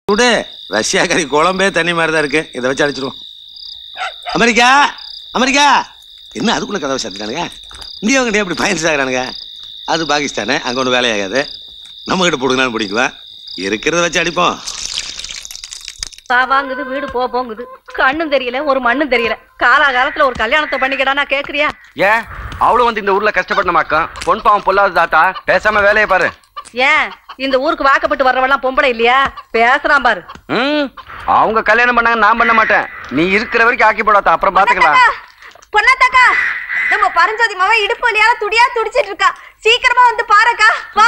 விடு ரஷ்யா கறி குழம்பே தண்ணி மாதிரி தான் இருக்கு இதை வச்சு அடிச்சிருவோம் அமெரிக்கா அமெரிக்கா என்ன அதுக்குள்ள கதவை சாத்திட்டானுங்க இந்தியாவுக்கிட்டே அப்படி பயன் சாகுறானுங்க அது பாகிஸ்தானு அங்கே ஒன்றும் வேலையாகாது நம்ம கிட்ட போடுங்கனாலும் பிடிக்குவேன் இருக்கிறத வச்சு அடிப்போம் வாங்குது வீடு போ போங்குது கண்ணும் தெரியல ஒரு மண்ணும் தெரியல காலாகாலத்துல ஒரு கல்யாணத்தை பண்ணிக்கடானா கேக்குறியா ஏன் அவளும் வந்து இந்த ஊர்ல கஷ்டப்படணுமாக்கம் பொன் பாவம் பொல்லாத தாத்தா பேசாம வேலையை பாரு ஏன் இந்த ஊருக்கு வாக்கப்பட்டு வர்றவெல்லாம் பொம்பளை இல்லையா பேசுறான் பாரு ம் அவங்க கல்யாணம் பண்ணாங்க நான் பண்ண மாட்டேன் நீ இருக்கிற வரைக்கும் ஆக்கி போடாத அப்புறம் பாத்துக்கலாம் பொண்ணாத்தாக்கா நம்ம பரஞ்சோதி மாவ இடுப்பு வலியால துடியா துடிச்சிட்டு இருக்கா சீக்கிரமா வந்து பாருக்கா வா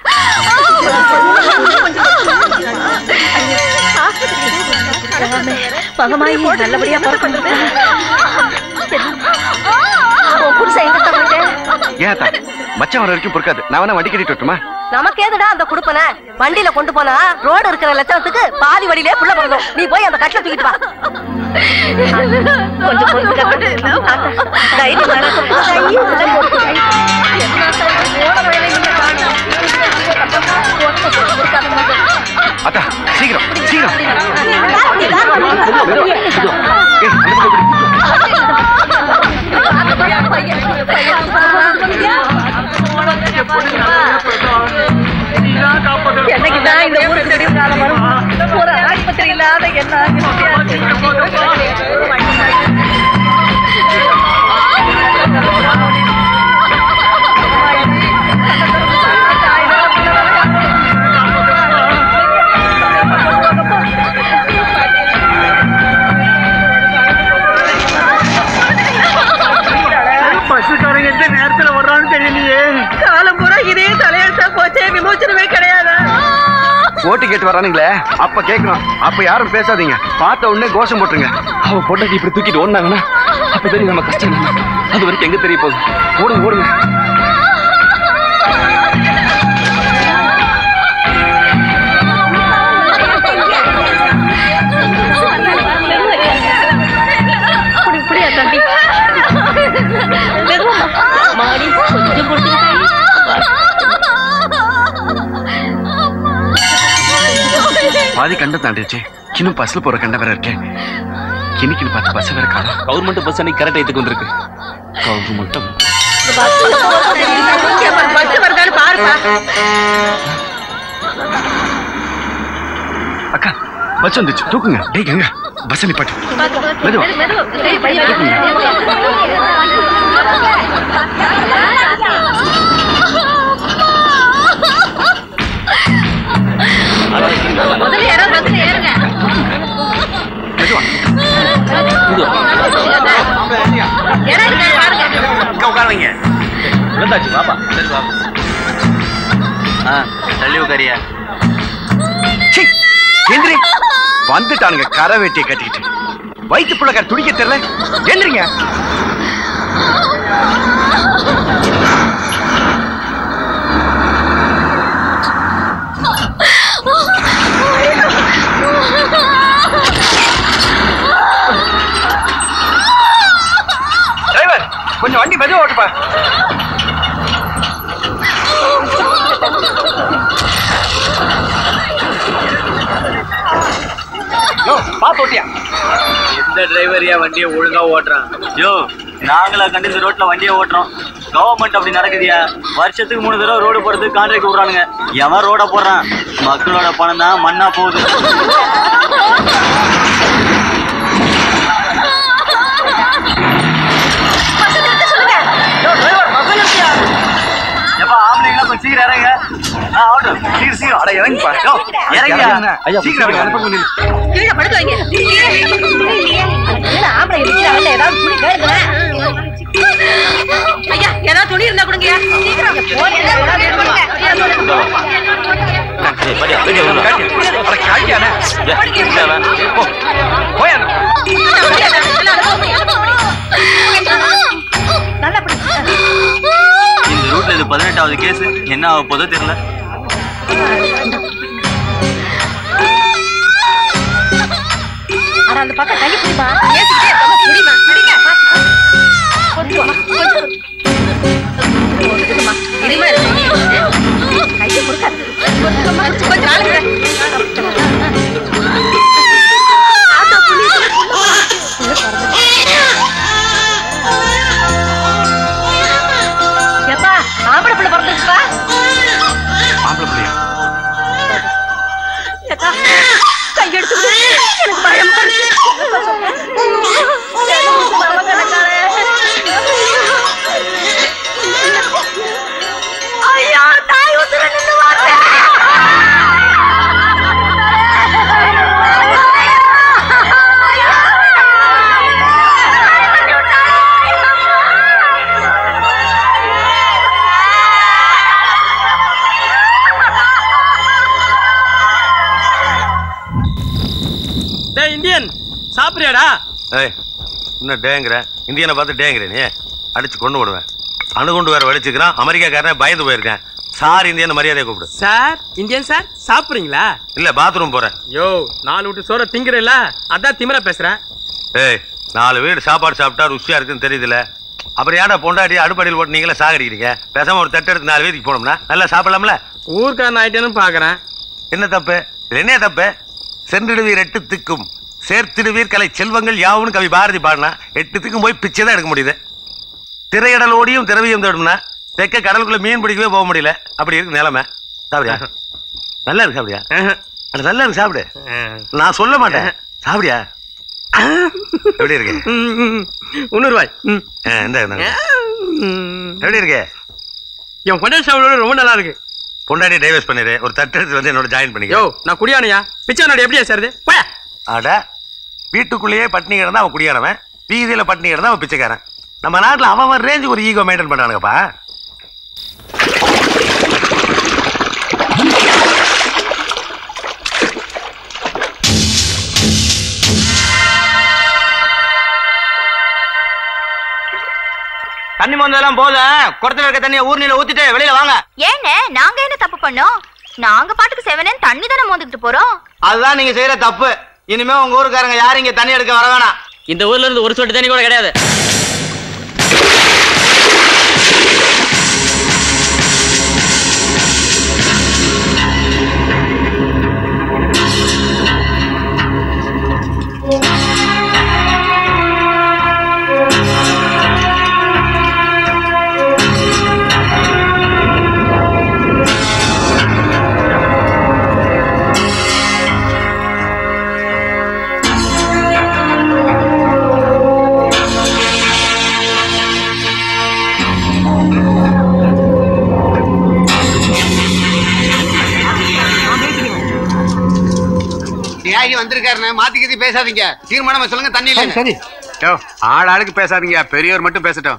மகமாயி நல்லபடியா பிறக்கணும் ஏன் தா மச்சான் வர வரைக்கும் பொறுக்காது நான் வேணா வண்டி கட்டிட்டு வரட்டுமா நமக்கு ஏதுடா அந்த குடுப்பன வண்டியில கொண்டு போனா ரோடு இருக்கிற லட்சணத்துக்கு பாதி வழியிலே புள்ள பிறந்தோம் நீ போய் அந்த கட்டில தூக்கிட்டு வா கொஞ்சம் பொறுத்துக்க. ஆத்தா, தைரியமா இரு. தைரியம் இல்லை போட்டு. போன வழியில இங்க காணோம். அத்தா சீக்கிரம் சீக்கிரம் மெதுவா, மெதுவா. ஏய், அந்த பக்கம் இப்படி. என்னைக்குதான் இந்த ஊருக்கு திடீர் காலம் வரும் ஒரு ஆஸ்பத்திரி இல்லாத என்ன பஸ்ஸுக்காரங்க எந்த நேரத்துல வர்றான்னு தெரியலையே காலம் பூரா இதே தலையெழுத்தா போச்சே விமோச்சனமே கிடையாது ஓட்டு கேட்டு வரானுங்களே அப்ப கேட்கணும் அப்ப யாரும் பேசாதீங்க பார்த்த உடனே கோஷம் போட்டுருங்க அவ பொண்டாட்டி இப்படி தூக்கிட்டு ஓடினாங்கன்னா அப்ப தெரியும் நம்ம கஷ்டம் என்ன. அது வரைக்கும் எங்க தெரிய போகுது ஓடுங்க ஓடுங்க இப்படியா தம்பி மாடி கொஞ்சம் பாதி கண்டம் தாண்டிடுச்சு இன்னும் பஸ்ல போற கண்டம் வேற இருக்கேன் இன்னைக்கு பார்த்து பஸ் வேற காணும் கவர்மெண்ட் பஸ் அன்னைக்கு கரெக்ட் எடுத்துக்கு வந்திருக்கு கவர்மெண்ட் பஸ் வருதான்னு பாருப்பா அக்கா பஸ் வந்துச்சு தூக்குங்க டேய் கங்க பஸ் நிப்பாட்டு மெதுவா. முதல்ல யாராவது வந்து ஏறுங்க மெதுவா ஏறாதீங்க, பாருங்க இங்க உட்காருங்க விழுந்தாச்சு பாப்பா சரி பாப்பா ஆ தள்ளி உட்காரியா சீ, எந்திரி வந்துட்டானுங்க கரை வெட்டியை கட்டிக்கிட்டு வயிற்று பிள்ளைக்கார துடிக்க தெரியல எந்திரிங்க டிரைவர் கொஞ்சம் வண்டி மெதுவா ஓட்டுப்பா யோ பாத்து ஓட்டியா எந்த டிரைவரியா வண்டியை ஒழுங்கா ஓட்டுறான் யோ நாங்களா கண்டு இந்த ரோட்ல வண்டியை ஓட்டுறோம் கவர்மெண்ட் அப்படி நடக்குதியா வருஷத்துக்கு மூணு தடவை ரோடு போறதுக்கு கான்ட்ராக்ட் விடுறானுங்க எவன் ரோட போடுறான் மக்களோட பணம் தான் மண்ணா போகுது எப்பா ஆம்பளைங்களா கொஞ்சம் சீக்கிரம் இறங்க ஆ ஆகட்டும் சீக்கிரம் சீக்கிரம் அட இறங்குப்பா யோ, இறங்குயா சீக்கிரம் இறங்கு, அந்த பக்கம் நில்லு. கீழே படுக்க வைங்க கீழே ஆம்பளை நிக்கிறாங்கல்ல, ஏதாவது துணி கேளுங்களேன். ஐயா ஏதாவது துணி இருந்தா கொடுங்க சீக்கிரம் போய் ஏதாவது ஏற்பாடு பண்ணுங்க. கீழே போடுங்க. காட்டியா? அட, காட்டியாண்ணே? போ, போய் அந்த- நல்லா பிடிச்சு இந்த ரூட்ல இது பதினெட்டாவது கேஸ் என்ன ஆக போதோ தெரியல அட அந்த பக்கம் கையை பிடிமா ஏசிக்கிட்டே இருக்காம பிடிமா பிடிங்க கொஞ்சம் கொஞ்சம் ஒதுக்குமா இனிமே கையை கொடுக்காது கொஞ்சம் கொஞ்சம் நாளுங்க ஆம்பளை பிள்ளை பிறந்துருச்சுப்பா ஆம்பளை பிள்ளையா ஏக்கா, கையெடுத்து விடு. எனக்கு பயம் வருது. ஐயா, தாய் உசுரை நின்னு வாருங்க. டேய் இந்தியன் சாப்பிடுறியாடா ஏய் இன்னும் டேங்கிற இந்தியனை பார்த்து டேங்கிற நீ அடிச்சு கொண்டு விடுவேன் அணுகுண்டு வேற வெடிச்சுக்கிறான் அமெரிக்காக்காரனே பயந்து போயிருக்கேன் சார் இந்தியன் மரியாதையை கூப்பிடு சார் இந்தியன் சார் சாப்பிடுறீங்களா இல்ல பாத்ரூம் போறேன் யோ நாலு விட்டு சோற திங்கிறல்ல அதான் திமிரா பேசுறேன் ஏய் நாலு வீடு சாப்பாடு சாப்பிட்டா ருசியா இருக்குன்னு தெரியுதுல அப்புறம் ஏன்டா பொண்டாடி அடுப்படியில் போட்டு நீங்களே சாகடிக்கிறீங்க பேசாம ஒரு தட்டு எடுத்து நாலு வீதிக்கு போனோம்னா நல்லா சாப்பிடலாம்ல ஊர்க்காரன் ஆயிட்டேன்னு பாக்குறேன் என்ன தப்பு இது என்ன தப்பு சென்றிடுவீர் எட்டு திக்கும் சேர்த்திடுவீர் கலை செல்வங்கள் யாவுன்னு கவி பாரதி பாடினா எட்டு திக்கும் போய் பிச்சை தான் எடுக்க முடியுது திரையடல் ஓடியும் திரவியம் தேடும்னா தெக்க கடலுக்குள்ள மீன் பிடிக்கவே போக முடியல அப்படி இருக்கு நிலைமை சாப்பிடியா நல்லா இருக்கு சாப்பிடியா அட நல்லா இருக்கு சாப்பிடு நான் சொல்ல மாட்டேன் சாப்பிடியா எப்படி இருக்கு முந்நூறு ரூபாய் ம். ஆ, இந்தா, இந்தாங்க. ம். எப்படி இருக்கு என் கொண்டாடி சாப்பிட ரொம்ப நல்லா இருக்கு பொண்டாடி டைவர்ஸ் பண்ணிடு ஒரு தட்டு எடுத்து வந்து என்னோட ஜாயின் யோ பண்ணிக்க நான் குடியானையா பிச்சை நாடு எப்படியா சார் போயா அட வீட்டுக்குள்ளேயே பட்டினி கிடந்தா அவன் குடியானவன் வீதியில பட்டினி கிடந்தா அவன் பிச்சைக்காரன் நம்ம நாட்டுல அவன் அவன் ரேஞ்சுக்கு ஒரு ஈகோ மெயின்டைன் பண்றானுங்கப்பா தண்ணி மந்தெல்லாம் போத குடத்துல இருக்க தண்ணியை ஊர்நில ஊத்திட்டு வெளியில வாங்க ஏன்னு நாங்க என்ன தப்பு பண்ணோம் நாங்க பாட்டுக்கு செவனேன்னு தண்ணி தானே மோந்துக்கிட்டு போறோம் அதுதான் நீங்க செய்யற தப்பு இனிமே உங்க ஊருக்காரங்க யாரும் இங்க தண்ணி எடுக்க வர வேணாம் இந்த ஊர்ல இருந்து ஒரு சொட்டு தண்ணி கூட கிடையாது தியாகி வந்திருக்காருன்னு மாத்தி கத்தி பேசாதீங்க தீர்மானமா சொல்லுங்க தண்ணி இல்லைன்னு. சரி யோ ஆள் ஆளுக்கு பேசாதீங்க பெரியவர் மட்டும் பேசட்டும்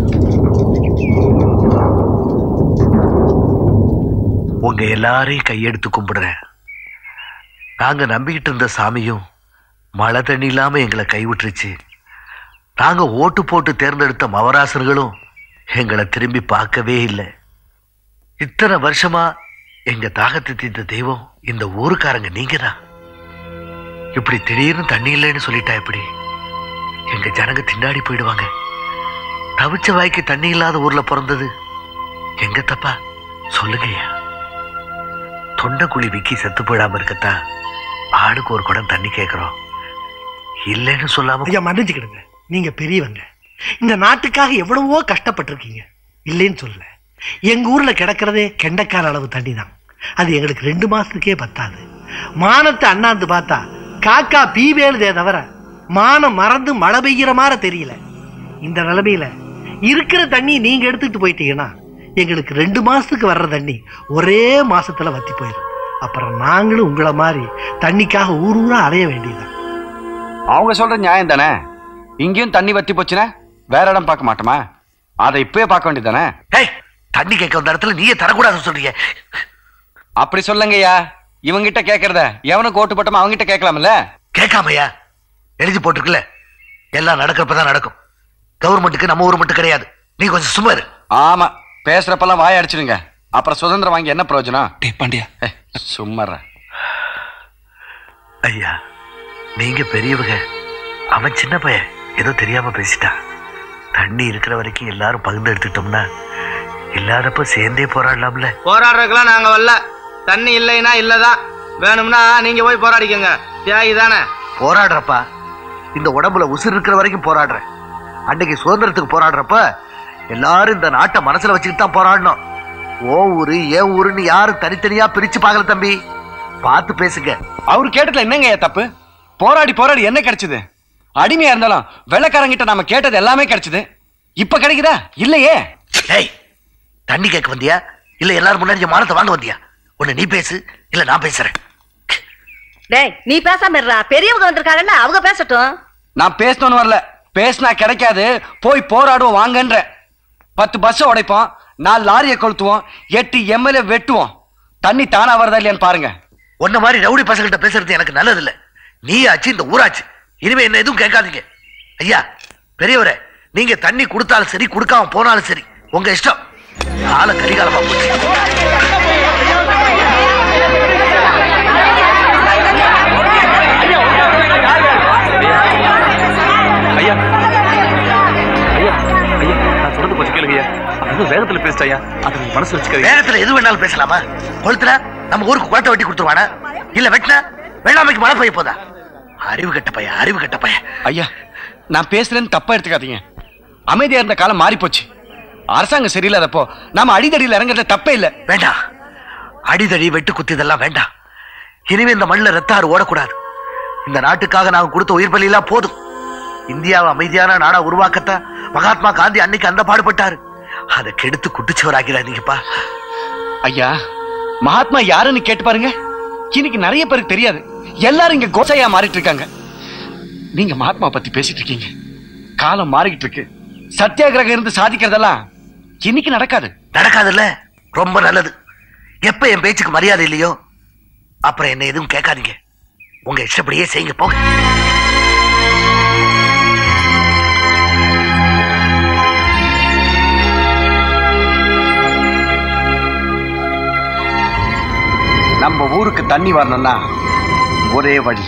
உங்க எல்லாரையும் கையெடுத்து கும்பிடுறேன் நாங்க நம்பிக்கிட்டு இருந்த சாமியும் மழை தண்ணி இல்லாம எங்களை கைவிட்டுருச்சு நாங்க ஓட்டு போட்டு தேர்ந்தெடுத்த மவராசர்களும் எங்களை திரும்பி பார்க்கவே இல்லை இத்தனை வருஷமா எங்க தாகத்தை தீர்த்த தெய்வம் இந்த ஊருக்காரங்க நீங்க தான் இப்படி திடீர்னு தண்ணி இல்லைன்னு சொல்லிட்டா எப்படி எங்க ஜனங்க திண்டாடி போயிடுவாங்க தவிச்ச வாய்க்கு தண்ணி இல்லாத ஊர்ல பிறந்தது எங்க தப்பா சொல்லுங்கய்யா தொண்டைக்குழி விக்கி செத்து போயிடாம இருக்கத்தான் ஆளுக்கு ஒரு குடம் தண்ணி கேட்கிறோம் இல்லைன்னு சொல்லாம ஐயா மன்னிச்சுக்கிடுங்க நீங்க பெரியவங்க இந்த நாட்டுக்காக எவ்வளவோ கஷ்டப்பட்டிருக்கீங்க இல்லைன்னு சொல்லல எங்க ஊர்ல கிடக்கிறதே கெண்டைக்கால் அளவு தண்ணி தான் அது எங்களுக்கு ரெண்டு மாசத்துக்கே பத்தாது மானத்தை அண்ணாந்து பார்த்தா காக்கா பீவேலுதே தவிர மானம் மறந்து மழை பெய்கிற மாதிரி தெரியல இந்த நிலைமையில இருக்கிற தண்ணி நீங்க எடுத்துட்டு போயிட்டீங்கன்னா எங்களுக்கு ரெண்டு மாசத்துக்கு வர்ற தண்ணி ஒரே மாசத்துல வத்தி போயிடும் அப்புறம் நாங்களும் உங்களை மாதிரி தண்ணிக்காக ஊர் ஊரா அலைய வேண்டியதுதான் அவங்க சொல்ற நியாயம் தானே இங்கேயும் தண்ணி வத்தி போச்சுன்னா வேற இடம் பார்க்க மாட்டோமா அதை இப்பவே பார்க்க வேண்டியதானே ஏய் தண்ணி கேட்க வந்த இடத்துல நீயே தரக்கூடாதுன்னு சொல்றீங்க அப்படி சொல்லுங்கய்யா இவங்கிட்ட கேக்குறத எவனுக்கு ஓட்டு போட்டோமோ அவங்கிட்ட கேட்கலாம்ல கேட்காமையா எழுதி போட்டிருக்குல்ல எல்லாம் நடக்கிறப்பதான் நடக்கும் கவர்மெண்ட்டுக்கு நம்ம ஊர் மட்டும் கிடையாது நீ கொஞ்சம் சும்மா இரு ஆமா பேசுறப்பெல்லாம் வாய அடிச்சிடுங்க அப்புறம் சுதந்திரம் வாங்கி என்ன பிரயோஜனம் டே பாண்டியா சும்மாற ஐயா நீங்க பெரியவங்க அவன் சின்ன பையன் ஏதோ தெரியாம பேசிட்டான் தண்ணி இருக்கிற வரைக்கும் எல்லாரும் பகிர்ந்து எடுத்துட்டோம்னா இல்லாதப்ப சேர்ந்தே போராடலாம்ல போராடுறதுக்கெல்லாம் நாங்க வரல தண்ணி இல்லைன்னா இல்லதான் வேணும்னா நீங்க போய் போராடிக்கங்க தியாகி தானே போராடுறப்பா இந்த உடம்புல உசுர் இருக்கிற வரைக்கும் போராடுறேன் அன்னைக்கு சுதந்திரத்துக்கு போராடுறப்ப எல்லாரும் இந்த நாட்டை மனசுல வச்சுக்கிட்டு தான் போராடணும் ஓ ஊரு ஏன் ஊருன்னு யாரும் தனித்தனியா பிரிச்சு பார்க்கல தம்பி பார்த்து பேசுங்க அவரு கேட்டதுல என்னங்க தப்பு போராடி போராடி என்ன கிடைச்சது அடிமையா இருந்தாலும் வெள்ளக்காரங்கிட்ட நாம கேட்டது எல்லாமே கிடைச்சது இப்ப கிடைக்குதா இல்லையே டேய் தண்ணி கேட்க வந்தியா இல்ல எல்லாரும் முன்னாடி என் மானத்தை வாங்க வந்தியா ஒண்ணு நீ பேசு இல்ல நான் பேசுறேன் டேய் நீ பேசாம இருடா பெரியவங்க வந்திருக்காங்கல்ல அவங்க பேசட்டும் நான் பேசணும்னு வரல பேசினா கிடைக்காது போய் போராடுவோம் வாங்கன்ற பத்து பஸ் உடைப்போம் நாலு லாரியை கொளுத்துவோம் எட்டு எம்எல்ஏ வெட்டுவோம் தண்ணி தானா வருதா இல்லையான்னு பாருங்க உன்ன மாதிரி ரவுடி பசங்கள்ட்ட பேசுறது எனக்கு நல்லது இல்ல நீ ஆச்சு இந்த ஊராச்சு இனிமே என்ன எதுவும் கேட்காதீங்க ஐயா பெரியவரே நீங்க தண்ணி கொடுத்தாலும் சரி கொடுக்காம போனாலும் சரி உங்க இஷ்டம் கால கரிகாலமா போச்சு ஐயா ஐயா ஐயா நான் சொல்றது கொஞ்சம் கேளுங்க ஐயா அது வேகத்துல பேசிட்ட ஐயா அதை நீங்க மனசுல வச்சுக்காதீங்க வேகத்துல எது வேணாலும் பேசலாமா கொளுத்துனா நம்ம ஊருக்கு குளத்தை வெட்டி கொடுத்துருவானா இல்ல வெட்டினா வெள்ளாமைக்கு மழை பெய்ய போதா அறிவு கட்ட பையன் அறிவு கட்ட பையன் ஐயா நான் பேசுறேன்னு தப்பா எடுத்துக்காதீங்க அமைதியா இருந்த காலம் மாறி போச்சு அரசாங்கம் சரியில்லாதப்போ நாம அடிதடியில் இறங்குறது தப்பே இல்லை வேண்டாம் அடிதடி வெட்டு குத்து இதெல்லாம் வேண்டாம் இனிமே இந்த மண்ணில் ரத்தாறு ஓடக்கூடாது இந்த நாட்டுக்காக நாங்க கொடுத்த உயிர் பலியெல்லாம் போதும் இந்தியாவை அமைதியான நாடா உருவாக்கத்தான் மகாத்மா காந்தி அன்னைக்கு அந்த பாடுபட்டாரு அதை கெடுத்து குட்டிச்சுவராக்கிறாதீங்கப்பா ஐயா மகாத்மா யாருன்னு கேட்டு பாருங்க இன்னைக்கு நிறைய பேருக்கு தெரியாது எல்லாரும் இங்க கோசையா மாறிட்டு இருக்காங்க நீங்க மகாத்மா பத்தி பேசிட்டு இருக்கீங்க காலம் மாறிக்கிட்டு இருக்கு சத்தியாகிரகம் இருந்து சாதிக்கிறதெல்லாம் இன்னைக்கு நடக்காது நடக்காதுல்ல ரொம்ப நல்லது எப்ப என் பேச்சுக்கு மரியாதை இல்லையோ அப்புறம் என்ன எதுவும் கேட்காதீங்க உங்க இஷ்டப்படியே செய்யுங்க போங்க நம்ம ஊருக்கு தண்ணி வரணும்னா ஒரே வழி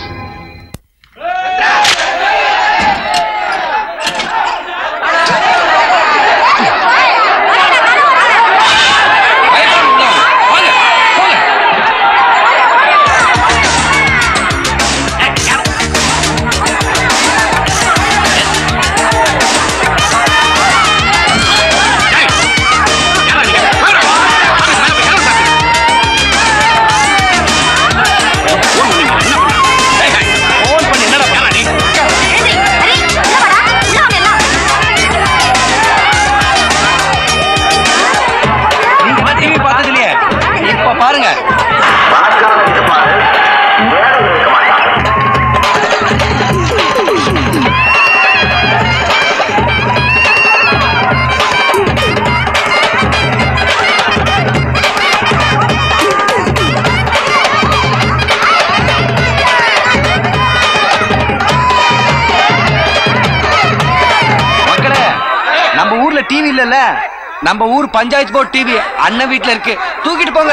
நீங்க டிவி பார்த்தது இல்லையே இப்ப பாருங்க மக்களே நம்ம ஊர்ல டிவி இல்லல்ல நம்ம ஊர் பஞ்சாயத்து போர்டு டிவி அண்ணன் வீட்ல இருக்கு தூக்கிட்டு போங்க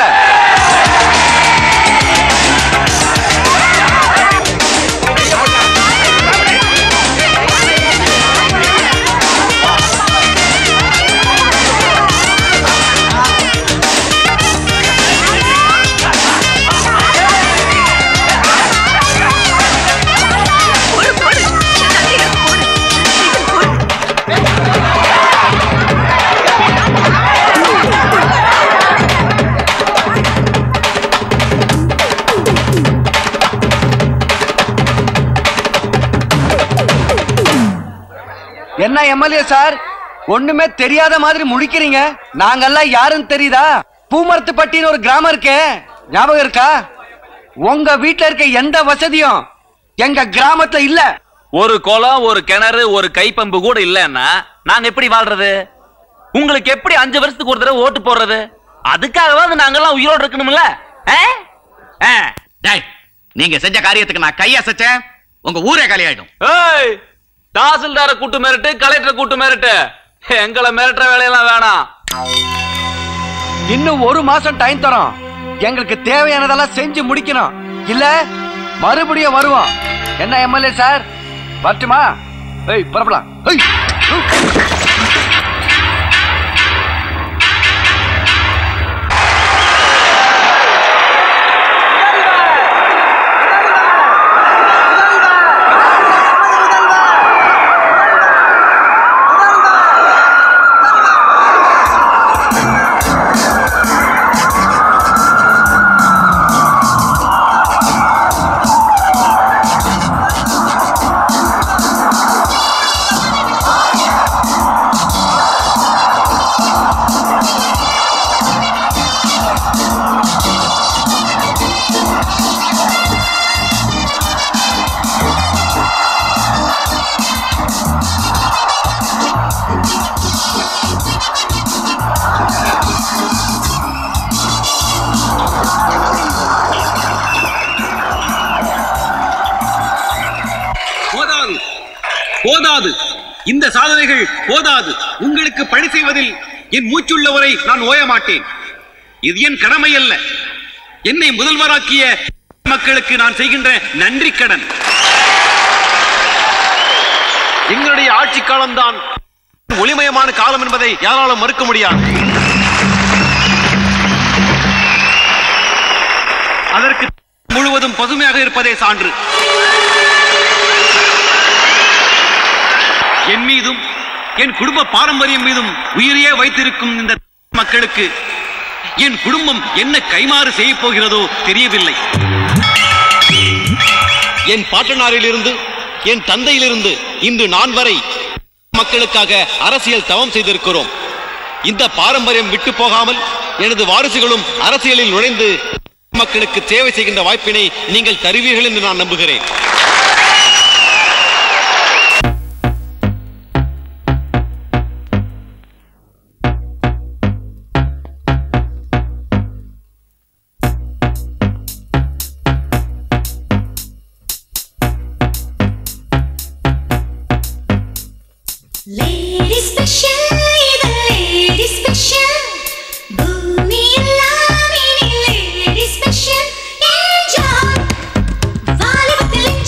என்ன எம்எல்ஏ சார் ஒண்ணுமே தெரியாத மாதிரி முழிக்கிறீங்க நாங்கெல்லாம் யாருன்னு தெரியுதா பூமரத்துப்பட்டின்னு ஒரு கிராமம் இருக்கே ஞாபகம் இருக்கா உங்க வீட்ல இருக்க எந்த வசதியும் எங்க கிராமத்துல இல்ல ஒரு குளம் ஒரு கிணறு ஒரு கைப்பம்பு கூட இல்லைன்னா நாங்க எப்படி வாழ்றது உங்களுக்கு எப்படி அஞ்சு வருஷத்துக்கு ஒரு தடவை ஓட்டு போடுறது அதுக்காகவாது நாங்கெல்லாம் உயிரோடு இருக்கணும்ல ஆ? ஆ. டேய் நீங்க செஞ்ச காரியத்துக்கு நான் கையசைச்சேன் உங்க ஊரே காலியாயிடும் ஏய் தாசில்தார கூட்டு மிரட்டு கலெக்டர் கூட்டு மிரட்டு எங்களை மிரட்டுற வேலையெல்லாம் வேணாம் இன்னும் ஒரு மாசம் டைம் தரோம் எங்களுக்கு தேவையானதெல்லாம் செஞ்சு முடிக்கணும் இல்ல மறுபடியும் வருவோம் என்ன எம்எல்ஏ சார் வரட்டுமா ஏய் புறப்படலாம் ஏய், உ. போதாது இந்த சாதனைகள் போதாது உங்களுக்கு பணி செய்வதில் என் மூச்சுள்ளவரை நான் ஓய மாட்டேன் இது என் கடமை அல்ல என்னை முதல்வராக்கிய மக்களுக்கு நான் செய்கின்ற நன்றி கடன் எங்களுடைய ஆட்சி காலம்தான் ஒளிமயமான காலம் என்பதை யாராலும் மறுக்க முடியாது அதற்கு முழுவதும் பசுமையாக இருப்பதே சான்று என் மீதும் என் குடும்ப பாரம்பரியம் மீதும் உயிரையே வைத்திருக்கும் இந்த மக்களுக்கு என் குடும்பம் என்ன கைமாறு செய்ய போகிறதோ தெரியவில்லை என் பாட்டனாரிலிருந்து என் தந்தையிலிருந்து இன்று நான் வரை மக்களுக்காக அரசியல் தவம் செய்திருக்கிறோம் இந்த பாரம்பரியம் விட்டு போகாமல் எனது வாரிசுகளும் அரசியலில் நுழைந்து மக்களுக்கு சேவை செய்கின்ற வாய்ப்பினை நீங்கள் தருவீர்கள் என்று நான் நம்புகிறேன் லேடி ஸ்பெஷல் இது லேடி ஸ்பெஷல் பூமி எல்லாம் இனி லேடி ஸ்பெஷல் என்ஜாய் வாலிபத்தில்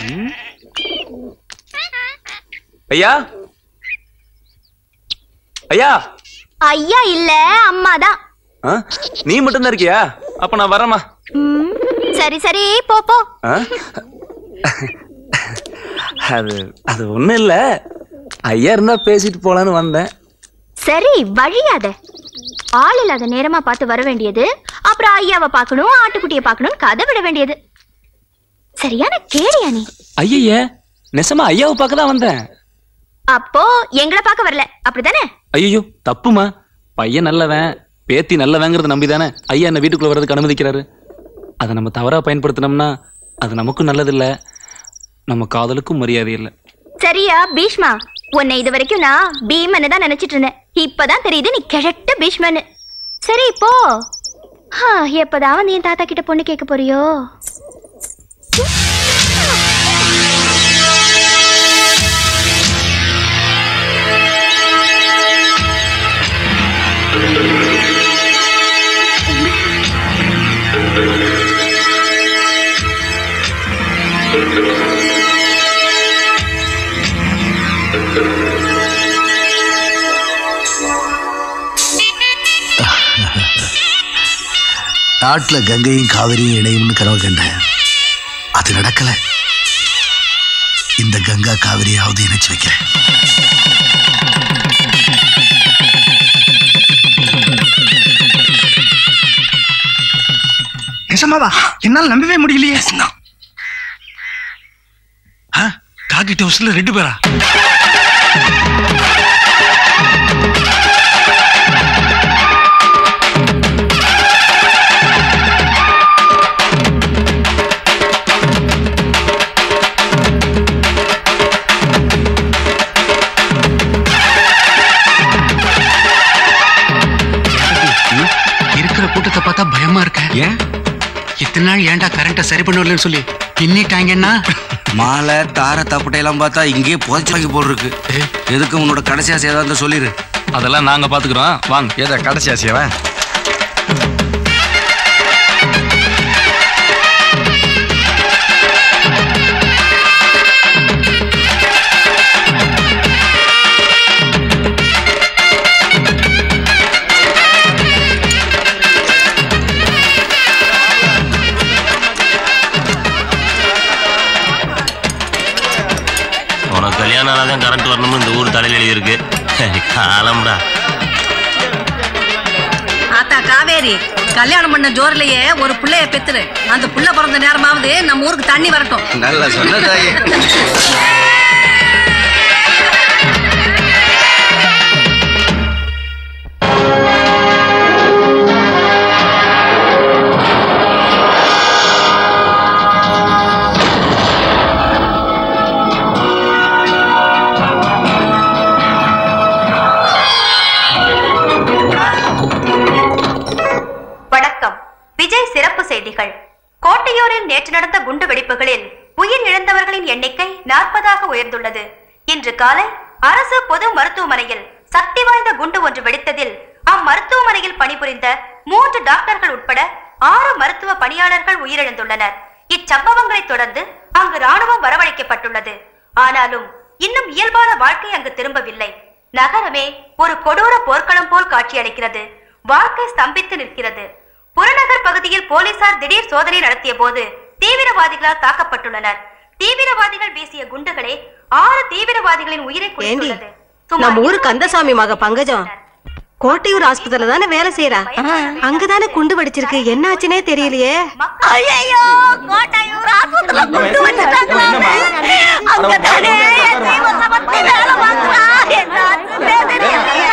ஐயா ஐயா ஐயா இல்ல அம்மா தான் ஆ? நீ மட்டும் தான் இருக்கியா அப்ப நான் வரேம்மா சரி சரி போ போ ஆ? அது அது ஒண்ணும் இல்ல ஐயா இருந்தா பேசிட்டு போலான்னு வந்தேன் சரி வழியாத ஆள் இல்லாத நேரமா பார்த்து வர வேண்டியது அப்புறம் ஐயாவை பார்க்கணும் ஆட்டுக்குட்டியை பார்க்கணும் கதை விட வேண்டியது சரியான கேடியா நீ ஐயய்ய நெசமா ஐயாவை பார்க்க தான் வந்தேன் அப்போ எங்களை பார்க்க வரல அப்படிதானே ஐயோ தப்புமா பையன் நல்லவன் பேத்தி நல்லவங்கிறத நம்பி தானே ஐயா என்ன வீட்டுக்குள்ள வர்றதுக்கு அனுமதிக்கிறாரு அதை நம்ம தவறா பயன்படுத்தினோம்னா அது நமக்கும் நல்லதில்ல நம்ம காதலுக்கும் மரியாதை இல்லை சரியா பீஷ்மா உன்னை இது வரைக்கும் நான் பீமன்னு தான் நினைச்சிட்டு இருந்தேன் இப்பதான் தெரியுது நீ கிழட்ட பீஷ்மன்னு சரி இப்போ ஹா, எப்பதான் வந்து என் தாத்தா கிட்ட பொண்ணு கேட்க போறியோ நாட்டுல கங்கையும் காவிரியும் இணையும்னு கனவு கண்டேன் அது நடக்கல இந்த கங்கா காவிரியாவது இணைச்சு வைக்கிறேன் நிஜமாவா என்னால நம்பவே முடியலையே காக்கிட்ட ஹவுஸ்ல ரெண்டு பேரா இருக்கிற கூட்டத்தை பார்த்தா பயமா இருக்க ஏன் இத்தனை நாள் ஏன்டா கரண்ட்டை சரி பண்ணலன்னு சொல்லி பின்னிட்டாங்கன்னா மாலை தார தப்பட்டையெல்லாம் பார்த்தா இங்கேயே புதைச்சு வாங்கி போட்டிருக்கு எதுக்கு உன்னோட கடைசி ஆசை ஏதாவது சொல்லிடு அதெல்லாம் நாங்க பாத்துக்கிறோம் வாங்க ஏதா கடைசி ஆசையவா உனக்கு கல்யாணம் ஆனாதான் கரண்ட் வரணும்னு இந்த ஊர் தலையில் எழுதியிருக்கு காலம்டா ஆத்தா காவேரி கல்யாணம் பண்ண ஜோர்லயே ஒரு புள்ளைய பெத்துரு அந்த புள்ள பிறந்த நேரமாவது நம்ம ஊருக்கு தண்ணி வரட்டும் நல்லா சொன்ன தாயே வணக்கம் விஜய் சிறப்பு செய்திகள் கோட்டையூரில் நேற்று நடந்த குண்டு வெடிப்புகளில் உயிர் இழந்தவர்களின் எண்ணிக்கை நாற்பதாக உயர்ந்துள்ளது இன்று காலை அரசு பொது மருத்துவமனையில் சக்தி வாய்ந்த குண்டு ஒன்று வெடித்ததில் அம்மருத்துவமனையில் பணிபுரிந்த மூன்று டாக்டர்கள் உட்பட ஆறு மருத்துவ பணியாளர்கள் உயிரிழந்துள்ளனர் இச்சம்பவங்களைத் தொடர்ந்து அங்கு ராணுவம் வரவழைக்கப்பட்டுள்ளது ஆனாலும் இன்னும் இயல்பான வாழ்க்கை அங்கு திரும்பவில்லை நகரமே ஒரு கொடூர போர்க்களம் போல் காட்சியளிக்கிறது வாழ்க்கை ஸ்தம்பித்து நிற்கிறது புறநகர் பகுதியில் போலீசார் திடீர் சோதனை நடத்திய போது தீவிரவாதிகளால் தாக்கப்பட்டுள்ளனர் தீவிரவாதிகள் வீசிய குண்டுகளே ஆறு தீவிரவாதிகளின் உயிரை குறைத்துள்ளது நம்ம ஊரு கந்தசாமி மக பங்கஜம் கோட்டையூர் ஆஸ்பத்திரியில தானே வேலை செய்யறா அங்கதானே குண்டு வெடிச்சிருக்கு என்ன ஆச்சுனே தெரியலையே ஐயோ கோட்டையூர் ஆஸ்பத்திரியில குண்டு வச்சுட்டாங்களாமே அங்கதானே என் தெய்வ சமத்தி வேலை பார்க்கறா என்ன ஆச்சுன்னே தெரியலையே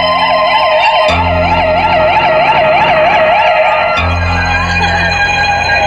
ஆ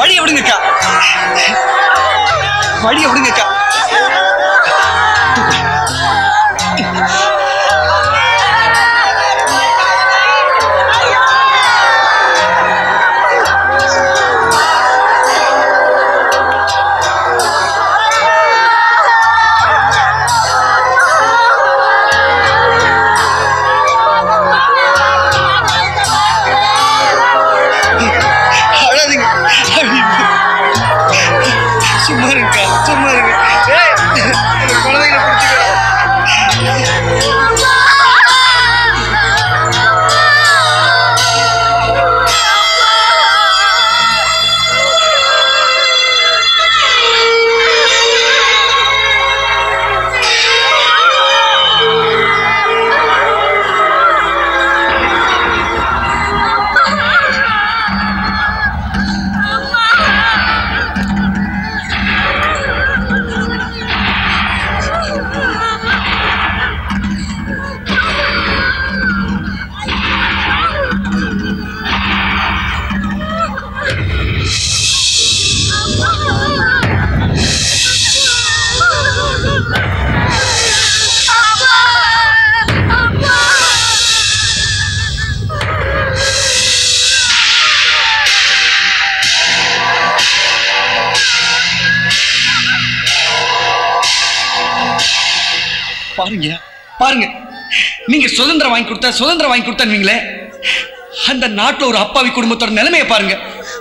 வழிய விடுங்கக்கா வழிய விடுங்கக்கா அழாதீங்க அழாதீங்க. சும்மா இருக்கா சும்மா இருங்க ஏய், இந்த குழந்தைங்களை பிடிச்சிக்கோ பாருங்க பாருங்க நீங்க சுதந்திரம் வாங்கி கொடுத்தா சுதந்திரம் வாங்கி கொடுத்தீங்களே அந்த நாட்டுல ஒரு அப்பாவி குடும்பத்தோட நிலைமையை பாருங்க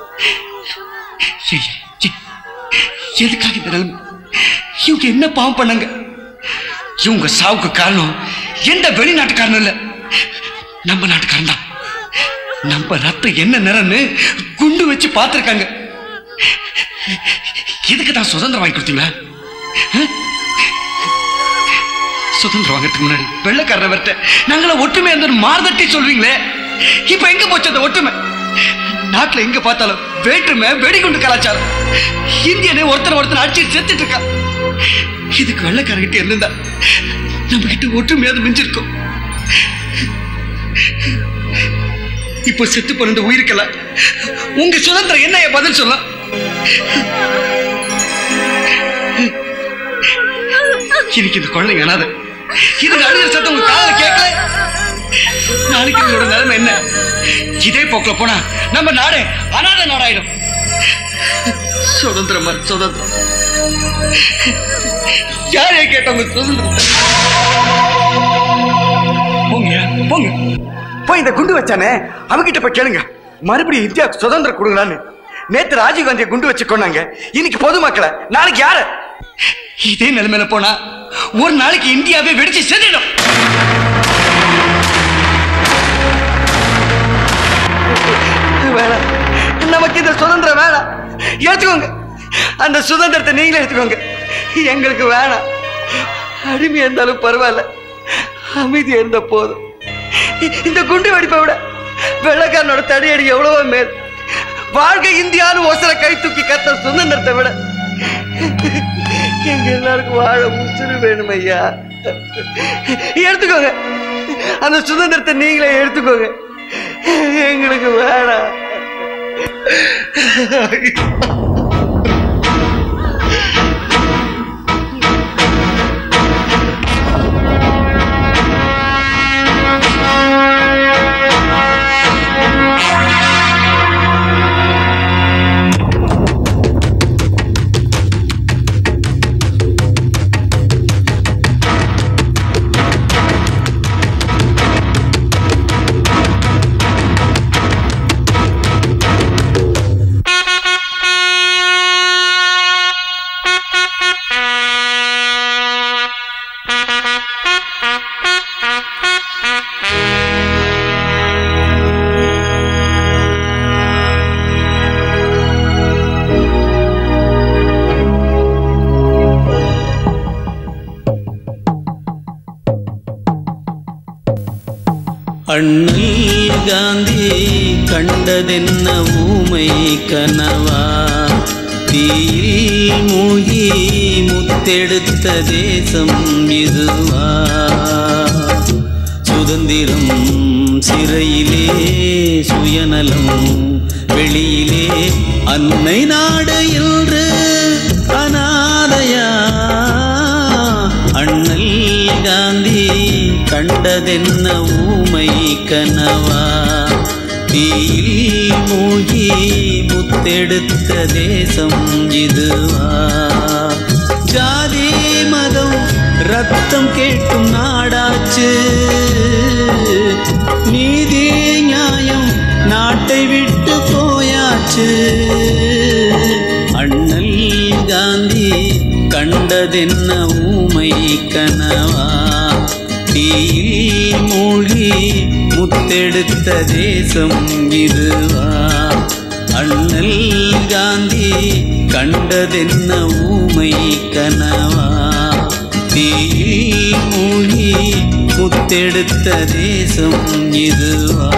ஐயா, ஐயா, எதுக்காக இந்த நிலைமை இவங்க என்ன பாவம் பண்ணாங்க இவங்க சாவுக்கு காரணம் எந்த வெளிநாட்டுக்காரனும் இல்ல நம்ம நாட்டுக்காரன் தான் நம்ம ரத்தம் என்ன நிறம்னு குண்டு வச்சு பார்த்திருக்காங்க இதுக்கு தான் சுதந்திரம் வாங்கி கொடுத்தீங்களா ஆ? சுதந்திரம் வாங்கறதுக்கு முன்னாடி வெள்ளக்காரரை வரட்ட நாங்கள ஒற்றுமை இருந்த மார்தட்டி சொல்றீங்களே இப்ப எங்க போச்சு அந்த ஒற்றுமை நாட்டுல எங்க பார்த்தாலும் வேற்றுமை வெடிகுண்டு கலாச்சாரம் இந்தியனே ஒருத்தர் ஒருத்தர் அடிச்சு செத்துட்டு இருக்கா இதுக்கு வெள்ளக்காரங்கிட்ட இருந்தா நம்ம கிட்ட ஒற்றுமையாவது மிஞ்சிருக்கும் இப்போ செத்து போன இந்த உயிருக்கெல்லாம் உங்க சுதந்திரம் என்ன பதில் சொல்லலாம் இன்னைக்கு இந்த குழந்தைங்க அனாதை இது அழுகிற சத்தம் உங்க காதுல கேட்கல நாளைக்கு உங்களோட நிலைமை என்ன இதே போக்குல போனா நம்ம நாடு அனாதை நாடாயிடும் சுதந்திரமா சுதந்திரம் யாரே கேட்டவங்க சுதந்திரத்தை போங்க போங்க போய் இந்த குண்டு வச்சானே அவகிட்ட போய் கேளுங்க மறுபடியும் இந்தியாவுக்கு சுதந்திரம் கொடுங்களான்னு நேத்து ராஜீவ் காந்தியை குண்டு வச்சு கொண்டாங்க இன்னைக்கு பொதுமக்களை நாளைக்கு யாரு இதே நிலைமையில போனா ஒரு நாளைக்கு இந்தியாவே வெடிச்சு செஞ்சிடும் வேணாம் நமக்கு இந்த சுதந்திரம் வேணாம் எடுத்துக்கோங்க அந்த சுதந்திரத்தை நீங்களே எடுத்துக்கோங்க எங்களுக்கு வேணாம் அடிமையா இருந்தாலும் பரவாயில்ல அமைதியா இருந்த போதும் இந்த குண்டு வெடிப்பை விட வெள்ளக்காரனோட தடியடி எவ்வளவோ மேல் வாழ்க்கை இந்தியான்னு ஒசர கை தூக்கி கத்த சுதந்திரத்தை விட எங்க எல்லாருக்கும் வாழ உசுறு வேணும் ஐயா எடுத்துக்கோங்க அந்த சுதந்திரத்தை நீங்களே எடுத்துக்கோங்க எங்களுக்கு வேணாம் அண்ணல் காந்தி கண்டதென்ன ஊமை கனவா தீயில் மூழ்கி முத்தெடுத்த தேசம் இதுவா சுதந்திரம் சிறையிலே சுயநலம் வெளியிலே அன்னை நாடு இன்று அனாதையா அண்ணல் காந்தி கண்டதென்ன ஊமை கனவா தீயில் மூழ்கி முத்தெடுத்த தேசம் இதுவா ஜாதி மதம் ரத்தம் கேட்கும் நாடாச்சு நீதி நியாயம் நாட்டை விட்டு போயாச்சு அண்ணல் காந்தி கண்டதென்ன ஊமை கனவா தீயில் மூழ்கி முத்தெடுத்த தேசம் இதுவா அண்ணல் காந்தி கண்டதென்ன ஊமை கனவா தீயில் மூழ்கி முத்தெடுத்த தேசம் இதுவா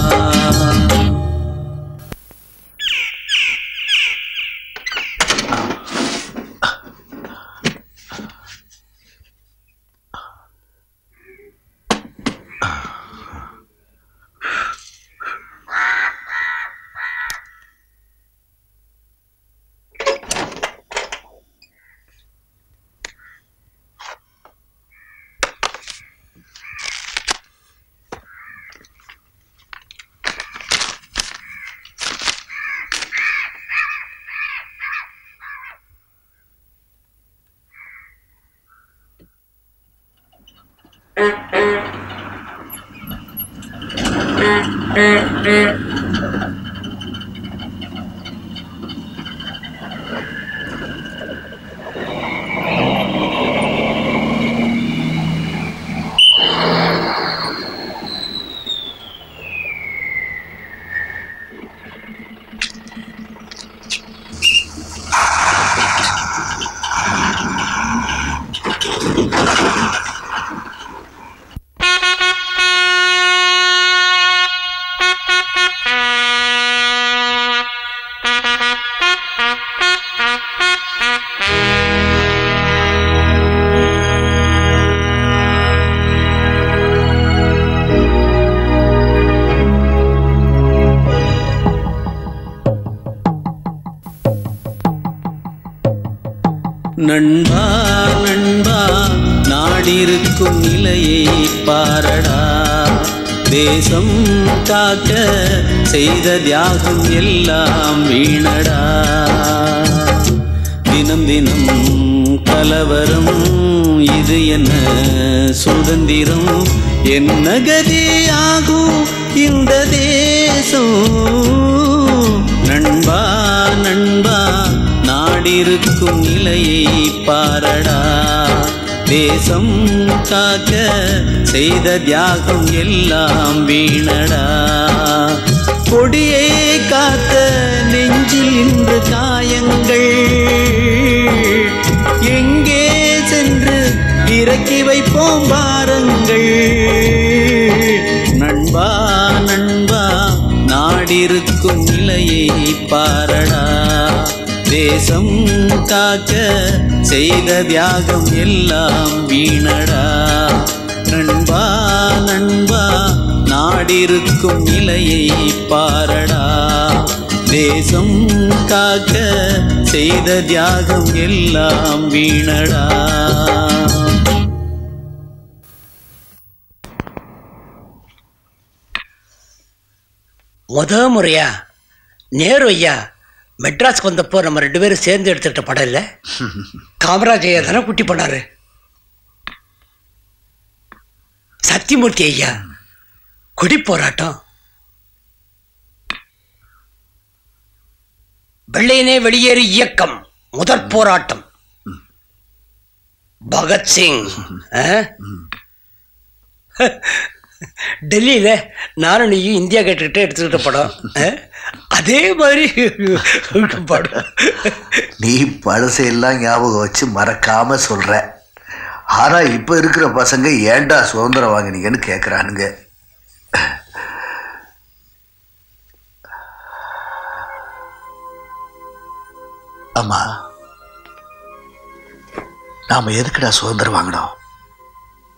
நண்பா நண்பா நாடிருக்கும் நிலையை பாரடா தேசம் காக்க செய்த தியாகம் எல்லாம் வீணடா தினம் தினம் கலவரம் இது என்ன சுதந்திரம் என்ன கதியாகும் இந்த தேசம் நண்பா நண்பா நாடிருக்கும் நிலையை பாரடா தேசம் காக்க செய்த தியாகம் எல்லாம் வீணடா கொடியை காத்த நெஞ்சில் இன்று காயங்கள் எங்கே சென்று இறக்கி வைப்போம் பாருங்கள் நண்பா நண்பா நாடிருக்கும் நிலையை பாரடா தேசம் காக்க செய்த தியாகம் எல்லாம் வீணடா நண்பா நண்பா நாடிருக்கும் நிலையை பாரடா தேசம் காக்க செய்த தியாகம் எல்லாம் வீணடா முத முறையா நேரு ஐயா மெட்ராஸ்க்கு வந்தப்போ நம்ம ரெண்டு பேரும் சேர்ந்து எடுத்துட்ட படம் இல்ல காமராஜ் ஐயா தானே குட்டி பண்ணாரு சத்தியமூர்த்தி ஐயா கொடி போராட்டம் வெள்ளையனே வெளியேறு இயக்கம் முதற் போராட்டம் பகத்சிங் ஆ? டெல்லியில நானும் நீயும் இந்தியா கேட்டுக்கிட்டே எடுத்துக்கிட்ட படம் ஆ? அதே மாதிரி படம் நீ பழசையெல்லாம் ஞாபகம் வச்சு மறக்காம சொல்ற ஆனா இப்ப இருக்கிற பசங்க ஏன்டா சுதந்திரம் வாங்கினீங்கன்னு கேக்குறானுங்க ஆமா நாம எதுக்குடா சுதந்திரம் வாங்கினோம்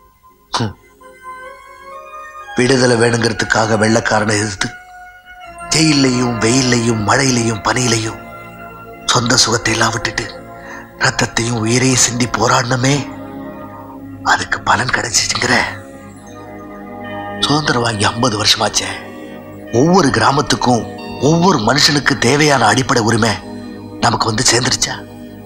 ஹம். விடுதலை வேணுங்கிறதுக்காக வெள்ளைக்காரனை எதிர்த்து ஜெயிலையும் வெயிலையும் மழையிலையும் பனியிலையும் சொந்த சுகத்தை எல்லாம் விட்டுட்டு ரத்தத்தையும் உயிரையும் சிந்தி போராடணுமே அதுக்கு பலன் கிடைச்சிச்சுங்கிற சுதந்திரம் வாங்கி ஐம்பது வருஷமாச்சே ஒவ்வொரு கிராமத்துக்கும் ஒவ்வொரு மனுஷனுக்கு தேவையான அடிப்படை உரிமை நமக்கு வந்து சேர்ந்துருச்சா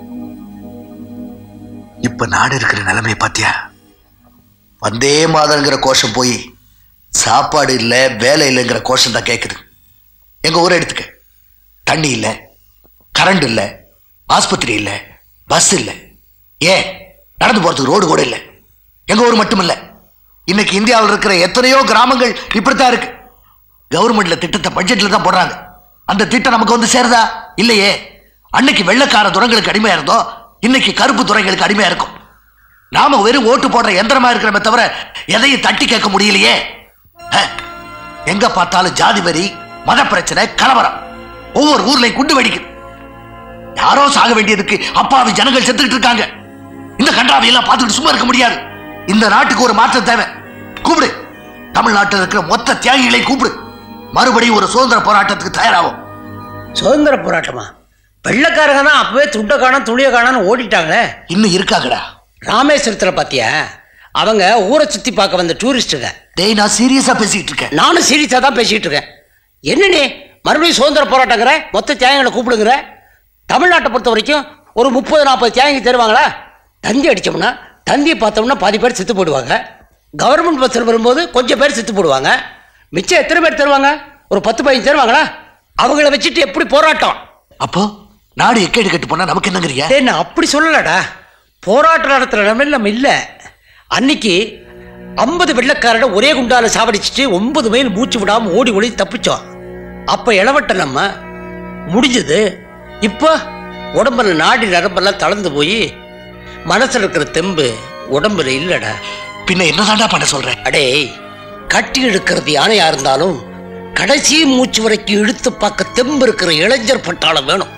இப்ப நாடு இருக்கிற நிலைமையை பாத்தியா வந்தே மாதங்கிற கோஷம் போய் சாப்பாடு இல்லை வேலை இல்லைங்கிற கோஷம் தான் கேட்குது எங்க ஊரை எடுத்துக்க தண்ணி இல்லை கரண்ட் இல்லை ஆஸ்பத்திரி இல்லை பஸ் இல்லை ஏன் நடந்து போறதுக்கு ரோடு கூட இல்லை எங்க ஊர் மட்டும் இல்லை இன்னைக்கு இந்தியாவில் இருக்கிற எத்தனையோ கிராமங்கள் இப்படித்தான் இருக்கு கவர்மெண்ட்ல திட்டத்தை பட்ஜெட்ல தான் போடுறாங்க அந்த திட்டம் நமக்கு வந்து சேருதா இல்லையே அன்னைக்கு வெள்ளக்கார துறைங்களுக்கு அடிமையா இருந்தோம் இன்னைக்கு கருப்பு துறைங்களுக்கு அடிமையா இருக்கும் நாம வெறும் ஓட்டு போடுற எந்திரமா இருக்கிறமே தவிர எதையும் தட்டி கேட்க முடியலையே ஹ, எங்க பார்த்தாலும் ஜாதி வரி மத பிரச்சனை கலவரம் ஒவ்வொரு ஊர்லயும் குண்டு வெடிக்குது யாரோ சாக வேண்டியதுக்கு அப்பாவி ஜனங்கள் செத்துக்கிட்டு இருக்காங்க இந்த கன்றாவை எல்லாம் பார்த்துக்கிட்டு சும்மா இருக்க முடியாது இந்த நாட்டுக்கு ஒரு மாற்றம் தேவை கூப்பிடு தமிழ்நாட்டில் இருக்கிற மொத்த தியாகிகளை கூப்பிடு மறுபடியும் ஒரு சுதந்திர போராட்டத்துக்கு தயாராகும் சுதந்திர போராட்டமா வெள்ளக்காரங்க தான் அப்பவே துண்டை காணோம் துணியை காணோம்னு ஓடிட்டாங்களே இன்னும் இருக்காங்கடா ராமேஸ்வரத்துல பாத்தியா அவங்க ஊரை சுத்தி பார்க்க வந்த டூரிஸ்ட்டுங்க டேய் நான் சீரியஸா பேசிட்டு இருக்கேன் நானும் சீரியஸா தான் பேசிட்டு இருக்கேன் என்னனே மறுபடியும் சுதந்திர போராட்டங்கிற மொத்த தியாகங்களை கூப்பிடுங்கிற தமிழ்நாட்டை பொறுத்த வரைக்கும் ஒரு முப்பது நாற்பது தியாகி தருவாங்களா தந்தி அடிச்சோம்னா தந்தியை பார்த்தோம்னா பாதி பேர் செத்து போடுவாங்க கவர்மெண்ட் பஸ்ஸில் வரும்போது கொஞ்சம் பேர் செத்து போடுவாங்க மிச்சம் எத்தனை பேர் தருவாங்க ஒரு பத்து பதினஞ்சு தருவாங்களா அவங்கள வச்சுட்டு எப்படி போராட்டம் அப்போ நாடு எக்கேடு கட்டு போனா நமக்கு என்னங்கிறியா டேய், நான் அப்படி சொல்லலடா போராட்டம் நடத்துற நிலைமையில நம்ம இல்ல அன்னைக்கு ஐம்பது வெள்ளக்காரட ஒரே குண்டால சாவடிச்சுட்டு ஒன்பது மைல் மூச்சு விடாம ஓடி ஓடி தப்பிச்சோம் அப்ப இளவட்ட நம்ம முடிஞ்சது இப்போ உடம்புல நாடி நரம்பெல்லாம் தளர்ந்து போய் மனசுல இருக்கிற தெம்பு உடம்புல இல்லடா பின்ன என்னதான்டா பண்ண சொல்ற அடே கட்டி எடுக்கிறது யானையா இருந்தாலும் கடைசி மூச்சு வரைக்கும் இழுத்து பார்க்க தெம்பு இருக்கிற இளைஞர் பட்டாளம் வேணும்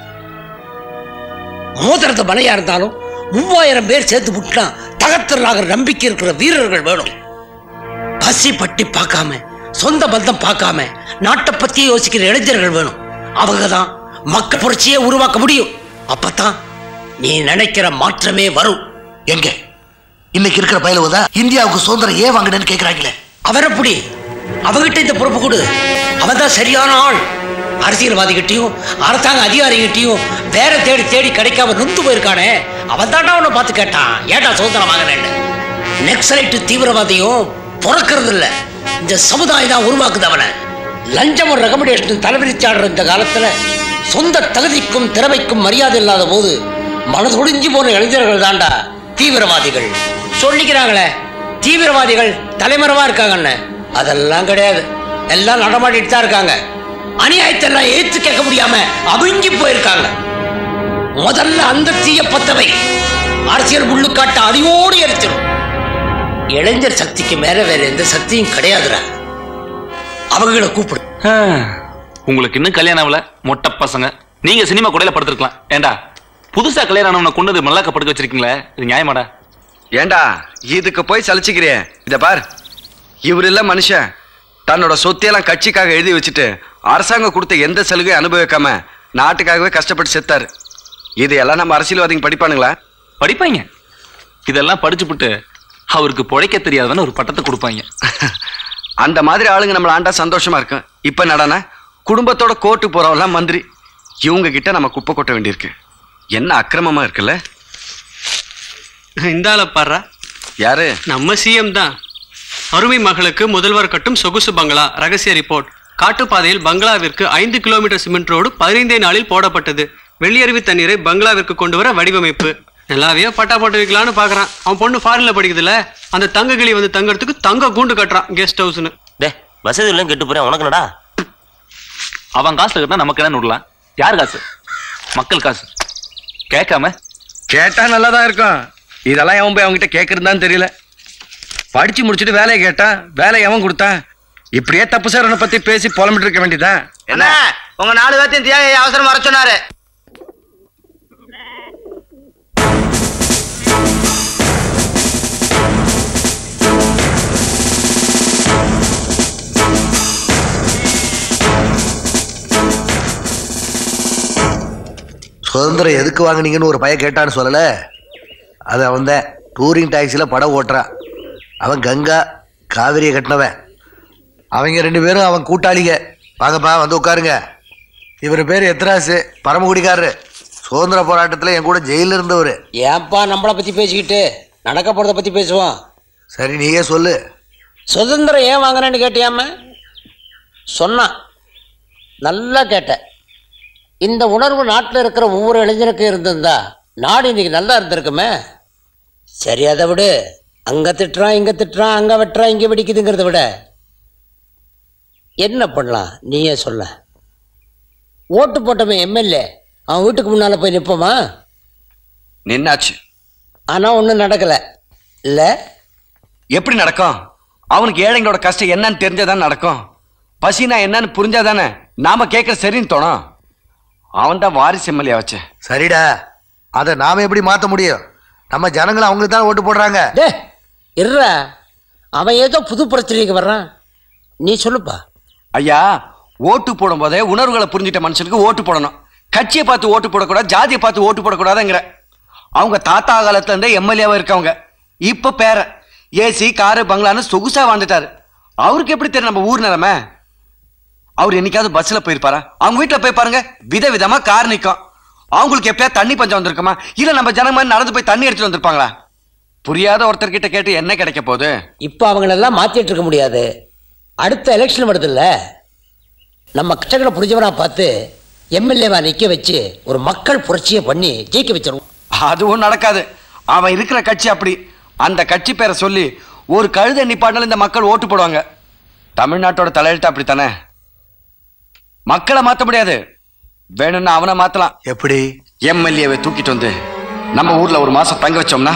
மோதிரத்து மலையா இருந்தாலும் மூவாயிரம் பேர் சேர்த்து விட்டா தகர்த்தலாகிற நம்பிக்கை இருக்கிற வீரர்கள் வேணும் பசி பட்டி பார்க்காம சொந்த பந்தம் பார்க்காம நாட்டை பத்தி யோசிக்கிற இளைஞர்கள் வேணும் அவங்க தான் மக்கள் புரட்சியே உருவாக்க முடியும் அப்பதான் நீ நினைக்கிற மாற்றமே வரும் எங்க இன்னைக்கு இருக்கிற பயலுவ தான் இந்தியாவுக்கு சுதந்திரம் ஏன் வாங்கினேன்னு கேக்குறாங்களே அவர் எப்படி அவகிட்ட இந்த பொறுப்பு கொடு அவன் தான் சரியான ஆள் அரசியல்வாதிகிட்டையும் அரசாங்க அதிகாரிகிட்டையும் வேற தேடி தேடி கிடைக்காம நொந்து போயிருக்கானே அவன் தாண்டா உன்னை பார்த்து கேட்டான் ஏட்டா சுதந்திரம் வாங்கினேன்னு நெக்ஸலைட்டு தீவிரவாதியும் பிறக்கிறது இல்ல இந்த சமுதாயம் தான் உருவாக்குது அவனை லஞ்சமும் ரெகமெண்டேஷன் தலைவிரிச்சாடுற இந்த காலத்துல சொந்த தகுதிக்கும் திறமைக்கும் மரியாதை இல்லாத போது மனதொடிஞ்சு போன இளைஞர்கள் தாண்டா தீவிரவாதிகள் சொல்லிக்கிறாங்களே தீவிரவாதிகள் தலைமறைவா இருக்காங்கன்னு அதெல்லாம் கிடையாது எல்லாம் நடமாடிட்டு தான் இருக்காங்க அநியாயத்தை எல்லாம் ஏத்து கேட்க முடியாம அவிஞ்சி போயிருக்காங்க முதல்ல அந்த தீய பத்தவை அரசியல் முள்ளுக்காட்ட அடியோடு எரிச்சிடும் இளைஞர் சக்திக்கு மேல வேற எந்த சக்தியும் கிடையாதுடா அவங்கள கூப்பிடு உங்களுக்கு இன்னும் கல்யாணம் ஆகல மொட்டை பசங்க நீங்க சினிமா கூடையில படுத்திருக்கலாம் ஏண்டா புதுசா கல்யாணம் ஆனவனை கொண்டு வந்து மல்லாக்க படுக்க வச்சிருக்கீங்களே இது நியாயமாடா ஏண்டா இதுக்கு போய் சலிச்சுக்கிறிய இத பார் இவர் இல்ல மனுஷன் தன்னோட சொத்தையெல்லாம் கட்சிக்காக எழுதி வச்சுட்டு அரசாங்கம் கொடுத்த எந்த சலுகையும் அனுபவிக்காம நாட்டுக்காகவே கஷ்டப்பட்டு செத்தாரு இது எல்லாம் நம்ம அரசியல்வாதிங்க படிப்பானுங்களா படிப்பாங்க இதெல்லாம் படிச்சுப்புட்டு அவருக்கு பொழைக்க தெரியாதவன ஒரு பட்டத்தை கொடுப்பாங்க அந்த மாதிரி ஆளுங்க நம்மள ஆண்டா சந்தோஷமா இருக்கும் இப்ப நடனா குடும்பத்தோட கோர்ட்டு போறவெல்லாம் மந்திரி இவங்க கிட்ட நம்ம குப்பை கொட்ட வேண்டியிருக்கு என்ன அக்கிரமமா இருக்குல்ல இந்தால பாடுறா யாரு நம்ம சிஎம் தான் அருமை மகளுக்கு முதல்வர் கட்டும் சொகுசு பங்களா ரகசிய ரிப்போர்ட் காட்டுப்பாதையில் பங்களாவிற்கு ஐந்து கிலோமீட்டர் சிமெண்ட் ரோடு பதினைந்தே நாளில் போடப்பட்டது வெள்ளியருவி தண்ணீரை பங்களாவிற்கு கொண்டு வர வடிவமைப்பு நல்லாவே பட்டா போட்டு வைக்கலான்னு பாக்குறான் அவன் பொண்ணு ஃபாரின்ல படிக்குதுல அந்த தங்க கிளி வந்து தங்கறதுக்கு தங்க கூண்டு கட்டுறான் கெஸ்ட் ஹவுஸ்னு டே வசதி எல்லாம் கெட்டு போறேன் உனக்கு என்னடா அவன் காசுல கட்டினா நமக்கு என்ன விடலாம் யார் காசு மக்கள் காசு கேட்காம கேட்டா நல்லா தான் இருக்கும் இதெல்லாம் எவன் போய் அவங்ககிட்ட கேட்கறதுதான் தெரியல படிச்சு முடிச்சுட்டு வேலையை கேட்டா வேலை எவன் கொடுத்தான் இப்படியே தப்பு சார் பத்தி பேசி புலம்பிட்டு இருக்க வேண்டியதா என்ன உங்க நாலு பேர்த்தையும் தியாகி அவசரம் வர சொன்னாரு சுதந்திரம் எதுக்கு வாங்குனீங்கன்னு ஒரு பையன் கேட்டான்னு சொல்லல அது அவன் தான் டூரிங் டாக்ஸியில் படம் ஓட்டுறான் அவன் கங்கா காவிரியை கட்டினவன் அவங்க ரெண்டு பேரும் அவன் கூட்டாளிங்க வாங்கப்பா வந்து உட்காருங்க இவர் பேர் எத்ராசு பரமக்குடிக்காரரு சுதந்திர போராட்டத்தில் என் கூட ஜெயிலில் இருந்தவர் ஏன்பா நம்மளை பத்தி பேசிக்கிட்டு நடக்க போறத பத்தி பேசுவோம் சரி நீயே சொல்லு சுதந்திரம் ஏன் வாங்குறேன்னு கேட்டியாம சொன்னான் நல்லா கேட்டேன் இந்த உணர்வு நாட்டில் இருக்கிற ஒவ்வொரு இளைஞருக்கும் இருந்திருந்தா நாடு இன்னைக்கு நல்லா இருந்திருக்குமே சரி அதை விடு அங்க திட்டுறான் இங்க திட்டுறான் அங்க வெட்டுறான் இங்க வெடிக்குதுங்கிறத விட என்ன பண்ணலாம் நீயே சொல்ல ஓட்டு போட்டவன் எம்எல்ஏ அவன் வீட்டுக்கு முன்னால போய் நிற்போமா நின்னாச்சு ஆனா ஒன்றும் நடக்கல இல்ல எப்படி நடக்கும் அவனுக்கு ஏழைங்களோட கஷ்டம் என்னன்னு தெரிஞ்சாதான் நடக்கும் பசினா என்னன்னு புரிஞ்சாதானே நாம கேட்கற சரின்னு தோணும் அவன் தான் வாரிசு எம்எல்ஏ வச்சு சரிடா அதை நாம எப்படி மாற்ற முடியும் நம்ம ஜனங்களை அவங்களுக்கு தான் ஓட்டு போடுறாங்க டே இருடா அவன் ஏதோ புது பிரச்சனைக்கு வர்றான் நீ சொல்லுப்பா ஐயா ஓட்டு போடும் போதே உணர்வுகளை புரிஞ்சிட்ட மனுஷனுக்கு ஓட்டு போடணும் கட்சியை பார்த்து ஓட்டு போடக்கூடாது ஜாதியை பார்த்து ஓட்டு போடக்கூடாதுங்கிற அவங்க தாத்தா காலத்துல இருந்தே எம்எல்ஏவா இருக்கவங்க இப்ப பேர ஏசி காரு பங்களான்னு சொகுசா வாழ்ந்துட்டாரு அவருக்கு எப்படி தெரியும் நம்ம ஊர் நிலைமை அவர் என்னைக்காவது பஸ்ல போயிருப்பாரா அவங்க வீட்டுல போய் பாருங்க விதவிதமா கார் நிக்கும் அவங்களுக்கு எப்பயா தண்ணி பஞ்சம் வந்திருக்குமா இல்ல நம்ம ஜனங்க மாதிரி நடந்து போய் தண்ணி எடுத்துட்டு வந்திருப்பாங்களா புரியாத ஒருத்தர்கிட்ட கேட்டு என்ன கிடைக்க போகுது இப்போ அவங்களெல்லாம் மாத்திட்டு இருக்க முடியாது அடுத்த எலெக்ஷன் வருதுல்ல நம்ம கஷ்டங்களை புரிஞ்சவனா பார்த்து எம்எல்ஏவா நிக்க வச்சு ஒரு மக்கள் புரட்சியை பண்ணி ஜெயிக்க வச்சிருவோம் அதுவும் நடக்காது அவன் இருக்கிற கட்சி அப்படி அந்த கட்சி பேரை சொல்லி ஒரு கழுதை நிப்பாட்டினாலும் இந்த மக்கள் ஓட்டு போடுவாங்க தமிழ்நாட்டோட தலையெழுத்து அப்படித்தானே மக்களை மாத்த முடியாது வேணும்னா அவனை மாத்தலாம் எப்படி எம்எல்ஏவை தூக்கிட்டு வந்து நம்ம ஊர்ல ஒரு மாசம் தங்க வச்சோம்னா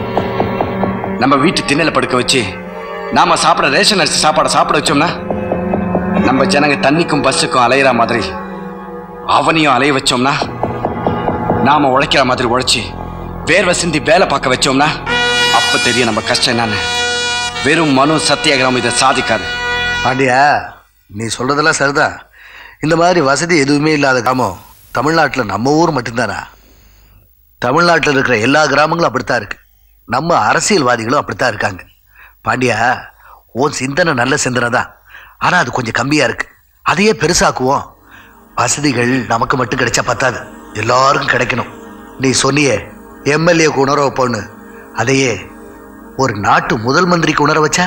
நம்ம வீட்டு திண்ணையில படுக்க வச்சு நாம சாப்பிட ரேஷன் அரிசி சாப்பாடை சாப்பிட வச்சோம்னா நம்ம ஜனங்க தண்ணிக்கும் பஸ்ஸுக்கும் அலையிற மாதிரி அவனையும் அலைய வச்சோம்னா நாம உழைக்கிற மாதிரி உழைச்சி வேர்வை சிந்தி வேலை பார்க்க வச்சோம்னா அப்ப தெரியும் நம்ம கஷ்டம் என்னன்னு வெறும் மனு சத்தியாகிரகம் இதை சாதிக்காது பாண்டியா நீ சொல்றதெல்லாம் சரிதான் இந்த மாதிரி வசதி எதுவுமே இல்லாத கிராமம் தமிழ்நாட்டில் நம்ம ஊர் மட்டும்தானா தமிழ்நாட்டில் இருக்கிற எல்லா கிராமங்களும் அப்படித்தான் இருக்கு நம்ம அரசியல்வாதிகளும் அப்படித்தான் இருக்காங்க பாண்டியா உன் சிந்தனை நல்ல சிந்தனை தான் ஆனால் அது கொஞ்சம் கம்மியாக இருக்கு அதையே பெருசாக்குவோம் வசதிகள் நமக்கு மட்டும் கிடைச்சா பத்தாது எல்லாருக்கும் கிடைக்கணும் நீ சொன்னியே எம்எல்ஏக்கு உணர வைப்போன்னு அதையே ஒரு நாட்டு முதல் மந்திரிக்கு உணர வச்சா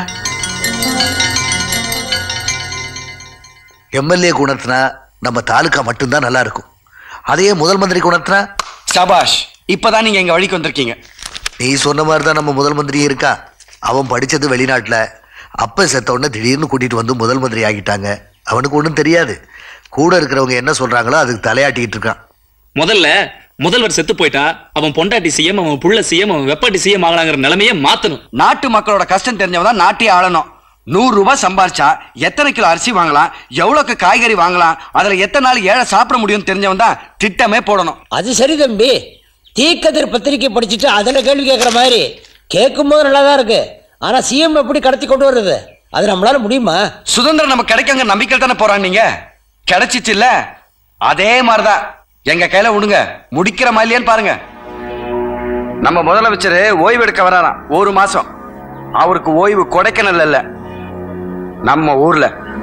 எம்எல்ஏக்கு உணர்த்தினா நம்ம தாலுக்கா மட்டும்தான் நல்லா இருக்கும் அதையே முதல் மந்திரிக்கு உணர்த்தினா சபாஷ் இப்பதான் நீங்க எங்க வழிக்கு வந்திருக்கீங்க நீ சொன்ன மாதிரி தான் நம்ம முதல் மந்திரி இருக்கான் அவன் படிச்சது வெளிநாட்டில் அப்ப செத்த உடனே திடீர்னு கூட்டிட்டு வந்து முதல் மந்திரி ஆகிட்டாங்க அவனுக்கு ஒன்றும் தெரியாது கூட இருக்கிறவங்க என்ன சொல்றாங்களோ அதுக்கு தலையாட்டிக்கிட்டு இருக்கான் முதல்ல முதல்வர் செத்து போயிட்டா அவன் பொண்டாட்டி சிஎம் அவன் புள்ள சிஎம் அவன் வெப்பாட்டி சிஎம் ஆகலாங்கிற நிலைமையை மாத்தணும் நாட்டு மக்களோட கஷ்டம் தெரிஞ்சவன் தான் நாட்டையே ஆளணும் நூறு ரூபாய் சம்பாரிச்சா எத்தனை கிலோ அரிசி வாங்கலாம் எவ்வளோக்கு காய்கறி வாங்கலாம் அதுல எத்தனை நாள் ஏழை சாப்பிட முடியும்னு தெரிஞ்சவன் தான் திட்டமே போடணும் அது சரி தம்பி தீக்கதிர் பத்திரிக்கை படிச்சுட்டு அதில் கேள்வி கேட்குற மாதிரி கேட்கும்போது நல்லா தான் இருக்கு ஆனால் சிஎம் எப்படி கடத்தி கொண்டு வர்றது அது நம்மளால முடியுமா சுதந்திரம் நம்ம கிடைக்கங்க நம்பிக்கை தானே போறான் நீங்க கிடைச்சிச்சு இல்ல அதே மாதிரிதான் எங்க கையில விடுங்க முடிக்கிற மாதிரியான்னு பாருங்க நம்ம முதலமைச்சர் ஓய்வு எடுக்க வராராம் ஒரு மாசம் அவருக்கு ஓய்வு கொடைக்கானல் இல்ல நம்ம ஊர்ல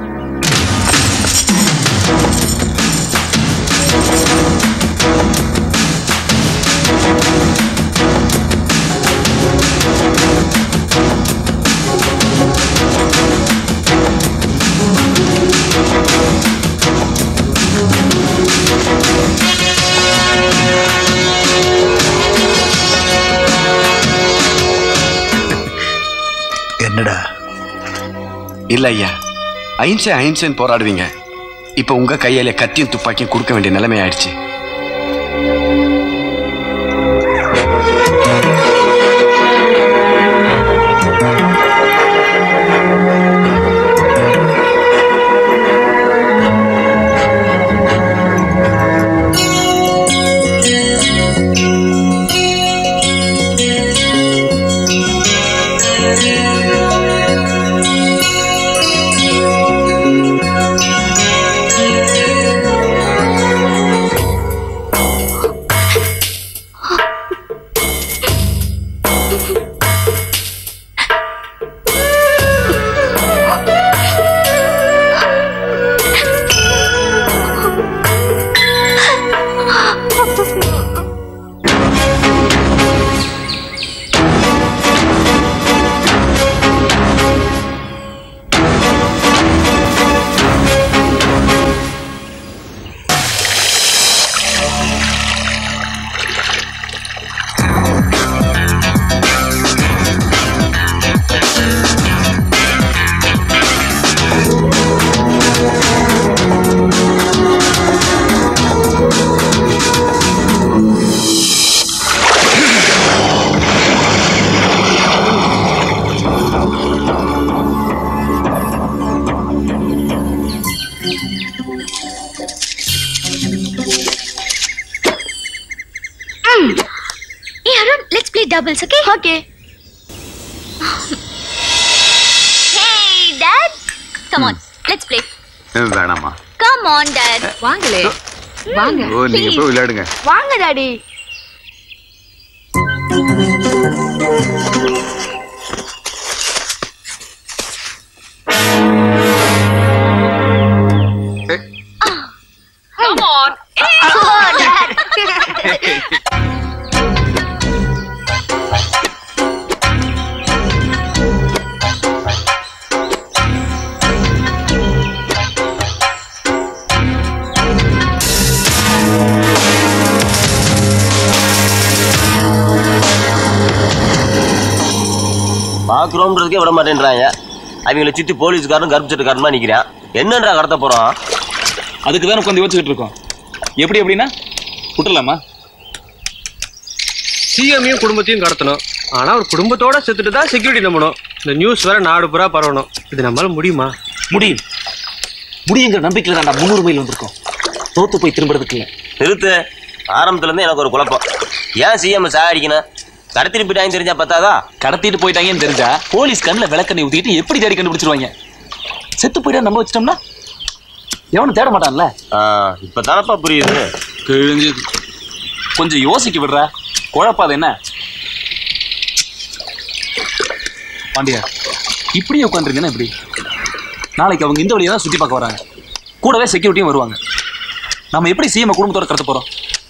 என்னடா இல்ல ஐயா அஹிம்சை அஹிம்சைன்னு போராடுவீங்க இப்ப உங்க கையில கத்தியும் துப்பாக்கியும் கொடுக்க வேண்டிய நிலைமை ஆயிடுச்சு doubles, okay? Okay. hey, Dad. Come on, let's play. வேணாமா Come on, Dad. வாங்களே வாங்க ஓ நீங்க போய் விளையாடுங்க வாங்க டாடி Come on. பாக்குறோம்ன்றதுக்கே விட மாட்டேன்றாங்க அவங்கள சுத்தி போலீஸ்காரன் கருப்பு சட்டுக்காரமா நிக்கிறான் என்னன்றா கடத்த போறோம் அதுக்கு தான் உட்காந்து யோசிச்சுட்டு இருக்கோம் எப்படி எப்படின்னா விட்டுலாமா சிஎம்மையும் குடும்பத்தையும் கடத்தணும் ஆனா ஒரு குடும்பத்தோட செத்துட்டு தான் செக்யூரிட்டி நம்பணும் இந்த நியூஸ் வேற நாடு பூரா பரவணும் இது நம்மளால முடியுமா முடியும் முடியுங்கிற நம்பிக்கையில தான் முன்னுரிமையில் வந்திருக்கோம் தோத்து போய் திரும்புறதுக்கு இல்லை நிறுத்து ஆரம்பத்துல இருந்து எனக்கு ஒரு குழப்பம் ஏன் சிஎம் சாகடிக்கணும் கடத்திட்டு போயிட்டாங்கன்னு தெரிஞ்சா பத்தாதா கடத்திட்டு போயிட்டாங்கன்னு தெரிஞ்சா போலீஸ் கண்ணில் விளக்கண்ணை ஊத்திட்டு எப்படி தேடி கண்டுபிடிச்சிருவாங்க செத்து போயிட்டா நம்ம வச்சிட்டோம்னா எவனும் தேட மாட்டான்ல இப்ப தானப்பா புரியுது கிழிஞ்சு கொஞ்சம் யோசிக்க விடுற குழப்பாது என்ன பாண்டியா இப்படியே உட்காந்துருங்கன்னா எப்படி நாளைக்கு அவங்க இந்த வழியை தான் சுற்றி பார்க்க வராங்க கூடவே செக்யூரிட்டியும் வருவாங்க நம்ம எப்படி சிஎம் குடும்பத்தோட கடத்த போகிறோம்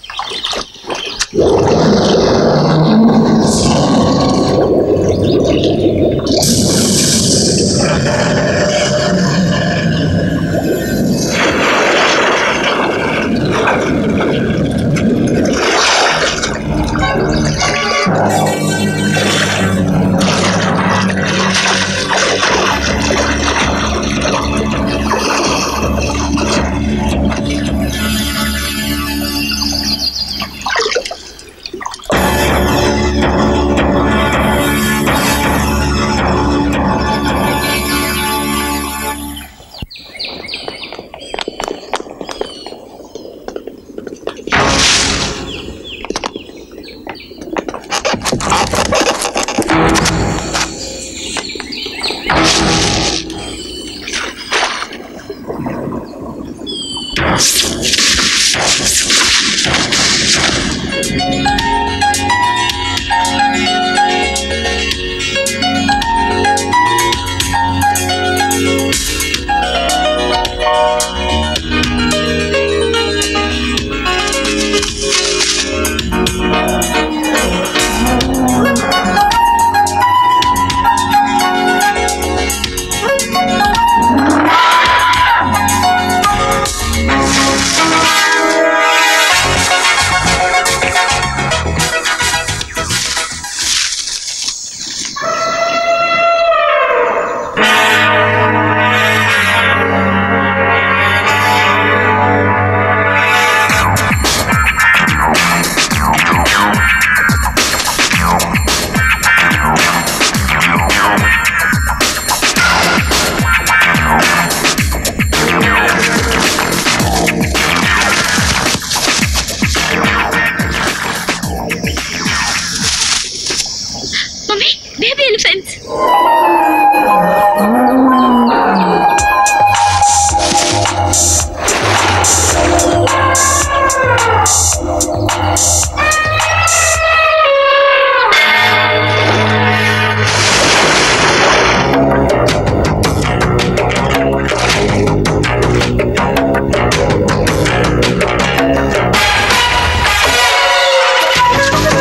Mummy, baby elephants.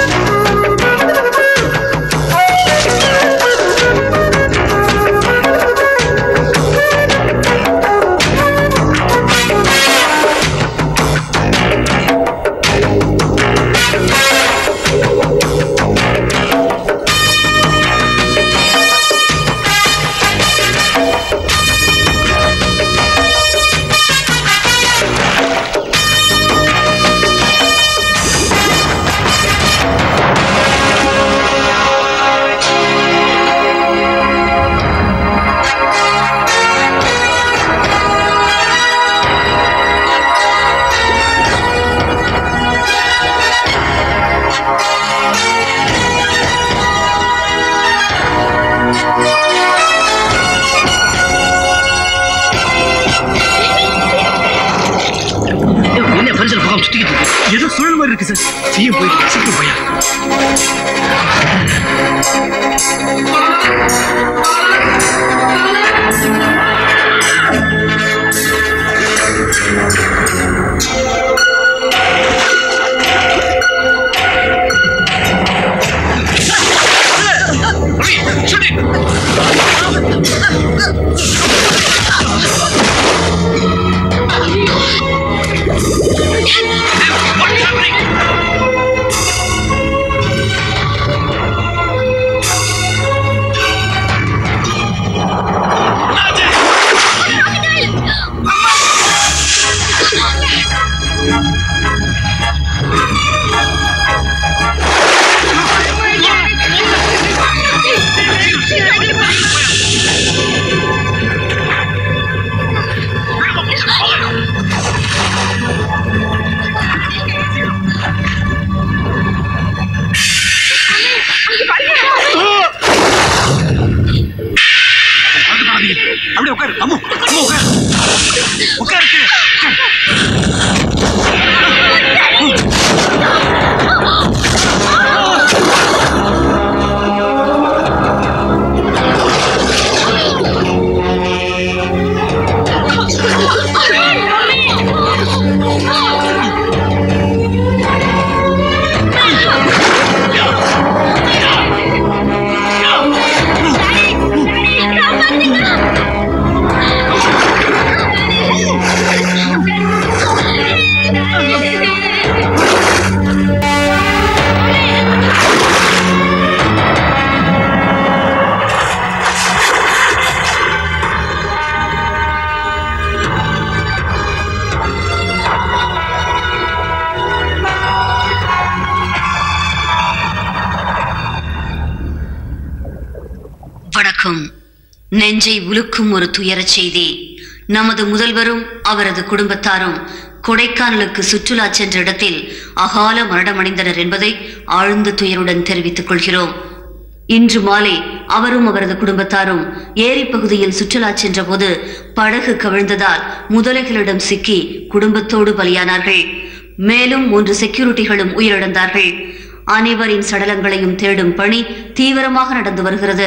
Thank you. ஏதோ சுழல் மாதிரி இருக்கு சார் சிஎம் போயிட்டு சீக்கிரம் போயா அப்படியே உட்காரு அம்மு அம்மு உட்காரு உட்காரு கீழே. வணக்கம் நெஞ்சை உலுக்கும் ஒரு துயரச் செய்தி நமது முதல்வரும் அவரது குடும்பத்தாரும் கொடைக்கானலுக்கு சுற்றுலா சென்ற இடத்தில் அகால மரணமடைந்தனர் என்பதை ஆழ்ந்த துயருடன் தெரிவித்துக் கொள்கிறோம் இன்று மாலை அவரும் அவரது குடும்பத்தாரும் ஏரி பகுதியில் சுற்றுலா சென்றபோது படகு கவிழ்ந்ததால் முதலைகளிடம் சிக்கி குடும்பத்தோடு பலியானார்கள் மேலும் மூன்று செக்யூரிட்டிகளும் உயிரிழந்தார்கள் அனைவரின் சடலங்களையும் தேடும் பணி தீவிரமாக நடந்து வருகிறது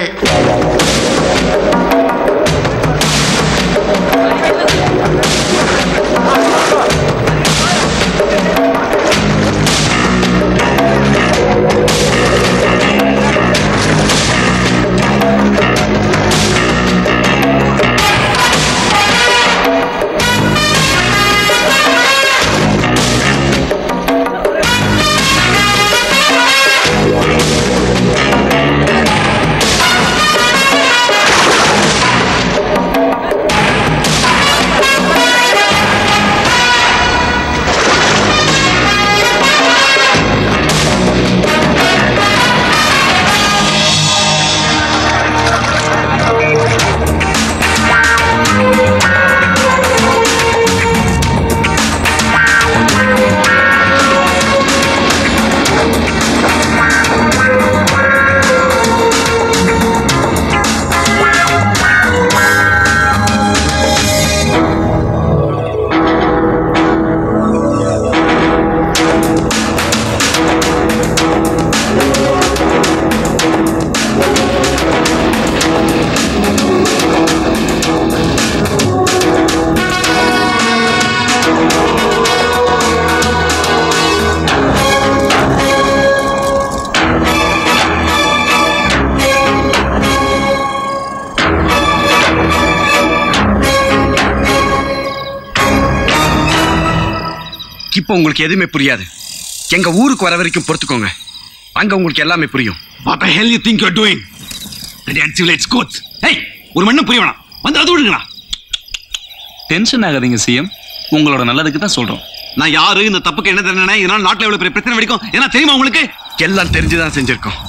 இப்போ உங்களுக்கு எதுவுமே புரியாது எங்க ஊருக்கு வர வரைக்கும் பொறுத்துக்கோங்க அங்க உங்களுக்கு எல்லாமே புரியும் What the hell you think you're doing? Ready and civil, it's good. Hey, ஒரு மண்ணும் புரிய வேணாம் வந்து அது விடுங்கடா டென்ஷன் ஆகாதீங்க சிஎம் உங்களோட நல்லதுக்கு தான் சொல்றோம் நான் யாரு இந்த தப்புக்கு என்ன தண்டனை இதனால நாட்டுல எவ்வளவு பெரிய பிரச்சனை வெடிக்கும் ஏன்னா தெரியுமா உங்களுக்கு எல்லாம் தெரிஞ்சுதான் செஞ்சிருக்கோம்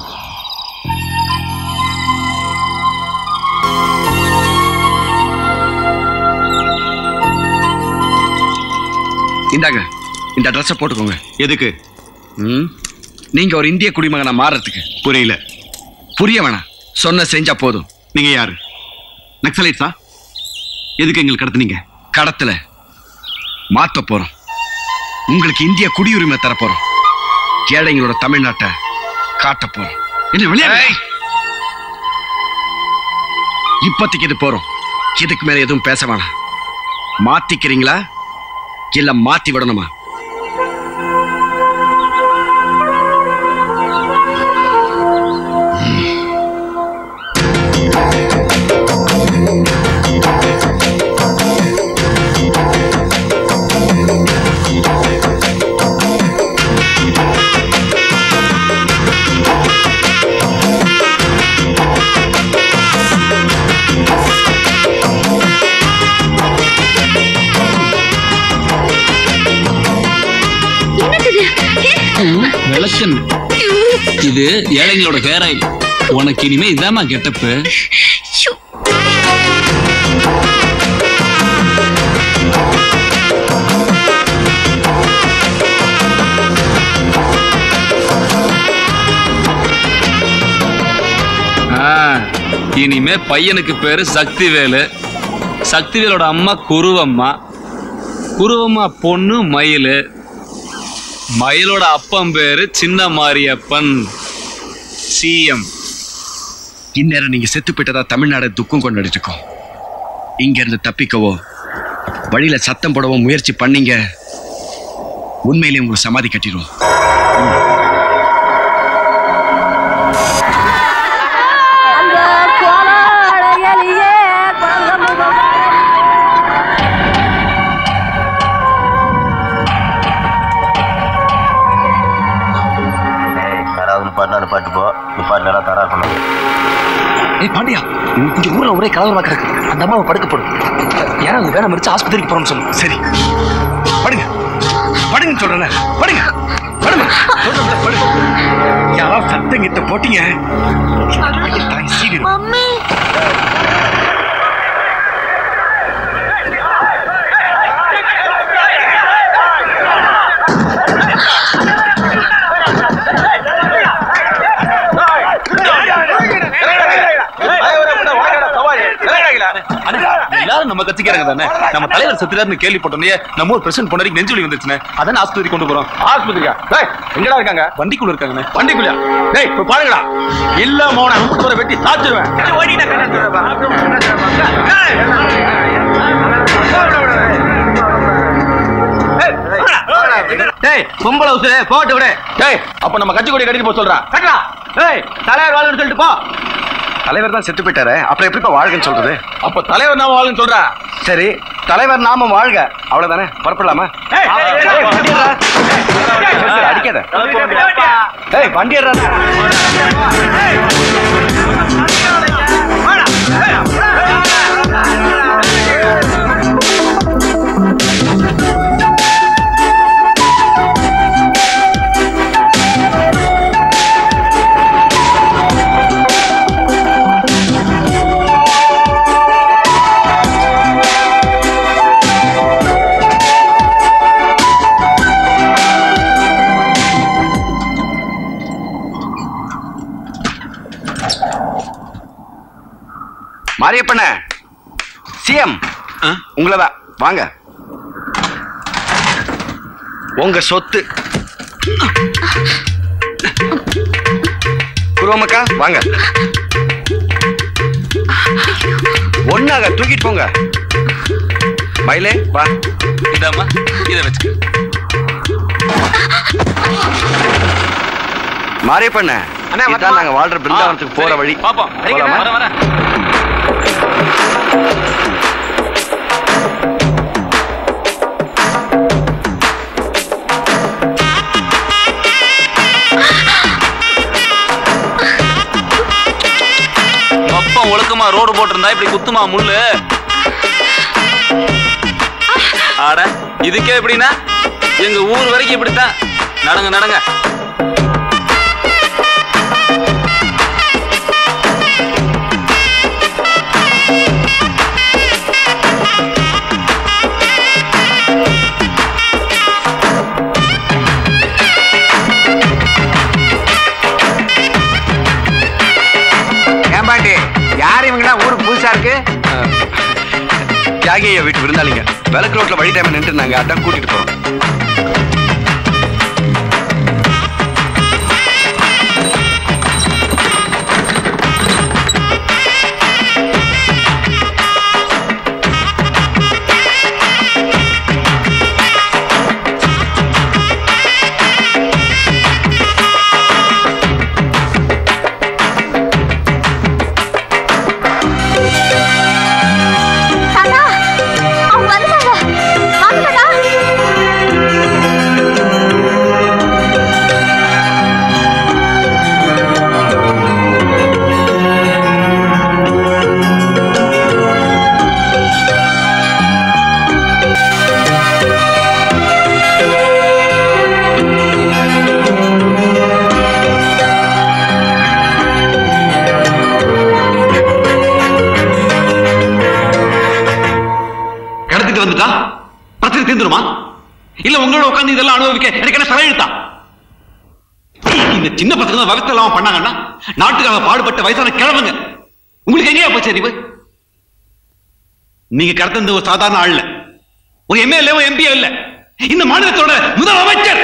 இந்தாங்க இந்த ட்ரெஸ்ஸை போட்டுக்கோங்க எதுக்கு ம் நீங்க ஒரு இந்திய குடிமகனா மாறுறதுக்கு புரியல புரிய வேணாம் சொன்ன செஞ்சா போதும் நீங்க யாரு நக்சலைட்ஸா எதுக்கு எங்களுக்கு கடத்துனீங்க கடத்தல மாத்த போறோம் உங்களுக்கு இந்திய குடியுரிமை தரப்போறோம் ஏழைங்களோட தமிழ்நாட்டை காட்ட போறோம் என்ன விளையாடு இப்போதைக்கு இது போறோம் இதுக்கு மேல எதுவும் பேச வேணாம் மாத்திக்கிறீங்களா இல்ல மாத்தி விடணுமா விளக்கன் இது ஏழைங்களோட ஹேர் ஆயில் உனக்கு இனிமே இதாம்மா கெட்டப்பு ஆ, இனிமே பையனுக்கு பேரு சக்திவேலு சக்திவேலோட அம்மா குருவம்மா குருவம்மா பொண்ணு மயிலு மயிலோட அப்பன் பேரு சின்ன மாரியப்பன் சிஎம் இந்நேரம் நீங்க செத்து போயிட்டதா தமிழ்நாடு துக்கம் கொண்டாடிட்டு இருக்கோம் இங்க இருந்து தப்பிக்கவோ வழியில சத்தம் போடவோ முயற்சி பண்ணீங்க உண்மையிலேயே உங்களுக்கு சமாதி கட்டிடுவோம் யாராவது நிப்பாட்டினா நிப்பாட்டு போ நிப்பாட்டினா தரா இருக்கணும் ஏய் பாண்டியா இங்க ஊர்ல ஒரே கலவரமா கிடக்கு அந்த அம்மாவை படுக்க போடும் யாராவது வேலை முடிச்சு ஆஸ்பத்திரிக்கு போறோம்னு சொல்லு சரி படுங்க படுங்க சொல்றேன் படுங்க படுங்க சொல்றேன்ல, படுங்க யாராவது சத்தம் கிட்ட போட்டீங்க தாய் சீவிரும். எல்லாரும் நம்ம கட்சிக்காரங்க தானே நம்ம தலைவர் செத்துறாருன்னு கேள்விப்பட்டோன்னே நம்ம ஒரு பிரசிடன்ட் பொண்ணாடி நெஞ்சு வலி வந்துச்சுனே அதான் ஆஸ்பத்திரி கொண்டு போறோம் ஆஸ்பத்திரிக்கா டேய் எங்கடா இருக்காங்க வண்டிக்குள்ள இருக்காங்கண்ணே வண்டிக்குள்ள டேய் போய் பாருங்கடா இல்ல மோன அனுப்புற வெட்டி சாச்சிருவேன் டேய் பொம்பளை உசு போட்டு விடு டேய் அப்ப நம்ம கட்சி கொடி கட்டிட்டு போக சொல்றா கட்டா டேய் தலைவர் வாழ்னு சொல்லிட்டு போ தலைவர் தான் செத்து போயிட்டாரு அப்புறம் எப்படிப்பா வாழ்கன்னு சொல்றது அப்ப தலைவர் நாம வாழ்னு சொல்றா சரி தலைவர் நாம வாழ்க அவ்வளவுதானே புறப்படலாமா ஏய், ஏய், ஏய், ஏய், வண்டி ஏறுடா. சரி, சரி, அடிக்காத ஏய் வண்டி ஏறுடா. மாரியப்பண்ண சிஎம் உங்களதான் வாங்க உங்க சொத்து குருவமக்கா வாங்க ஒன்னாக தூக்கிட்டு போங்க மயிலே வா இதாம்மா இதை வச்சுக்க மாரியப்பண்ண இதான் நாங்க வாழ்ற பிருந்தாவனத்துக்கு போற வழி பாப்போம் போலாமா? வர வர மொப்பம் ஒழுக்கமா ரோடு போட்டிருந்தா இப்படி குத்துமா முள்ளு ஆட இதுக்கே எப்படின்னா எங்க ஊர் வரைக்கும் இப்படித்தான் நடங்க நடங்க ஏம்பாட்டி யார் இவங்களா ஊருக்கு புதுசா இருக்கு தியாகிய வீட்டு விருந்தாளிங்க விளக்கு ரோட்ல வழி டைம் நின்று நாங்க அதான் கூட்டிட்டு போறோம் இதெல்லாம் அனுபவிக்க எனக்கு என்ன தலையெழுத்தா இந்த சின்ன பசங்க வளர்த்து இல்லாம பண்ணாங்கன்னா நாட்டுக்காக பாடுபட்ட வயசான கிழவங்க உங்களுக்கு எங்கேயா போச்சு அறிவு நீங்க கடத்தது ஒரு சாதாரண ஆள் இல்ல ஒரு எம்எல்ஏ எம்பியோ இல்ல இந்த மாநிலத்தோட முதலமைச்சர்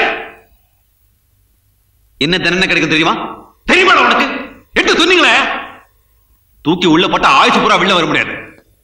என்ன தண்டனை கிடைக்கும் தெரியுமா தெரியுமா உனக்கு எடுத்து சொன்னீங்களே தூக்கி உள்ள போட்ட ஆயுசு பூரா வெளில வர முடியாது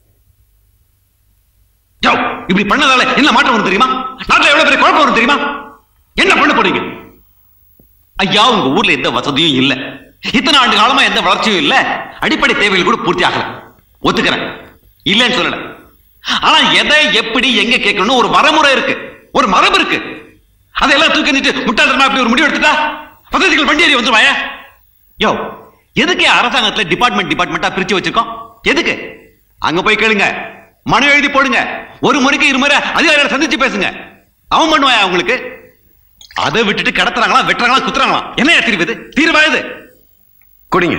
யோ, இப்படி பண்ணதால என்ன மாற்றம் வரும் தெரியுமா நாட்டுல எவ்வளவு பெரிய குழப்பம் வரும் தெரியுமா என்ன பண்ண போறீங்க ஐயா உங்க ஊர்ல எந்த வசதியும் இல்ல இத்தனை ஆண்டு காலமா எந்த வளர்ச்சியும் இல்ல அடிப்படை தேவைகள் கூட பூர்த்தி ஆகல ஒத்துக்கிறேன் இல்லைன்னு சொல்லல ஆனா எதை எப்படி எங்க கேட்கணும் ஒரு வரமுறை இருக்கு ஒரு மரபு இருக்கு அதெல்லாம் தூக்கி நிட்டு முட்டாள்தனமா இப்படி ஒரு முடிவு எடுத்துட்டா வசதிகள் வண்டி ஏறி வந்துருவாயா யோ எதுக்கு அரசாங்கத்துல டிபார்ட்மெண்ட் டிபார்ட்மெண்டா பிரிச்சு வச்சிருக்கோம் எதுக்கு அங்க போய் கேளுங்க மனு எழுதி போடுங்க ஒரு முறைக்கு இருமுறை அதிகாரிகளை சந்திச்சு பேசுங்க அவன் பண்ணுவாயா உங்களுக்கு அதை விட்டுட்டு கடத்துறாங்களா வெட்டுறாங்களா குத்துறாங்களா என்ன தீர்வு இது தீர்வா இது குடிங்க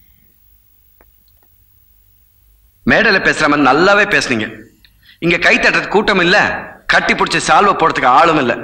மேடையில பேசுற மாதிரி நல்லாவே பேசுனீங்க இங்க கை தட்டுறது கூட்டம் இல்ல கட்டி பிடிச்ச சால்வை போடுறதுக்கு ஆளும் இல்ல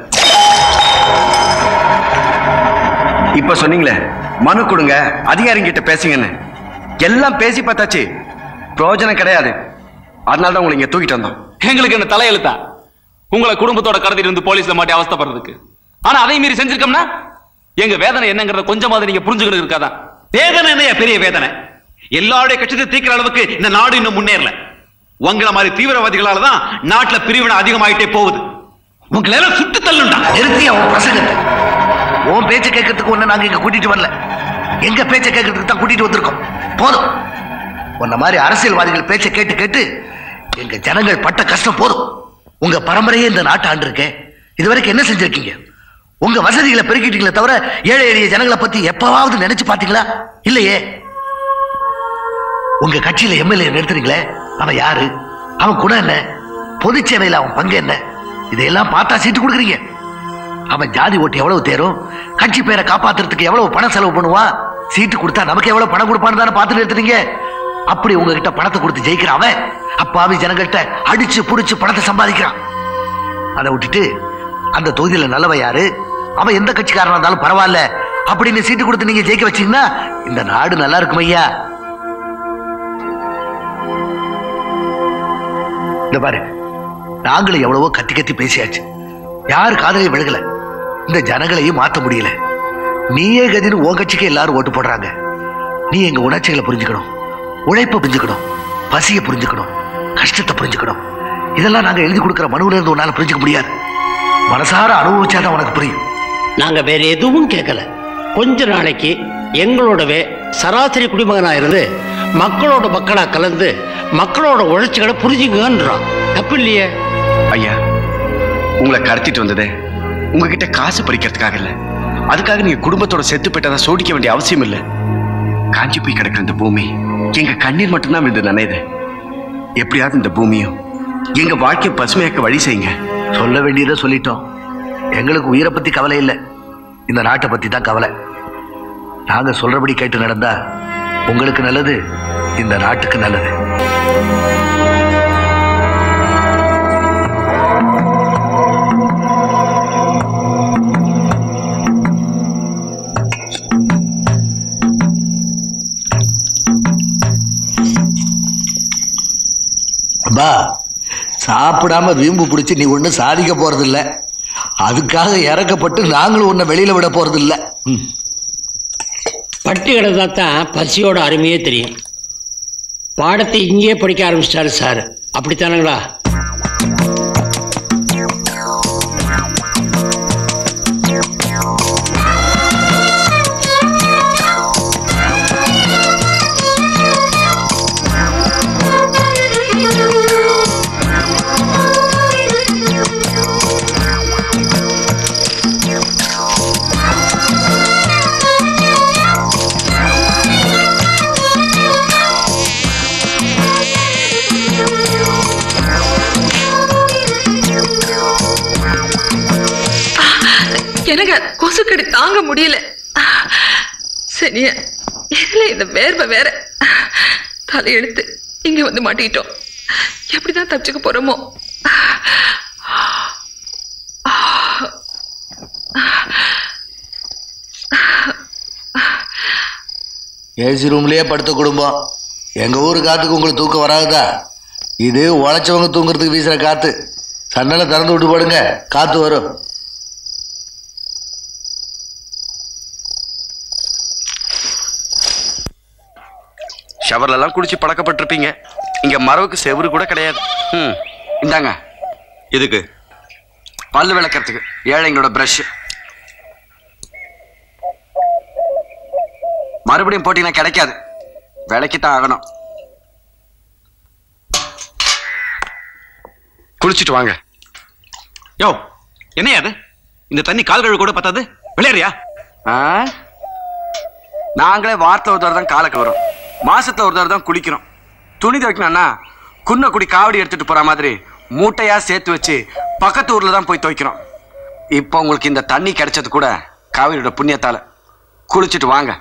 இப்ப சொன்னீங்களே மனு கொடுங்க அதிகாரிங்க கிட்ட பேசுங்கன்னு எல்லாம் பேசி பார்த்தாச்சு பிரயோஜனம் கிடையாது அதனால தான் உங்களை இங்க தூக்கிட்டு வந்தோம் எங்களுக்கு என்ன தலையெழுத்தா உங்களை குடும்பத்தோட கடத்திட்டு இருந்து போலீஸ்ல மாட்டி அவஸ்தைப்படுறதுக்கு ஆனா அதை மீறி செஞ்சிருக்கோம்னா எங்க வேதனை என்னங்கறத கொஞ்சமாவது நீங்க புரிஞ்சுக்கிட்டு இருக்காதான் வேதனை என்னையா பெரிய வேதனை எல்லாருடைய கட்சத்தை தீக்கிற அளவுக்கு இந்த நாடு இன்னும் முன்னேறல உங்களை மாதிரி தீவிரவாதிகளால தான் நாட்டுல பிரிவினை அதிகமாயிட்டே போகுது உங்களை எல்லாம் சுட்டு தள்ளுண்டா நிறுத்தி அவன் பிரசங்கத்தை உன் பேச்ச கேட்கறதுக்கு ஒண்ணு நாங்க இங்க கூட்டிட்டு வரல எங்க பேச்ச கேட்கறதுக்கு தான் கூட்டிட்டு வந்திருக்கோம் போதும் உன்ன மாதிரி அரசியல்வாதிகள் பேச்ச கேட்டு கேட்டு எங்க ஜனங்கள் பட்ட கஷ்டம் போதும் உங்க பரம்பரையே இந்த நாட்டை ஆண்டிருக்கே இதுவரைக்கும் என்ன செஞ்சிருக்கீங்க உங்க வசதிகளை பெருக்கிட்டீங்களே தவிர ஏழை எளிய ஜனங்களை பத்தி எப்பவாவது நினைச்சு பாத்தீங்களா இல்லையே உங்க கட்சியில எம்எல்ஏ நிறுத்துறீங்களே அவன் யாரு அவன் குணம் என்ன பொதுச் சேவையில அவன் பங்கு என்ன இதையெல்லாம் பார்த்தா சீட்டு கொடுக்குறீங்க அவன் ஜாதி ஓட்டு எவ்வளவு தேரும் கட்சி பேரை காப்பாத்துறதுக்கு எவ்வளவு பணம் செலவு பண்ணுவான் சீட்டு கொடுத்தா நமக்கு எவ்வளவு பணம் கொடுப்பான்னு தானே பார்த்து நிறுத்துறீங்க அப்படி உங்ககிட்ட பணத்தை கொடுத்து ஜெயிக்கிறான் அவன் அப்பாவி ஜனங்கள்கிட்ட அடிச்சு புடிச்சு பணத்தை சம்பாதிக்கிறான் அதை விட்டுட்டு அந்த தொகுதியில நல்லவன் யாரு அவன் எந்த கட்சிக்காரனா இருந்தாலும் பரவாயில்ல அப்படின்னு சீட்டு கொடுத்து நீங்க ஜெயிக்க வச்சீங்கன்னா இந்த நாடு நல்லா இருக்கும் ஐயா இந்த பாரு நாங்களும் எவ்வளவோ கத்தி கத்தி பேசியாச்சு யார் காதலையும் விழுகல இந்த ஜனங்களையும் மாத்த முடியல நீயே கதின்னு உன் கட்சிக்கு எல்லாரும் ஓட்டு போடுறாங்க நீ எங்க உணர்ச்சிகளை புரிஞ்சுக்கணும் உழைப்பை புரிஞ்சுக்கணும் பசியை புரிஞ்சுக்கணும் கஷ்டத்தை புரிஞ்சுக்கணும் இதெல்லாம் நாங்க எழுதி கொடுக்கிற மனுவில இருந்து உன்னால புரிஞ்சுக்க முடியாது மனசார அனுபவிச்சாதான் உனக்கு புரியும் நாங்க வேற எதுவும் கேட்கல கொஞ்ச நாளைக்கு எங்களோடவே சராசரி குடிமகனா இருந்து மக்களோட மக்களா கலந்து மக்களோட உழைச்சிகளை புரிஞ்சுங்கன்றான் தப்பு இல்லையே ஐயா உங்களை கடத்திட்டு வந்ததே உங்ககிட்ட காசு பறிக்கிறதுக்காக இல்ல அதுக்காக நீங்க குடும்பத்தோட செத்து போயிட்டதா சோடிக்க வேண்டிய அவசியம் இல்ல காஞ்சி போய் கிடக்குற இந்த பூமி எங்க கண்ணீர் மட்டும்தான் விழுந்து நனையுது எப்படியாவது இந்த பூமியும் எங்க வாழ்க்கையை பசுமையாக்க வழி செய்யுங்க சொல்ல வேண்டியதை சொல்லிட்டோம் எங்களுக்கு உயிரை பத்தி கவலை இல்லை இந்த நாட்டை பத்தி தான் கவலை நாங்க சொல்றபடி கேட்டு நடந்தா உங்களுக்கு நல்லது இந்த நாட்டுக்கு நல்லது அப்பா சாப்பிடாம வீம்பு பிடிச்சி நீ ஒன்றும் சாதிக்க போறதில்ல அதுக்காக இறக்கப்பட்டு நாங்களும் உன்னை வெளியில விட போறதில்ல ம் பட்டி கிடந்தா தான் பசியோட அருமையே தெரியும் பாடத்தை இங்கேயே படிக்க ஆரம்பிச்சிட்டாரு சார் அப்படித்தானுங்களா எனக்கு கொசுக்கடி தாங்க முடியல சரியா இதுல இந்த வேர்வை வேற தலையெடுத்து இங்க வந்து மாட்டிக்கிட்டோம் எப்படிதான் தப்பிச்சுக்க போறோமோ ஏசி ரூம்லயே படுத்த குடும்பம் எங்க ஊரு காத்துக்கு உங்களுக்கு தூக்கம் வராதுதா இது உழைச்சவங்க தூங்குறதுக்கு வீசுற காத்து சன்னலை திறந்து விட்டு போடுங்க காத்து வரும் ஷவர்ல எல்லாம் குடிச்சு பழக்கப்பட்டிருப்பீங்க இங்க மரவுக்கு செவுரு கூட கிடையாது ம் இந்தாங்க இதுக்கு பல்லு விளக்கறதுக்கு ஏழைங்களோட பிரஷ் மறுபடியும் போட்டீங்கன்னா கிடைக்காது விலைக்குத்தான் ஆகணும் குளிச்சுட்டு வாங்க யோ என்னையா அது இந்த தண்ணி கால் கழுவு கூட பத்தாது விளையாடுறியா ஆ? நாங்களே வாரத்தில் ஒரு தடவை தான் காலுக்கு வரும் மாசத்துல ஒரு தடவை தான் குளிக்கிறோம் துணி துவைக்கணும்னா குன்ன குடி காவடி எடுத்துட்டு போற மாதிரி மூட்டையா சேர்த்து வச்சு பக்கத்து ஊர்ல தான் போய் துவைக்கிறோம் இப்போ உங்களுக்கு இந்த தண்ணி கிடைச்சது கூட காவிரியோட புண்ணியத்தால குளிச்சுட்டு வாங்க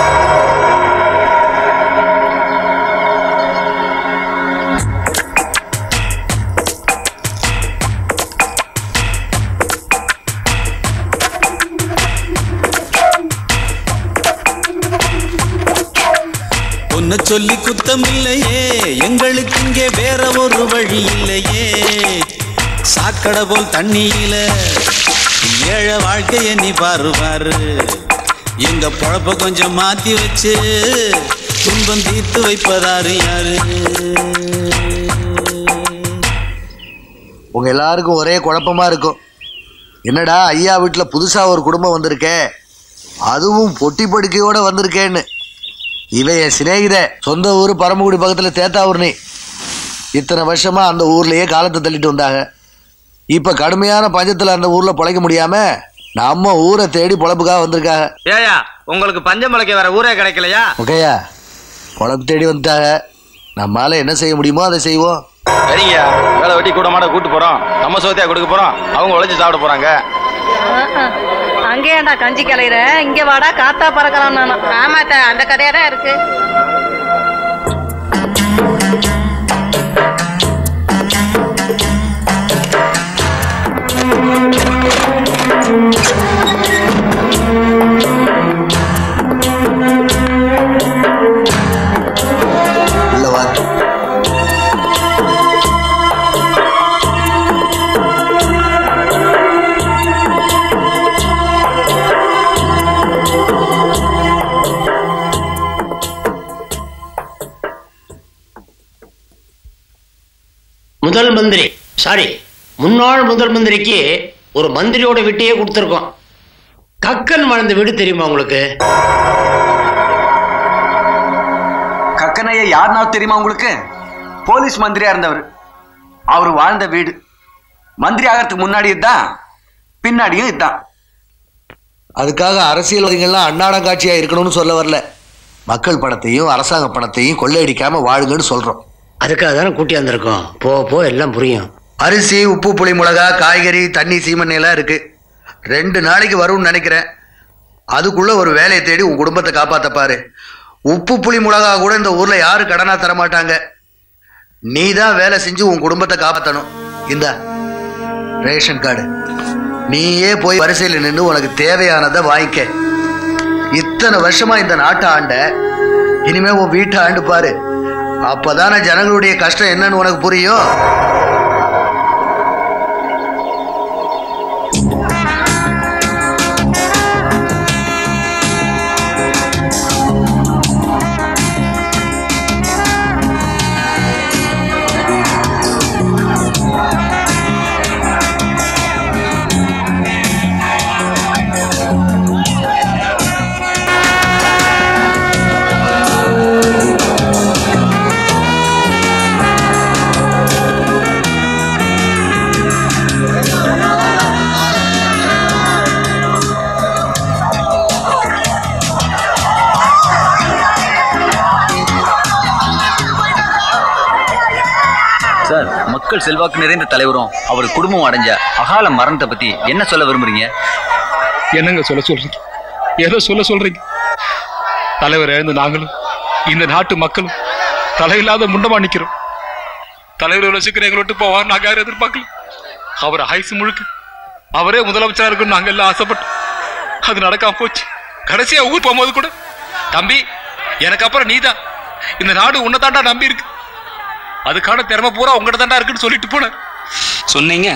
உன்னை சொல்லி குத்தம் இல்லையே எங்களுக்கு இங்கே வேற ஒரு வழி இல்லையே சாக்கடை போல் தண்ணியில ஏழை வாழ்க்கைய நீ பாரு பாரு எங்க பொழப்ப கொஞ்சம் மாத்தி வச்சு துன்பம் தீர்த்து வைப்பதாரு யாரு உங்க எல்லாருக்கும் ஒரே குழப்பமா இருக்கும் என்னடா ஐயா வீட்டுல புதுசா ஒரு குடும்பம் வந்திருக்கே அதுவும் பொட்டி படுக்கையோட வந்திருக்கேன்னு இவன் என் சிநேகித சொந்த ஊர் பரமக்குடி பக்கத்துல தேத்தாவூர்னி இத்தனை வருஷமா அந்த ஊர்லயே காலத்தை தள்ளிட்டு வந்தாங்க இப்ப கடுமையான பஞ்சத்துல அந்த ஊர்ல பொழைக்க முடியாம நம்ம ஊரை தேடி பொழப்புக்காக வந்திருக்காங்க ஏயா உங்களுக்கு பஞ்சம் முளைக்க வேற ஊரே கிடைக்கலையா ஓகேயா பொழப்பு தேடி வந்துட்டாங்க நம்மால என்ன செய்ய முடியுமோ அதை செய்வோம் சரிங்கய்யா வேலை வெட்டி கூட மாட கூட்டு போறோம் நம்ம சோத்தியா கொடுக்க போறோம் அவங்க உழைச்சு சாப்பிட போறாங்க அங்கேயாண்டா கஞ்சி கலையிற இங்க வாடா காத்தா பறக்கலாம் நானும் ஆமாத்த அந்த கதையா தான் இருக்கு உள்ள வா முதல் மந்திரி சாரி முன்னாள் முதல் மந்திரிக்கு ஒரு மந்திரியோட வீட்டையே கொடுத்துருக்கோம் கக்கன் வாழ்ந்த வீடு தெரியுமா உங்களுக்கு கக்கனையா யாருனா தெரியுமா உங்களுக்கு போலீஸ் மந்திரியா இருந்தவர் அவர் வாழ்ந்த வீடு மந்திரி ஆகிறதுக்கு முன்னாடி இதுதான் பின்னாடியும் இதுதான் அதுக்காக அரசியல்வாதிகள்லாம் அன்னாடம் காட்சியா இருக்கணும்னு சொல்ல வரல மக்கள் பணத்தையும் அரசாங்க பணத்தையும் கொள்ளையடிக்காம வாழுங்கன்னு சொல்றோம் அதுக்காக தானே கூட்டி வந்திருக்கோம் போ போ எல்லாம் புரியும் அரிசி உப்பு புளி மிளகா காய்கறி தண்ணி சீமண்ணி எல்லாம் இருக்கு ரெண்டு நாளைக்கு வரும்னு நினைக்கிறேன் அதுக்குள்ள ஒரு வேலையை தேடி உன் குடும்பத்தை காப்பாத்த பாரு உப்பு புளி மிளகா கூட இந்த ஊர்ல யாரு கடனா தர மாட்டாங்க நீ தான் வேலை செஞ்சு உன் குடும்பத்தை காப்பாத்தணும் இந்த ரேஷன் கார்டு நீயே போய் வரிசையில் நின்று உனக்கு தேவையானதை வாங்கிக்க இத்தனை வருஷமா இந்த நாட்டை ஆண்ட இனிமே உன் வீட்டை ஆண்டு பாரு அப்பதானே ஜனங்களுடைய கஷ்டம் என்னன்னு உனக்கு புரியும் சார் மக்கள் செல்வாக்கு நிறைந்த தலைவரும் அவர் குடும்பம் அடைஞ்ச அகால மரணத்தை பத்தி என்ன சொல்ல விரும்புறீங்க என்னங்க சொல்ல சொல்றீங்க ஏதோ சொல்ல சொல்றீங்க தலைவர் எழுந்து நாங்களும் இந்த நாட்டு மக்களும் தலையில்லாத முண்டமா நிக்கிறோம் தலைவர் இவ்வளவு சீக்கிரம் எங்களை விட்டு போவார் நாங்க யாரும் எதிர்பார்க்கல அவர் ஆயுசு முழுக்க அவரே முதலமைச்சரா இருக்குன்னு நாங்க எல்லாம் ஆசைப்பட்டோம் அது நடக்காம போச்சு கடைசியா ஊர் போகும்போது கூட தம்பி எனக்கு அப்புறம் நீதான் இந்த நாடு உன்னை தாண்டா நம்பி இருக்கு அதுக்கான திறமை பூரா உங்கள்கிட்ட தாண்டா இருக்குன்னு சொல்லிட்டு போனேன் சொன்னீங்க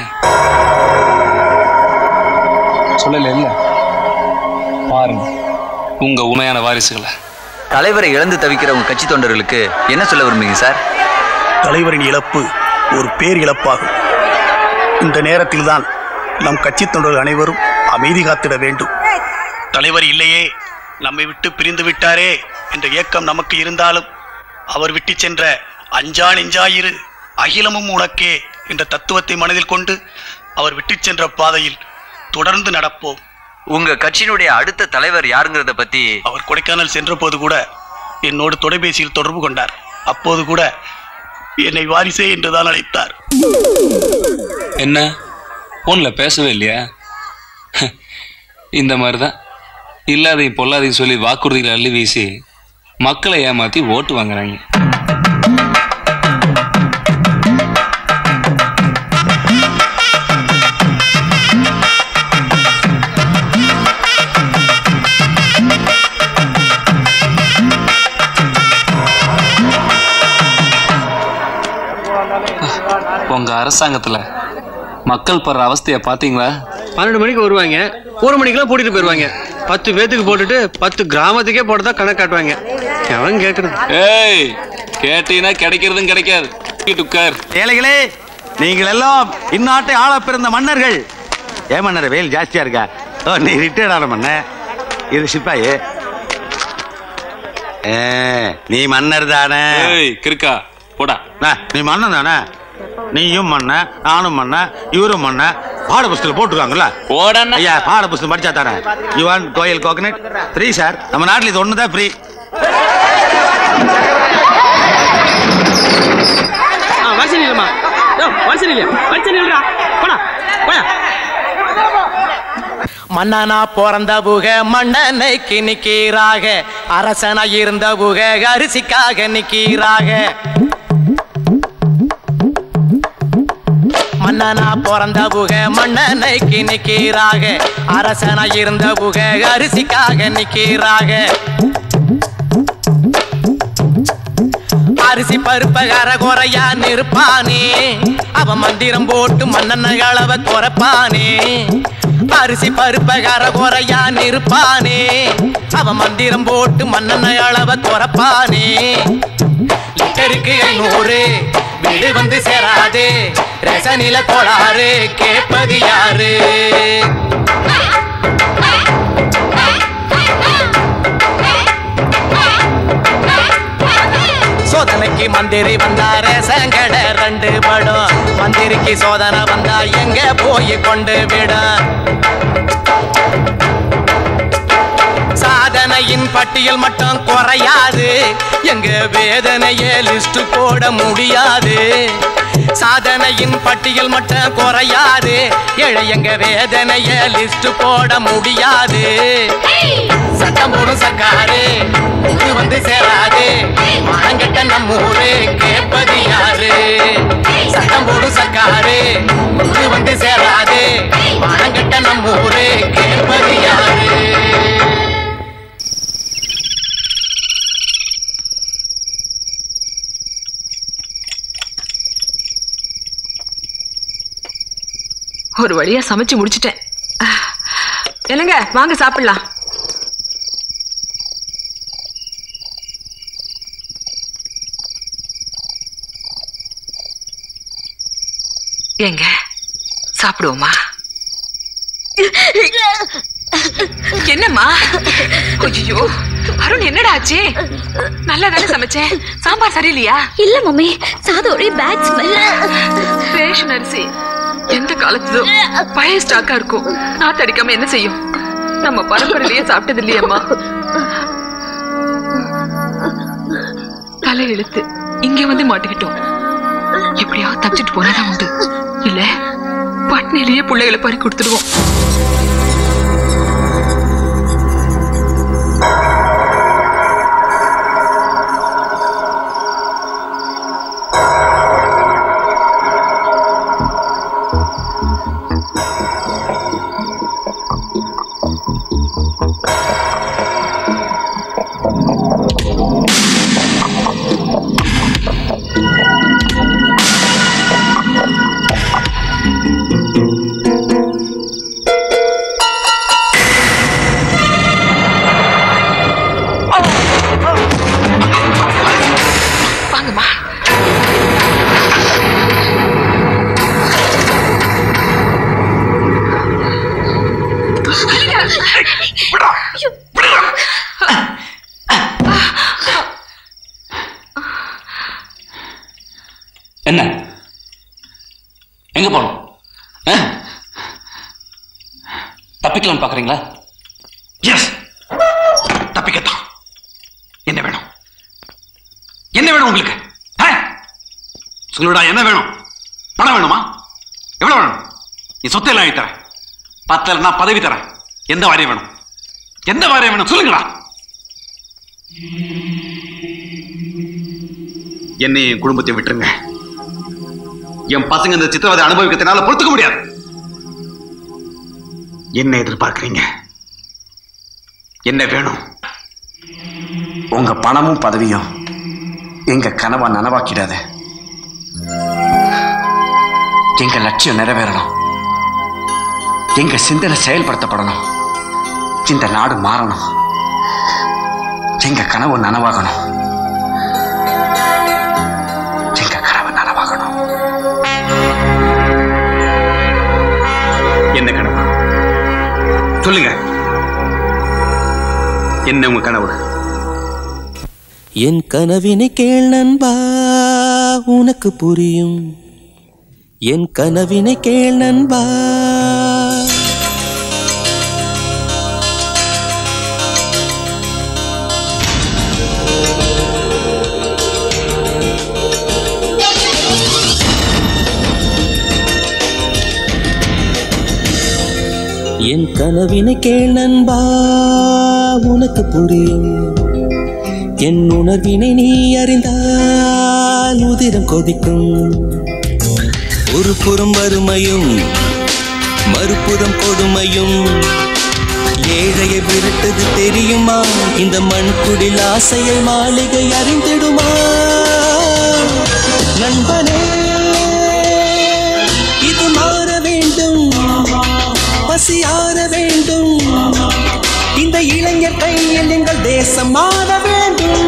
சொல்லல இல்ல பாருங்க உங்க உண்மையான வாரிசுகளை தலைவரை இழந்து தவிக்கிற உங்க கட்சி தொண்டர்களுக்கு என்ன சொல்ல விரும்புறீங்க சார் தலைவரின் இழப்பு ஒரு பேர் இழப்பாகும் இந்த நேரத்தில்தான் நம் கட்சி தொண்டர்கள் அனைவரும் அமைதி காத்திட வேண்டும் தலைவர் இல்லையே நம்மை விட்டு பிரிந்து விட்டாரே என்ற ஏக்கம் நமக்கு இருந்தாலும் அவர் விட்டு சென்ற அஞ்சா நெஞ்சாயிரு அகிலமும் உனக்கே என்ற தத்துவத்தை மனதில் கொண்டு அவர் விட்டு சென்ற பாதையில் தொடர்ந்து நடப்போம் உங்க கட்சியினுடைய அடுத்த தலைவர் யாருங்கிறத பத்தி அவர் கொடைக்கானல் சென்ற போது கூட என்னோடு தொலைபேசியில் தொடர்பு கொண்டார் அப்போது கூட என்னை வாரிசே என்றுதான் அழைத்தார் என்ன போன்ல பேசவே இல்லையா இந்த மாதிரி தான் இல்லாதையும் பொல்லாதையும் சொல்லி வாக்குறுதிகளை அள்ளி வீசி மக்களை ஏமாத்தி ஓட்டு வாங்குறாங்க உங்க அரசாங்கத்துல மக்கள் படுற அவஸ்தைய பாத்தீங்களா பன்னெண்டு மணிக்கு வருவாங்க ஒரு மணிக்கெல்லாம் போட்டுட்டு போயிடுவாங்க பத்து பேத்துக்கு போட்டுட்டு பத்து கிராமத்துக்கே போட்டதா கணக்கு காட்டுவாங்க எவன் கேட்கறது ஏய் கேட்டீங்கன்னா கிடைக்கிறதும் கிடைக்காது உட்கார் ஏழைகளே நீங்கள் எல்லாம் இந்நாட்டை ஆள பிறந்த மன்னர்கள் ஏன் மன்னர் வெயில் ஜாஸ்தியா இருக்கா ஓ நீ ரிட்டையர்ட் ஆன மன்ன இது சிப்பாயி ஏ, நீ மன்னர் தானே கிருக்கா போடா நீ மன்னன் தானே நீயும் மன்ன நானும் மன்ன இவரும் மன்ன பாட புஸ்தகம் போட்டுருக்காங்கல்ல போடா ஐயா பாட புஸ்தகம் படிச்சா தானே யுவான் கோயில் கோகனட் ஃப்ரீ சார் நம்ம நாட்டில் இது ஒன்று தான் ஃப்ரீ வரிசை இல்லம்மா வரிசை இல்லையா வரிசை இல்லடா போடா போயா மன்னனா பிறந்த புக மன்னனைக்கு நிக்கீராக அரசனா இருந்த புக அரிசிக்காக நிக்கீராக மன்னனா பிறந்த புக மன்னனைக்கு நிக்கீராக அரசனா இருந்த புக அரிசிக்காக நிக்கீராக அரிசி பருப்பகார குறையா நிற்பானே அவன் மந்திரம் போட்டு மன்னன அளவ குறைப்பானே அரிசி பருப்பகார குறையா நிற்பானே அவன் மந்திரம் போட்டு மன்னன அளவ குறைப்பானே லிட்டருக்கு ஐநூறு வீடு வந்து சேராது ரசனில கோளாறு கேட்பது யாரு சோதனைக்கு மந்திரி வந்தார சங்கட ரெண்டு படம் மந்திரிக்கு சோதனை வந்தா எங்க போய் கொண்டு விட சாதனையின் பட்டியல் மட்டும் குறையாது எங்க வேதனைய லிஸ்ட் போட முடியாது சாதனையின் பட்டியல் மட்டும் குறையாது ஏழை எங்க வேதனைய லிஸ்ட் போட முடியாது சட்டம் போடும் சர்க்காரு இது வந்து சேராது மானங்கட்ட நம்ம ஊரு கேட்பது யாரு சட்டம் போடும் சர்க்காரு இது வந்து சேராது மானங்கட்ட நம்ம ஊரு கேட்பது யாரு ஒரு வழியா சமைச்சு முடிச்சிட்டேன் என்னங்க வாங்க சாப்பிடலாம் ஏங்க சாப்பிடுவோமா என்னம்மா ஐயோ அருண் என்னடா ஆச்சு நல்லா தானே சமைச்சேன் சாம்பார் சரியில்லையா இல்ல மம்மி சாதம் ஒரே பேட் ஸ்மெல் ரேஷன் அரிசி எந்த காலத்துதோ பழைய ஸ்டாக்கா இருக்கும் நாத்து அடிக்காம என்ன செய்யும் நம்ம பரம்பரையிலேயே சாப்பிட்டது இல்லையம்மா தலை இழுத்து இங்க வந்து மாட்டிக்கிட்டோம் எப்படியாவது தப்பிச்சுட்டு போனாதான் உண்டு இல்ல பட்னிலேயே பிள்ளைகளை பறி கொடுத்துடுவோம் எங்க போகணும் ஆ? தப்பிக்கலாம்னு பாக்குறீங்களா எஸ் தப்பிக்கத்தான் என்ன வேணும் என்ன வேணும் உங்களுக்கு ஆ? சொல்லுடா என்ன வேணும் பணம் வேணுமா எவ்வளவு வேணும் நீ சொத்தை எல்லாம் தரேன் பத்தலன்னா பதவி தரேன் எந்த வாரியம் வேணும் எந்த வாரியம் வேணும் சொல்லுங்களா என்னை என் குடும்பத்தை விட்டுருங்க என் பசங்க இந்த சித்திரவதை அனுபவிக்கிறதுனால பொறுத்துக்க முடியாது என்ன எதிர்பார்க்கிறீங்க என்ன வேணும் உங்க பணமும் பதவியும் எங்க கனவா நனவாக்கிடாத எங்க லட்சியம் நிறைவேறணும் எங்க சிந்தனை செயல்படுத்தப்படணும் இந்த நாடு மாறணும் எங்க கனவு நனவாகணும் எங்க கனவு நனவாகணும் என்ன கனவு சொல்லுங்க என்ன உங்க கனவு என் கனவினை கேள் நண்பா உனக்கு புரியும் என் கனவினை கேள் நண்பா என் கனவினை கேள் நண்பா உனக்கு புரியும் என் உணர்வினை நீ அறிந்தால் உதிரம் கொதிக்கும் ஒரு புறம் வறுமையும் மறுபுறம் கொடுமையும் ஏழையை விரட்டது தெரியுமா இந்த மண்குடில் ஆசையை மாளிகை அறிந்திடுமா நண்பனே இது மாற வேண்டும் பசியார வேண்டும் இந்த இளைஞர் கையில் எங்கள் தேசம் மாற வேண்டும்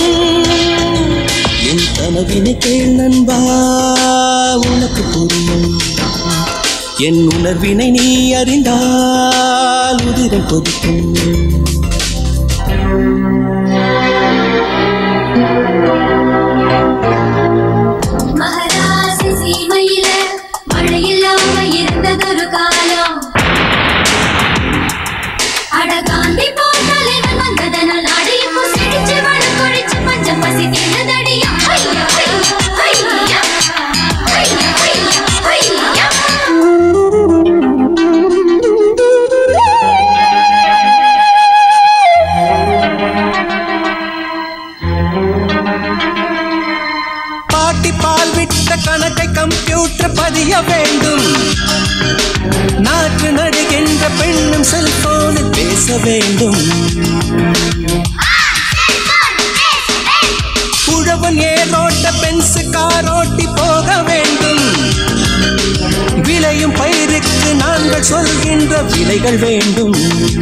என் கனவினை கேள் நண்பா உனக்கு புரியும் என் உணர்வினை நீ அறிந்தால் உதிரம் கொதிக்கும் மகராசி சீமையில மழை இல்லாம இருந்ததொரு காலம் அட காந்தி போல் தலைவன் வந்ததனால் நாடு இப்போ செழிச்சு வளம் கொழிச்சு பஞ்சம் பசி தீர்ந்ததடியா ஐயா, ஐயா, ஐயா, ஐயா, ஐயா, ஐயா. பாட்டி பால் விட்ட கணக்கை கம்ப்யூட்டர் பதிய வேண்டும் நாற்று நடுகின்ற பெண்ணும் செல்போனில் பேச வேண்டும் உழவன் ஏரோட்ட பென்சு காரோட்டி போக வேண்டும் விளையும் பயிருக்கு நாங்கள் சொல்கின்ற விலைகள் வேண்டும்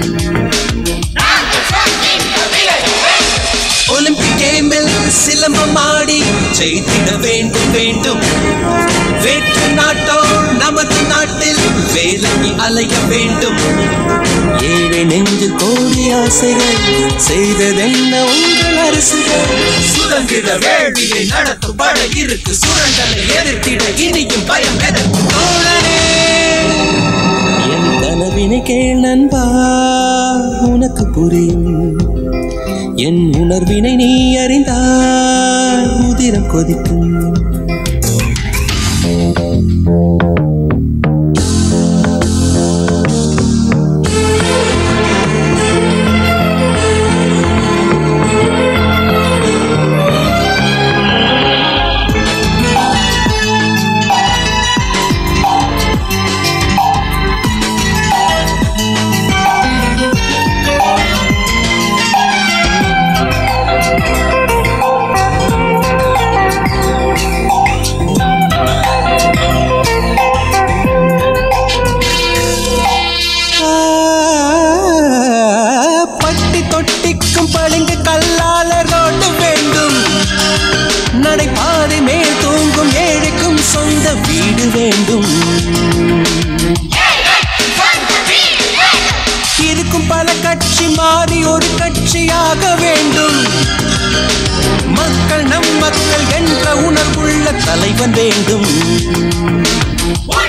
ஒலிம்பிக் கேமில் சிலம்பம் ஆடி ஜெயித்திட வேண்டும் வேண்டும் வேற்று நாட்டோ நமது நாட்டில் வேலைக்கு அலைய வேண்டும் ஏழை நெஞ்சில் கோடி ஆசைகள் செய்ததென்ன உங்கள் அரசுகள் சுதந்திர வேள்வியை நடத்தும் பட இருக்கு சுரண்டலை எதிர்த்திட இனியும் பயம் எதற்கு தோழனே என் கனவினை கேள் நண்பா உனக்கு புரியும் என் உணர்வினை நீ அறிந்தால் உதிரம் கொதிக்கும் பட்டி தொட்டிக்கும் பளிங்கு கல்லால ரோடு வேண்டும் நடைபாதை மேல் தூங்கும் ஏழைக்கும் சொந்த வீடு வேண்டும் இருக்கும் பல கட்சி மாறி ஒரு கட்சியாக வேண்டும் மக்கள் நம் மக்கள் என்ற உணர்வுள்ள தலைவன் வேண்டும்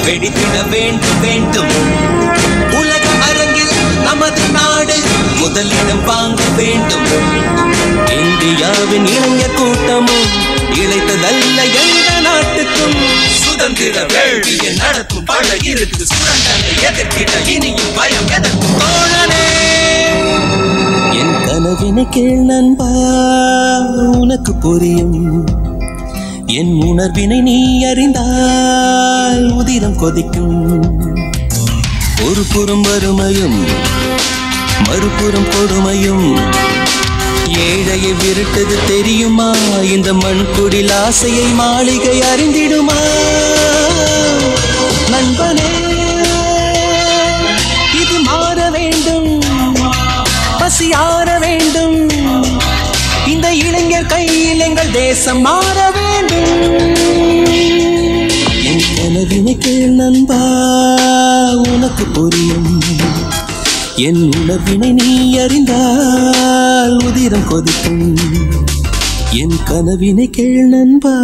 வெடித்திட வேண்டும் வேண்டும் உலக அரங்கில் நமது நாடு முதலிடம் வாங்க வேண்டும் இந்தியாவின் இளைஞர் கூட்டமும் இழைத்ததல்ல எந்த நாட்டுக்கும் சுதந்திர வேள்வியை நடத்தும் பல இருக்கு சுரண்டனை எதிர்க்கிட இனியும் பயம் எதற்கும் தோழனே என் கனவினை கேள் நண்பா உனக்கு புரியும் என் உணர்வினை நீ அறிந்தால் உதிரம் கொதிக்கும் ஒரு புறம் வறுமையும் மறுபுறம் கொடுமையும் ஏழையை விரட்டது தெரியுமா இந்த மண்குடில் ஆசையை மாளிகை அறிந்திடுமா நண்பனே இது மாற வேண்டும் பசியார வேண்டும் இந்த இளைஞர் கையில் எங்கள் தேசம் மாற வேண்டும் என் கனவினை கேள் நண்பா உனக்கு புரியும் என் உணர்வினை நீ அறிந்தால் உதிரம் கொதிக்கும் என் கனவினை கேள் நண்பா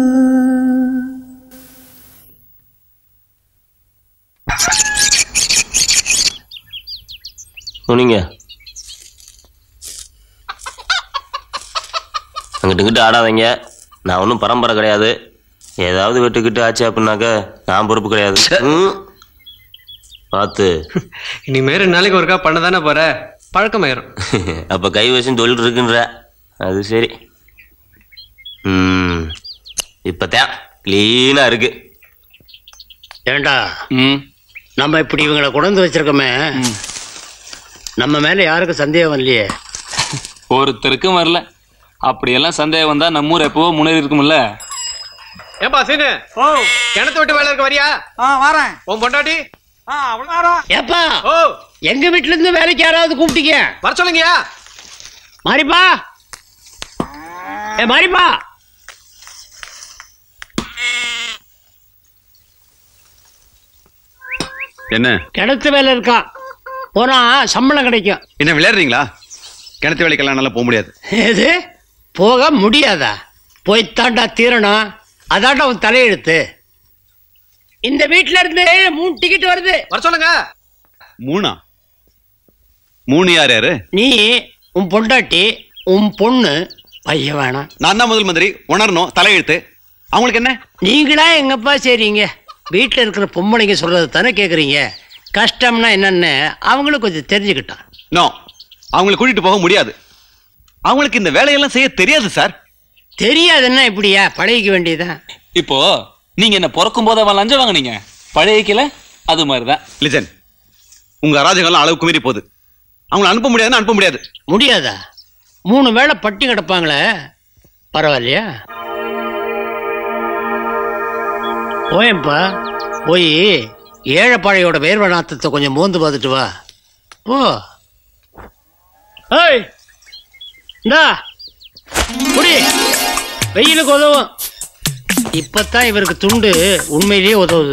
நீங்க அங்கிட்டு இங்கிட்டு ஆடாதீங்க நான் ஒன்றும் பரம்பரை கிடையாது ஏதாவது வெட்டுக்கிட்டு ஆச்சு அப்படின்னாக்க நான் பொறுப்பு கிடையாது ம். பார்த்து இனிமே ரெண்டு நாளைக்கு ஒருக்கா பண்ண தானே போற பழக்கமாயிரும் அப்போ கை வச்சும் தொழில் இருக்குன்ற அது சரி ம் இப்போத்தான் க்ளீனாக இருக்கு ஏண்டா நம்ம இப்படி இவங்களை கொண்டு வச்சிருக்கோமே நம்ம மேல யாருக்கும் சந்தேகம் இல்லையே ஒருத்தருக்கும் வரல அப்படியெல்லாம் சந்தேகம் வந்தா நம்ம ஊர் எப்பவோ முன்னேறி இருக்கும்ல ஏப்பா சீனு ஓ கிணத்து விட்டு வேலை இருக்க வரியா ஆ வரேன் உன் பொண்டாட்டி ஏப்பா எங்க வீட்டுல இருந்து வேலைக்கு யாராவது கூப்பிட்டீங்க வர சொல்லுங்கயா மாரிப்பா ஏ மாரிப்பா என்ன கிணத்து வேலை இருக்கான் போனா சம்பளம் கிடைக்கும் என்ன விளையாடுறீங்களா கிணத்து வேலைக்கெல்லாம் நல்லா போக முடியாது எது போக முடியாதா போய்த்தாண்டா தீரணும் அதாண்டா உன் தலையெழுத்து இந்த வீட்ல இருந்து மூணு டிக்கெட் வருது வர சொல்லுங்க மூணா மூணு யார் யாரு நீ உன் பொண்டாட்டி உன் பொண்ணு பையன் வேணாம் நான் தான் முதல் மந்திரி உணரணும் தலையெழுத்து அவங்களுக்கு என்ன நீங்களா எங்கப்பா சரிங்க வீட்டில் இருக்கிற பொம்பளைங்க சொல்றது தானே கேட்குறீங்க கஷ்டம்னா என்னன்னு அவங்களும் கொஞ்சம் தெரிஞ்சுக்கிட்டான் நோ அவங்களை கூட்டிட்டு போக முடியாது அவங்களுக்கு இந்த வேலையெல்லாம் செய்ய தெரியாது சார் தெரியாதுன்னா இப்படியா பழகிக்க வேண்டியதுதான் இப்போ நீங்க என்ன பிறக்கும் போது அவன் லஞ்சம் வாங்குனீங்க பழையக்கில அது மாதிரிதான் லிஜன் உங்க அராஜகம்லாம் அளவுக்கு மீறி போகுது அவங்களை அனுப்ப முடியாதுன்னு அனுப்ப முடியாது முடியாதா மூணு வேளை பட்டி கிடப்பாங்களே பரவாயில்லையா போயேன்ப்பா போய் ஏழைப்பாழையோட வேர்வை நாத்தத்தை கொஞ்சம் மோந்து பார்த்துட்டு வா போ ஏய் இந்தா குடி வெயிலுக்கு உதவும் இப்பத்தான் இவருக்கு துண்டு உண்மையிலேயே உதவுது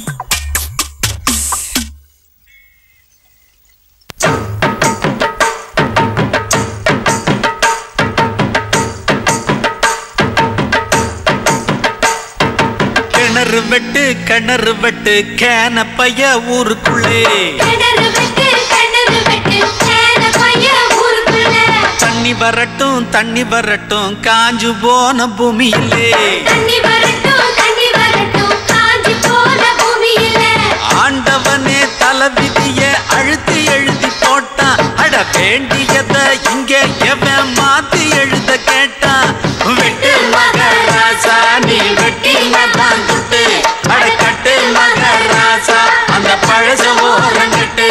கிணறு வெட்டு கிணறு வெட்டு கேன பைய ஊருக்குள்ளே கிணறு வெட்டு கிணறு வெட்டு சேன பைய ஊருக்குள்ள தண்ணி வரட்டும் தண்ணி வரட்டும் காஞ்சு போன பூமியிலே தண்ணி வரட்டும் தண்ணி வரட்டும் காஞ்சி போன பூமியில ஆண்டவனே தலவிதிய அழுத்தி எழுதி போட்டான் அட வேண்டியத இங்க எவன் மாத்தி எழுத கேட்டான் வெட்டு மகராசா நீ வெட்டினதான் துட்டு அட கட்டு மகராசா அந்த பழச ஓரங்கட்டு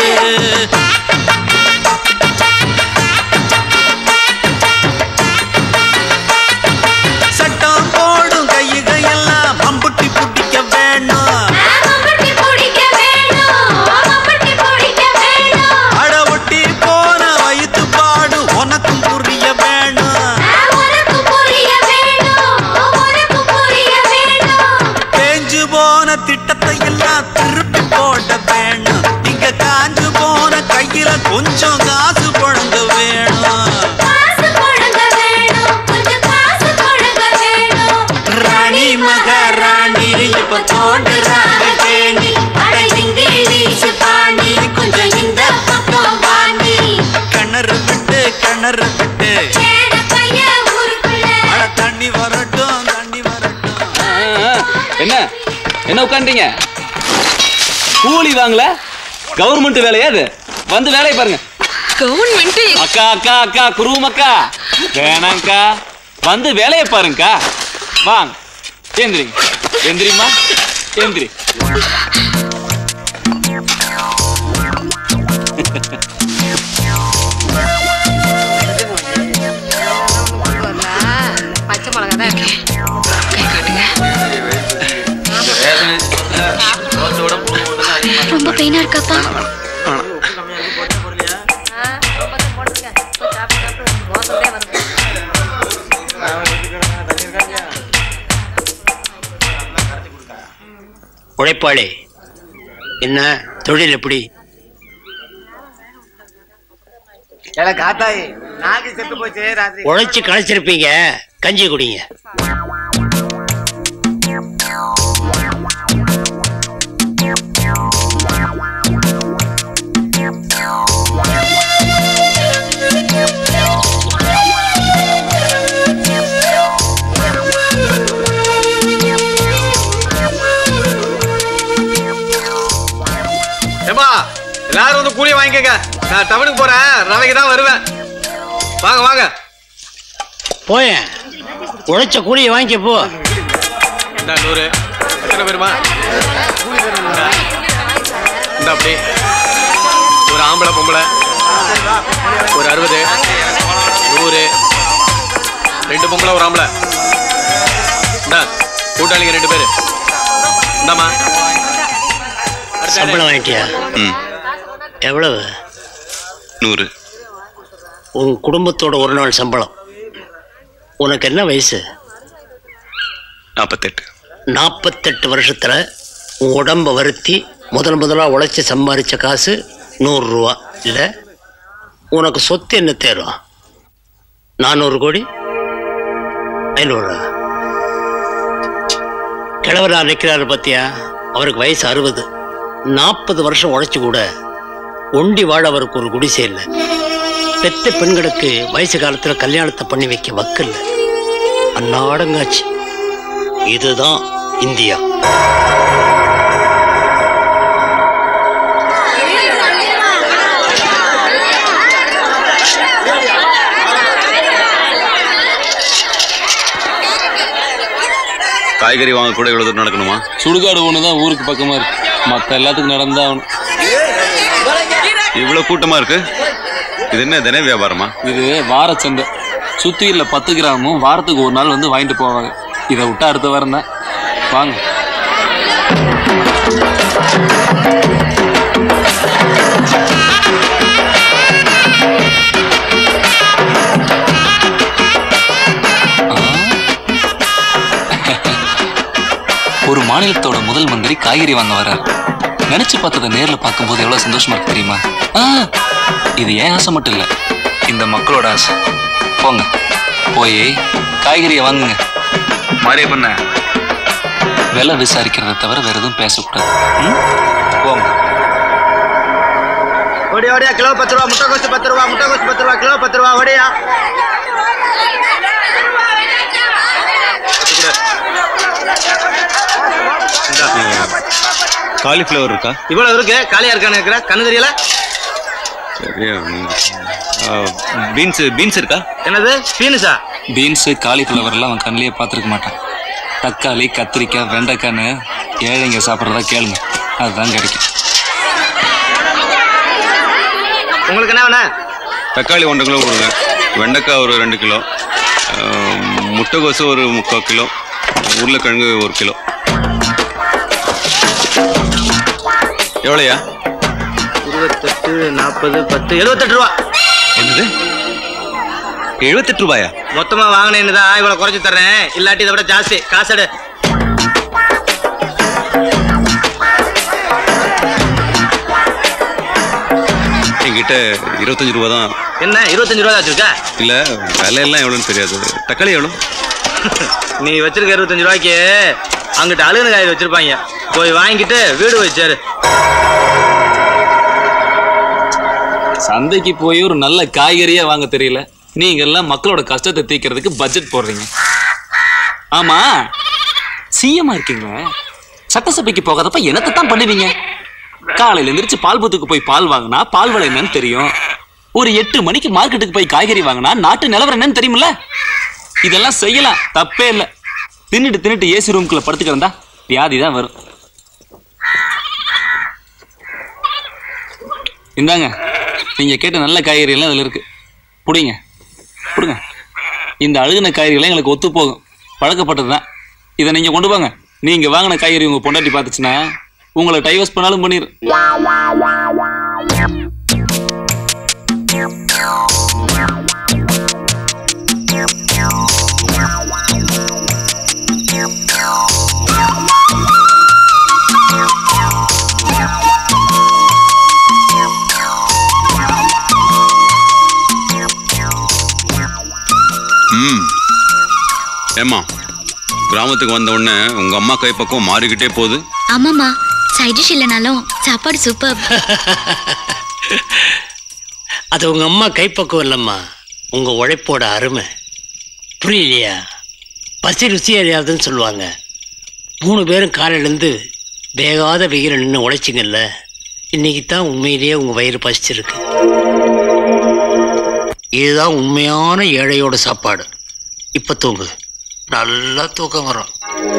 சட்டம் போடும் கையுகையெல்லாம் அம்புட்டி புட்டிக்க வேணும் மம்பட்டி பிடிக்க வேணும் மம்பட்டி பிடிக்க வேணும் அட ஒட்டி போன வயிற்று பாடு உனக்கும் புரிய வேணும் உனக்கு புரிய வேணும் உனக்கு புரிய வேணும் பேஞ்சு போன திட்டத்தை எல்லாம் திருப்பி போட வேணும் இங்க காஞ்சு போன கையில கொஞ்சம் காசு புழங்க வேணும் காசு புழங்க வேணும் கொஞ்சம் காசு புழங்க வேணும் ராணி மகாராணி இப்ப தோண்டுறாங்க தேனி என்ன உட்காந்துட்டீங்க கூலி வாங்கல கவர்மெண்ட் வேலையா அது வந்து வேலையை பாருங்க கவர்மெண்ட் அக்கா அக்கா அக்கா குருவம் அக்கா வேணாங்க்கா வந்து வேலையை பாருங்கக்கா வாங்க ஏந்திரிங்க எந்திரிம்மா எந்திரி பச்சை மிளகா தான் இருக்கு ரொம்ப பெயினா இருக்காப்பா உழைப்பாளி என்ன தொழில் எப்படி ஏல காத்தாயி நாக்கு செத்து போச்சு ராத்திரி உழைச்சு களைச்சிருப்பீங்க கஞ்சி குடிங்க ஏமா எல்லாரும் வந்து கூலி வாங்கிக்கங்க நான் டவுனுக்கு போறேன் ரவைக்கு தான் வருவேன் வாங்க வாங்க போயேன் உழைச்ச கூலியை வாங்கிக்க போ இந்த நூறு எத்தனை பேருமா இந்த அப்படி ஒரு ஆம்பளை பொம்பளை ஒரு அறுபது நூறு ரெண்டு பொம்பளை ஒரு ஆம்பளை இந்தா கூட்டாளிங்க ரெண்டு பேரு இந்தாம்மா சம்பளம் வாங்கிட்டியா எவ்வளவு நூறு உன் குடும்பத்தோட ஒரு நாள் சம்பளம் உனக்கு என்ன வயசு நாற்பத்தெட்டு நாற்பத்தெட்டு வருஷத்துல உன் உடம்ப வருத்தி முதல் முதலா உழைச்சி சம்பாதிச்ச காசு நூறுரூவா இல்லை உனக்கு சொத்து என்ன தேரும் நானூறு கோடி ஐநூறு கிழவரா நிற்கிறாரு பார்த்தியா அவருக்கு வயசு அறுபது நாற்பது வருஷம் உழைச்சு கூட ஒண்டி வாழ அவருக்கு ஒரு குடிசை இல்லை பெத்த பெண்களுக்கு வயசு காலத்துல கல்யாணத்தை பண்ணி வைக்க வக்கில்ல அன்னாடங்காச்சு இதுதான் இந்தியா காய்கறி வாங்க கூட இவ்வளவு தூரம் நடக்கணுமா சுடுகாடு ஒன்று தான் ஊருக்கு பக்கமா இருக்கு மற்ற எல்லாத்துக்கும் நடந்தா ஆகணும் இவ்வளவு கூட்டமா இருக்கு இது என்ன தின வியாபாரமா இது வாரச்சந்தை சுத்தியில் பத்து கிராமும் வாரத்துக்கு ஒரு நாள் வந்து வாங்கிட்டு போவாங்க இதை விட்டா அடுத்த வாரம் தான் வாங்க ஒரு மாநிலத்தோட முதல் மந்திரி காய்கறி வாங்க வர்றாரு நினைச்சு பார்த்ததை நேர்ல பார்க்கும்போது எவ்வளவு சந்தோஷமா இருக்கு தெரியுமா ஆ, இது ஏன் ஆசை மட்டும் இல்ல இந்த மக்களோட ஆசை போங்க போய் காய்கறியை வாங்குங்க மாறிய பண்ண விலை விசாரிக்கிறத தவிர வேற எதுவும் பேசக்கூடாது ம்? போங்க ஓடியா ஓடியா கிலோ பத்து ரூபா முட்டைகோசு பத்து ரூபா முட்டைகோசு பத்து ரூபா கிலோ பத்து ரூபா ஓடியா காலிஃப்ளவர் இருக்கா இவ்வளவு இருக்கு காலியா இருக்கான்னு இருக்கிற கண்ணு தெரியல சரியா பீன்ஸ் பீன்ஸ் இருக்கா என்னது பீனுசா பீன்ஸ் காலிஃப்ளவர்லாம் அவன் கண்ணிலேயே பார்த்துருக்க மாட்டான் தக்காளி கத்திரிக்காய் வெண்டைக்கான்னு ஏழைங்க சாப்பிட்றதா கேளுங்க அதுதான் கிடைக்கும் உங்களுக்கு என்ன வேணா தக்காளி ஒன்றரை கிலோ கொடுங்க வெண்டைக்காய் ஒரு ரெண்டு கிலோ ஆஹ், முட்டைகோசு ஒரு முக்கால் கிலோ உருளைக்கிழங்கு ஒரு கிலோ எவ்வளோயா இருபத்தெட்டு நாற்பது பத்து எழுபத்தெட்டு ரூபா என்னது எழுபத்தெட்டு ரூபாயா மொத்தமா வாங்கினேன்னு தான் இவ்வளவு குறைச்சு தர்றேன் இல்லாட்டி இதை விட ஜாஸ்தி காசு எடு என்கிட்ட இருபத்தஞ்சு ரூபா தான் என்ன இருபத்தஞ்சு ரூபா வச்சிருக்க இல்லை விலையெல்லாம் எவ்வளோன்னு தெரியாது தக்காளி எவ்வளோ நீ வச்சிருக்க இருபத்தஞ்சு ரூபாய்க்கு அங்கிட்ட அழுகுன காய் வச்சிருப்பாங்க போய் வாங்கிட்டு வீடு வச்சாரு சந்தைக்கு போய் ஒரு நல்ல காய்கறியா வாங்க தெரியல நீங்க எல்லாம் மக்களோட கஷ்டத்தை தீர்க்கறதுக்கு பட்ஜெட் போடுறீங்க ஆமா சிஎம்மா இருக்கீங்க சட்டசபைக்கு போகாதப்ப என்னத்தை தான் பண்ணுவீங்க காலையில எந்திரிச்சு பால் பூத்துக்கு போய் பால் வாங்கினா பால் விலை என்னன்னு தெரியும் ஒரு எட்டு மணிக்கு மார்க்கெட்டுக்கு போய் காய்கறி வாங்கினா நாட்டு நிலவரம் என்னன்னு தெரியுமில்ல இதெல்லாம் செய்யலாம் தப்பே இல்லை தின்னுட்டு தின்னுட்டு ஏசி ரூம்குள்ள படுத்து கிடந்தா வியாதி தான் வரும் இந்தாங்க நீங்க கேட்ட நல்ல காய்கறி எல்லாம் இதுல இருக்கு புடிங்க புடுங்க இந்த அழுகுன காய்கறிகள் எங்களுக்கு ஒத்து போகும் பழக்கப்பட்டதுதான் இதை நீங்க கொண்டு போங்க நீங்க வாங்கின காய்கறி உங்க பொண்டாட்டி பார்த்துச்சுன்னா உங்களை டைவர்ஸ் பண்ணாலும் பண்ணிரு ம் ஏம்மா கிராமத்துக்கு வந்த உடனே உங்க அம்மா கைப்பக்கம் மாறிக்கிட்டே போகுது ஆமாம்மா சைட் டிஷ் இல்லைனாலும் சாப்பாடு சூப்பர் அது உங்க அம்மா கைப்பக்குவம் இல்லம்மா உங்க உழைப்போட அருமை புரியலையா பசி ருசி அறியாதுன்னு சொல்லுவாங்க மூணு பேரும் காலையிலேருந்து வேகாத வெயில் நின்று உழைச்சிங்கல்ல இன்னைக்கு தான் உண்மையிலேயே உங்க வயிறு பசிச்சிருக்கு இதுதான் உண்மையான ஏழையோட சாப்பாடு இப்போ தூங்கு நல்லா தூக்கம் வரும்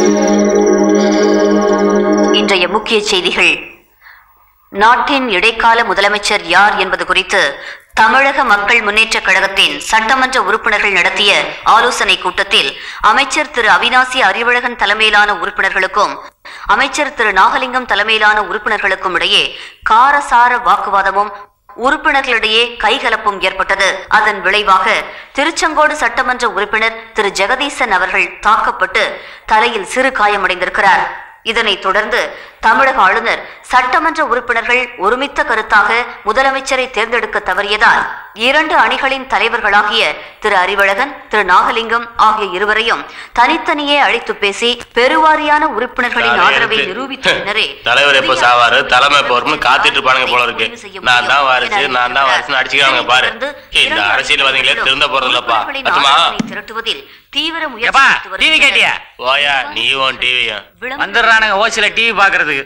இன்றைய முக்கிய செய்திகள் நாட்டின் இடைக்கால முதலமைச்சர் யார் என்பது குறித்து தமிழக மக்கள் முன்னேற்றக் கழகத்தின் சட்டமன்ற உறுப்பினர்கள் நடத்திய ஆலோசனை கூட்டத்தில் அமைச்சர் திரு அவினாசி அறிவழகன் தலைமையிலான உறுப்பினர்களுக்கும் அமைச்சர் திரு நாகலிங்கம் தலைமையிலான உறுப்பினர்களுக்கும் இடையே காரசார வாக்குவாதமும் உறுப்பினர்களிடையே கைகலப்பும் ஏற்பட்டது அதன் விளைவாக திருச்செங்கோடு சட்டமன்ற உறுப்பினர் திரு ஜெகதீசன் அவர்கள் தாக்கப்பட்டு தலையில் சிறு காயமடைந்திருக்கிறார் இதனைத் தொடர்ந்து தமிழக ஆளுநர் சட்டமன்ற உறுப்பினர்கள் ஒருமித்த கருத்தாக முதலமைச்சரை தேர்ந்தெடுக்க தவறியதால் இரண்டு அணிகளின் தலைவர்களாகிய திரு அறிவழகன் திரு நாகலிங்கம் ஆகிய இருவரையும் தனித்தனியே அழைத்து பேசி பெருவாரியான உறுப்பினர்களின் ஆதரவை நிரூபித்த பின்னரே தலைவர் எப்போ சாவாரு தலைமை போறோம்னு காத்துட்டு இருப்பானுங்க போல இருக்கு நான் தான் வாரிசு நான் தான் வாரிசுன்னு அடிச்சுக்காங்க பாரு இந்த அரசியல்வாதிகளே திருந்த போறதில்லப்பா பத்துமா திரட்டுவதில் தீவிர எப்பா முயற்சி டிவி கேட்டியா ஓயா நீயும் டிவியும் வந்துடுறானுங்க ஓசில டிவி பாக்குறதுக்கு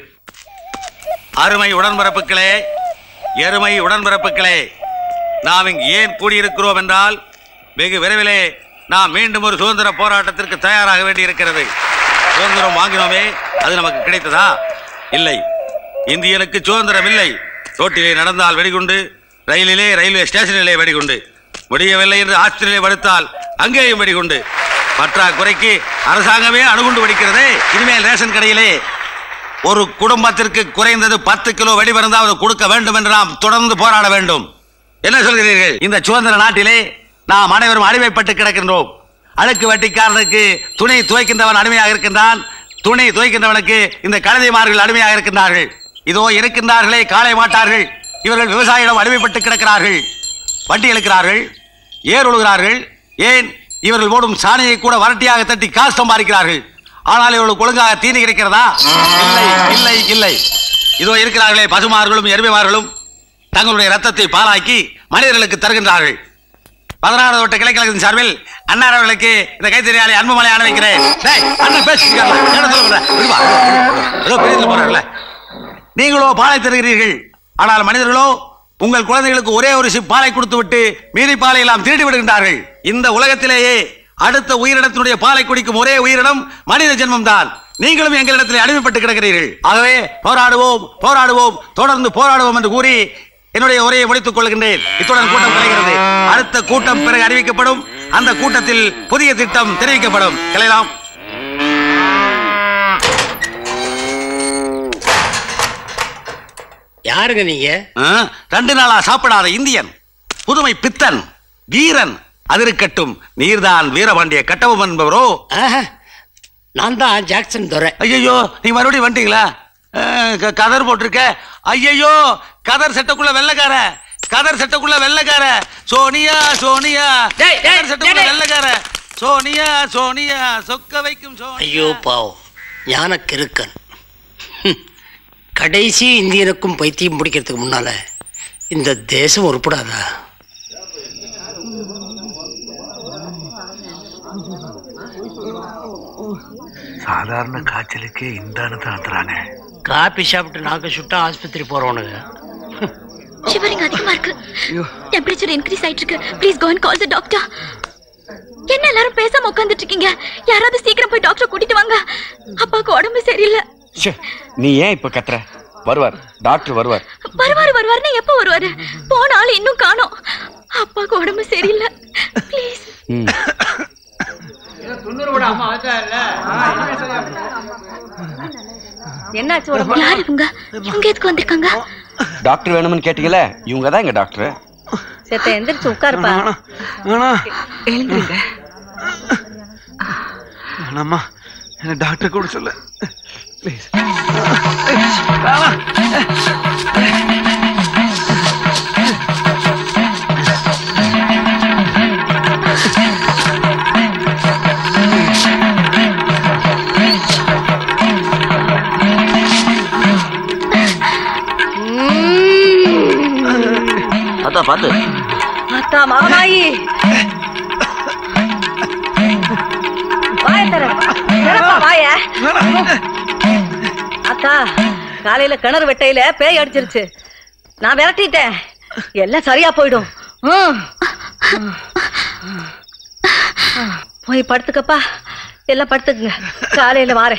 அருமை உடன்பிறப்புகளே எருமை உடன்பிறப்புகளே நாம் இங்கு ஏன் கூடியிருக்கிறோம் என்றால் வெகு விரைவிலே நாம் மீண்டும் ஒரு சுதந்திர போராட்டத்திற்கு தயாராக வேண்டியிருக்கிறது சுதந்திரம் வாங்கினோமே அது நமக்கு கிடைத்ததா இல்லை இந்தியனுக்கு சுதந்திரம் இல்லை ரோட்டிலே நடந்தால் வெடிகுண்டு ரயிலிலே ரயில்வே ஸ்டேஷனிலே வெடிகுண்டு முடியவில்லை என்று ஆஸ்திரேலியா படுத்தால் அங்கேயும் வெடிகுண்டு பற்றாக்குறைக்கு அரசாங்கமே அணுகுண்டு வெடிக்கிறதே இனிமேல் ரேஷன் கடையிலே ஒரு குடும்பத்திற்கு குறைந்தது பத்து கிலோ வெடிமருந்தாவது கொடுக்க வேண்டும் என்று நாம் தொடர்ந்து போராட வேண்டும் என்ன சொல்கிறீர்கள் இந்த சுதந்திர நாட்டிலே நாம் அனைவரும் அடிமைப்பட்டு கிடக்கின்றோம் அழுக்கு வட்டிக்காரனுக்கு துணை துவைக்கின்றவன் அடிமையாக இருக்கின்றான் துணை துவைக்கின்றவனுக்கு இந்த கழுதைமார்கள் அடிமையாக இருக்கின்றார்கள் இதோ இருக்கின்றார்களே காலை மாட்டார்கள் இவர்கள் விவசாயிடம் அடிமைப்பட்டு கிடக்கிறார்கள் வண்டி இழுக்கிறார்கள் ஏர் உழுகிறார்கள் ஏன் இவர்கள் ஓடும் சாணியை கூட வரட்டியாக தட்டி காசு சம்பாதிக்கிறார்கள் ஆனால் இவர்களுக்கு ஒழுங்காக தீனி கிடைக்கிறதா இல்லை இல்லை இல்லை இதோ இருக்கிறார்களே பசுமார்களும் எருமைமார்களும் தங்களுடைய ரத்தத்தை பாலாக்கி மனிதர்களுக்கு தருகின்றார்கள் பதினாறு வட்ட கிளைக்கழகத்தின் சார்பில் அன்னார் அவர்களுக்கு இந்த கைத்தறியாளை அன்புமலை அனுபவிக்கிறேன் டேய், அண்ணன் பேசிட்டு ஏதோ பெரியதுல போறாங்கல்ல நீங்களோ பாலை தருகிறீர்கள் ஆனால் மனிதர்களோ உங்கள் குழந்தைகளுக்கு ஒரே ஒரு சிப் பாலை கொடுத்து விட்டு மீதி பாலை எல்லாம் திருடி விடுகின்றார்கள் இந்த உலகத்திலேயே அடுத்த உயிரினத்தினுடைய பாலை குடிக்கும் ஒரே உயிரினம் மனித ஜென்மம் தான் நீங்களும் எங்களிடத்தில் அடிமைப்பட்டு கிடக்கிறீர்கள் ஆகவே போராடுவோம் போராடுவோம் தொடர்ந்து போராடுவோம் என்று கூறி என்னுடைய உரையை முடித்துக் கொள்கின்றேன் இத்துடன் கூட்டம் கலைகிறது அடுத்த கூட்டம் பிறகு அறிவிக்கப்படும் அந்த கூட்டத்தில் புதிய திட்டம் தெரிவிக்கப்படும் கிளையலாம் யாருங்க நீங்க ஆ, ரெண்டு நாளா சாப்பிடாத இந்தியன் புதுமை பித்தன் வீரன் அது இருக்கட்டும் நீர்தான் வீரபாண்டிய கட்டபொம்மன் என்பவரோ நான் தான் ஜாக்சன் துரை ஐயோ நீ மறுபடியும் வந்துட்டீங்களா ஆ, க- கதர் போட்டிருக்க ஐயோ கதர் சட்டைக்குள்ள வெள்ளைக்கார கதர் சட்டைக்குள்ள வெள்ளைக்கார சோனியா சோனியா கதர் சட்டைக்குள்ள வெள்ளைக்கார சோனியா சோனியா சொக்க வைக்கும் சோனியா ஐயோ பாவம் ஞான கிறுக்கன் ஹம். கடைசி இந்தியனுக்கும் பைத்தியம் பிடிக்கிறதுக்கு முன்னால இந்த தேசம் உருப்படாதா சாதாரண காய்ச்சலுக்கே இந்த அனுதாத்துறானே காப்பி சாப்பிட்டு நாக்க சுட்டா ஆஸ்பத்திரி போறவனுங்க ஷிவரிங் அதிகமா இருக்கு டெம்பரேச்சர் இன்க்ரீஸ் ஆயிட்டு இருக்கு please go and call the doctor என்ன எல்லாரும் பேசாம உட்கார்ந்துட்டு இருக்கீங்க யாராவது சீக்கிரம் போய் டாக்டர் கூட்டிட்டு வாங்க அப்பாவுக்கு உடம்பு சரியில்லை ச்சே, நீ ஏன் இப்ப கத்துற வருவார் டாக்டர் வருவார் வருவாரு வருவாருன்னு எப்ப வருவாரு போன ஆள் இன்னும் காணோம் அப்பாவுக்கு உடம்பு சரியில்லை ப்ளீஸ் ம். என்னாச்சு உடம்பு யார் இவங்க இவங்க எதுக்கு வந்திருக்காங்க டாக்டர் வேணும்னு கேட்டீங்கல்ல இவங்க தான் எங்க டாக்டர் சேத்த எந்திரிச்சு உட்காருப்பா எழுந்துருங்க வேணாம்மா என்ன டாக்டர் கூட சொல்ல ப்ளீஸ் அத்தா பார்த்து அத்தா மாமாயி வாய தர திறப்பா வாய அக்கா காலையில கிணறு வெட்டையில பேய் அடிச்சிருச்சு நான் விரட்டிட்டேன் எல்லாம் சரியா போயிடும் ம். போய் படுத்துக்கப்பா எல்லாம் படுத்துக்குங்க காலையில வாரேன்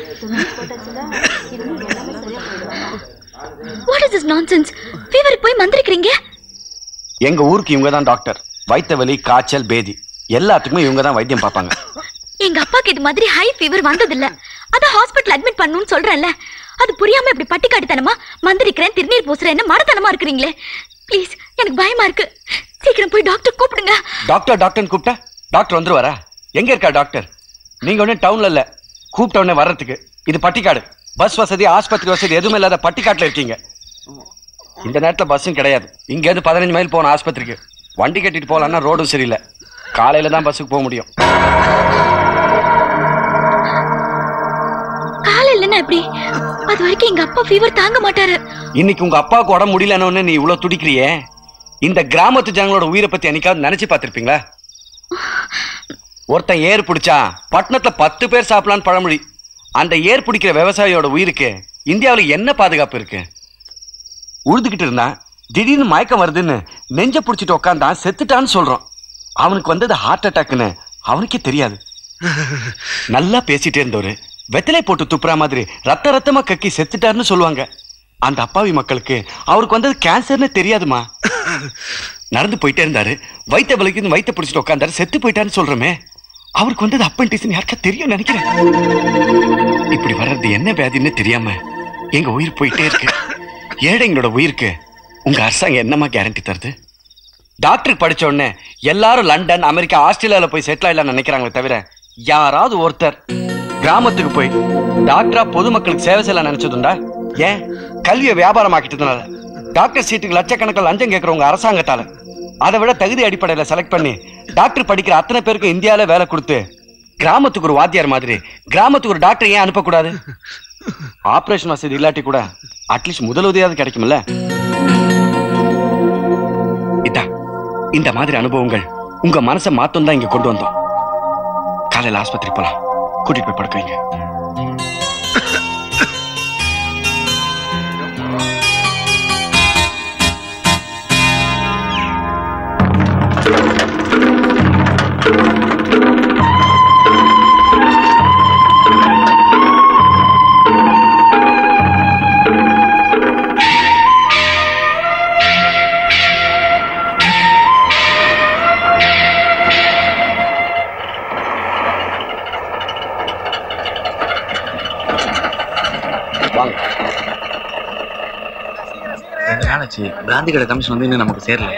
what is this nonsense fever போய் மந்திரிக்கிறீங்க எங்க ஊருக்கு இவங்க தான் டாக்டர் வயித்த வலி காய்ச்சல் பேதி எல்லாத்துக்குமே இவங்க தான் வைத்தியம் பார்ப்பாங்க எங்க அப்பாக்கு இது மாதிரி ஹை ஃபீவர் வந்தது இல்ல அத ஹாஸ்பிடல் அட்மிட் பண்ணணும்னு சொல்றேன்ல அது புரியாம இப்படி பட்டி காட்டித்தனமா மந்திரிக்கிறேன் திருநீர் பூசுறேன்னு மரத்தனமா இருக்கிறீங்களே ப்ளீஸ் எனக்கு பயமா இருக்கு சீக்கிரம் போய் டாக்டர் கூப்பிடுங்க டாக்டர் டாக்டர்னு கூப்பிட்டா டாக்டர் வந்துருவாரா எங்க இருக்கா டாக்டர் நீங்க ஒண்ணு டவுன்ல இல்ல கூப்பிட்ட உடனே வர்றதுக்கு இது பட்டிக்காடு பஸ் வசதி ஆஸ்பத்திரி வசதி எதுவுமே இல்லாத பட்டிக்காட்டுல இருக்கீங்க இந்த நேரத்துல பஸ்ஸும் கிடையாது இங்க இருந்து பதினஞ்சு மைல் போகணும் ஆஸ்பத்திரிக்கு வண்டி கட்டிட்டு போகலான்னா ரோடும் சரியில்லை காலையில தான் பஸ்ஸுக்கு போக முடியும் காலை இல்லைன்னா எப்படி அது வரைக்கும் எங்க அப்பா ஃபீவர் தாங்க மாட்டாரு இன்னைக்கு உங்க அப்பாவுக்கு உடம்பு முடியலன்னு நீ இவ்வளவு துடிக்கிறியே இந்த கிராமத்து ஜனங்களோட உயிரை பத்தி என்னைக்காவது நினைச்சு பார்த்திருப்பீங்களா ஒருத்தன் ஏர் பிடிச்சா பட்டணத்துல பத்து பேர் சாப்பிடலான்னு பழமொழி அந்த ஏர் பிடிக்கிற விவசாயியோட உயிருக்கு இந்தியாவுல என்ன பாதுகாப்பு இருக்கு உழுதுகிட்டு இருந்தான் திடீர்னு மயக்கம் வருதுன்னு நெஞ்ச பிடிச்சிட்டு உட்காந்தான் செத்துட்டான்னு சொல்றோம் அவனுக்கு வந்தது ஹார்ட் அட்டாக்னு அவனுக்கே தெரியாது நல்லா பேசிட்டே இருந்தவரு வெத்தலை போட்டு துப்புற மாதிரி ரத்த ரத்தமா கக்கி செத்துட்டாருன்னு சொல்லுவாங்க அந்த அப்பாவி மக்களுக்கு அவருக்கு வந்தது கேன்சர்னு தெரியாதுமா நடந்து போயிட்டே இருந்தாரு வயித்த வலிக்குன்னு வயித்த பிடிச்சிட்டு உட்காந்தாரு செத்து போயிட்டாருன்னு சொல்றோமே அவருக்கு வந்தது அப்பன்டிஸ்னு யாருக்கா தெரியும் நினைக்கிறேன் இப்படி வர்றது என்ன வியாதின்னு தெரியாம எங்க உயிர் போயிட்டே இருக்கு ஏழைங்களோட உயிருக்கு உங்க அரசாங்கம் என்னமா கேரண்டி தருது டாக்டருக்கு படிச்ச உடனே எல்லாரும் லண்டன் அமெரிக்கா ஆஸ்திரேலியால போய் செட்டில் ஆயிடலாம் நினைக்கிறாங்களே தவிர யாராவது ஒருத்தர் கிராமத்துக்கு போய் டாக்டரா பொதுமக்களுக்கு சேவை செய்யலாம் நினைச்சதுண்டா ஏன் கல்வியை வியாபாரமாக்கிட்டதுனால டாக்டர் சீட்டுக்கு லட்சக்கணக்கில் லஞ்சம் கேட்கறவங்க அரசாங்கத்தால அதை விட தகுதி அடிப்படையில செலக்ட் பண்ணி டாக்டர் படிக்கிற அத்தனை பேருக்கும் இந்தியால வேலை கொடுத்து கிராமத்துக்கு ஒரு வாத்தியார் மாதிரி கிராமத்துக்கு ஒரு டாக்டர் ஏன் அனுப்பக்கூடாது ஆபரேஷன் வசதி இல்லாட்டி கூட அட்லீஸ்ட் முதலுதவியாவது கிடைக்கும்ல இதா இந்த மாதிரி அனுபவங்கள் உங்க மனசை மாத்தம் தான் இங்க கொண்டு வந்தோம் காலையில ஆஸ்பத்திரி போலாம் கூட்டிட்டு போய் படுக்க வைங்க வாங்க ரெண்டு நாளாச்சு பிராந்தி கடை கமிஷன் வந்து இன்னும் நமக்கு சேரல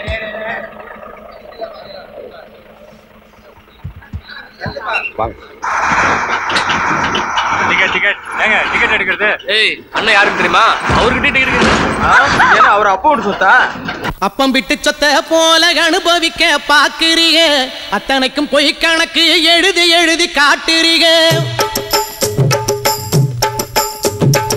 வாங்க டிக்கெட் டிக்கெட் ஏங்க டிக்கெட் எடுக்கிறது ஏய் அண்ணன் யாருன்னு தெரியுமா அவர்கிட்ட டிக்கெட் ஏன்னா அவர் அப்போட சொத்தா அப்பம் விட்டு சொத்த போல அனுபவிக்க பாக்குறீங்க அத்தனைக்கும் பொய் கணக்கு எழுதி எழுதி காட்டுறீங்க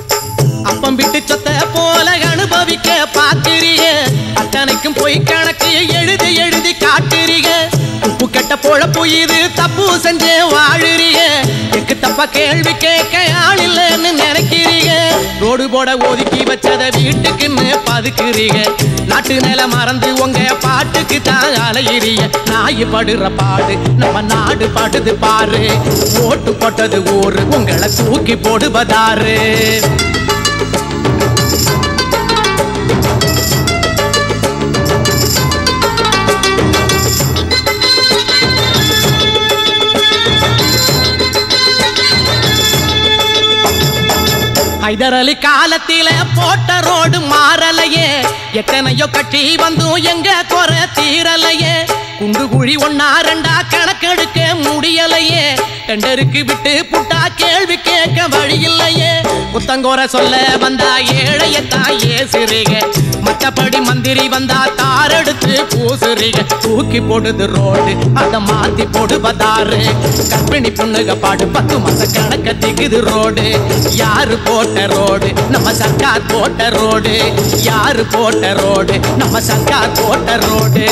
அப்பம் விட்டு சொத்த போல அனுபவிக்க பாக்குறீங்க அத்தனைக்கும் பொய் கணக்கு எழுதி எழுதி காட்டுறீங்க உப்பு கெட்ட பொழப்பு இது தப்பு செஞ்சே வாழுறீங்க எக்கு தப்பா கேள்வி கேட்க ஆள் இல்லைன்னு நினைக்கிறீங்க ரோடு போட ஒதுக்கி வச்சத வீட்டுக்குன்னு பதுக்குறீங்க நாட்டு நில மறந்து உங்க பாட்டுக்கு தான் அலையிறீங்க நாய் படுற பாடு நம்ம நாடு படுது பாரு ஓட்டு போட்டது ஊரு உங்களை தூக்கி போடுவதாரு ஹைதர் அலி காலத்தில போட்ட ரோடு மாறலையே எத்தனையோ கட்டி வந்தும் எங்க குறை தீரலையே குண்டு குழி ஒன்னா ரெண்டா கணக்கெடுக்க முடியலையே டெண்டருக்கு விட்டு புட்டா கேள்வி கேட்க வழி இல்லையே புத்தங்கோர சொல்ல வந்தா ஏழையத்தான் ஏசுறீங்க மத்தபடி மந்திரி வந்தா தாரெடுத்து பூசுறீங்க தூக்கி போடுது ரோடு அத மாத்தி போடுவதாரு கர்ப்பிணி பொண்ணுக பாடு பத்து மாச கணக்க திக்குது ரோடு யாரு போட்ட ரோடு நம்ம சர்க்கார் போட்ட ரோடு யாரு போட்ட ரோடு நம்ம சர்க்கார் போட்ட ரோடு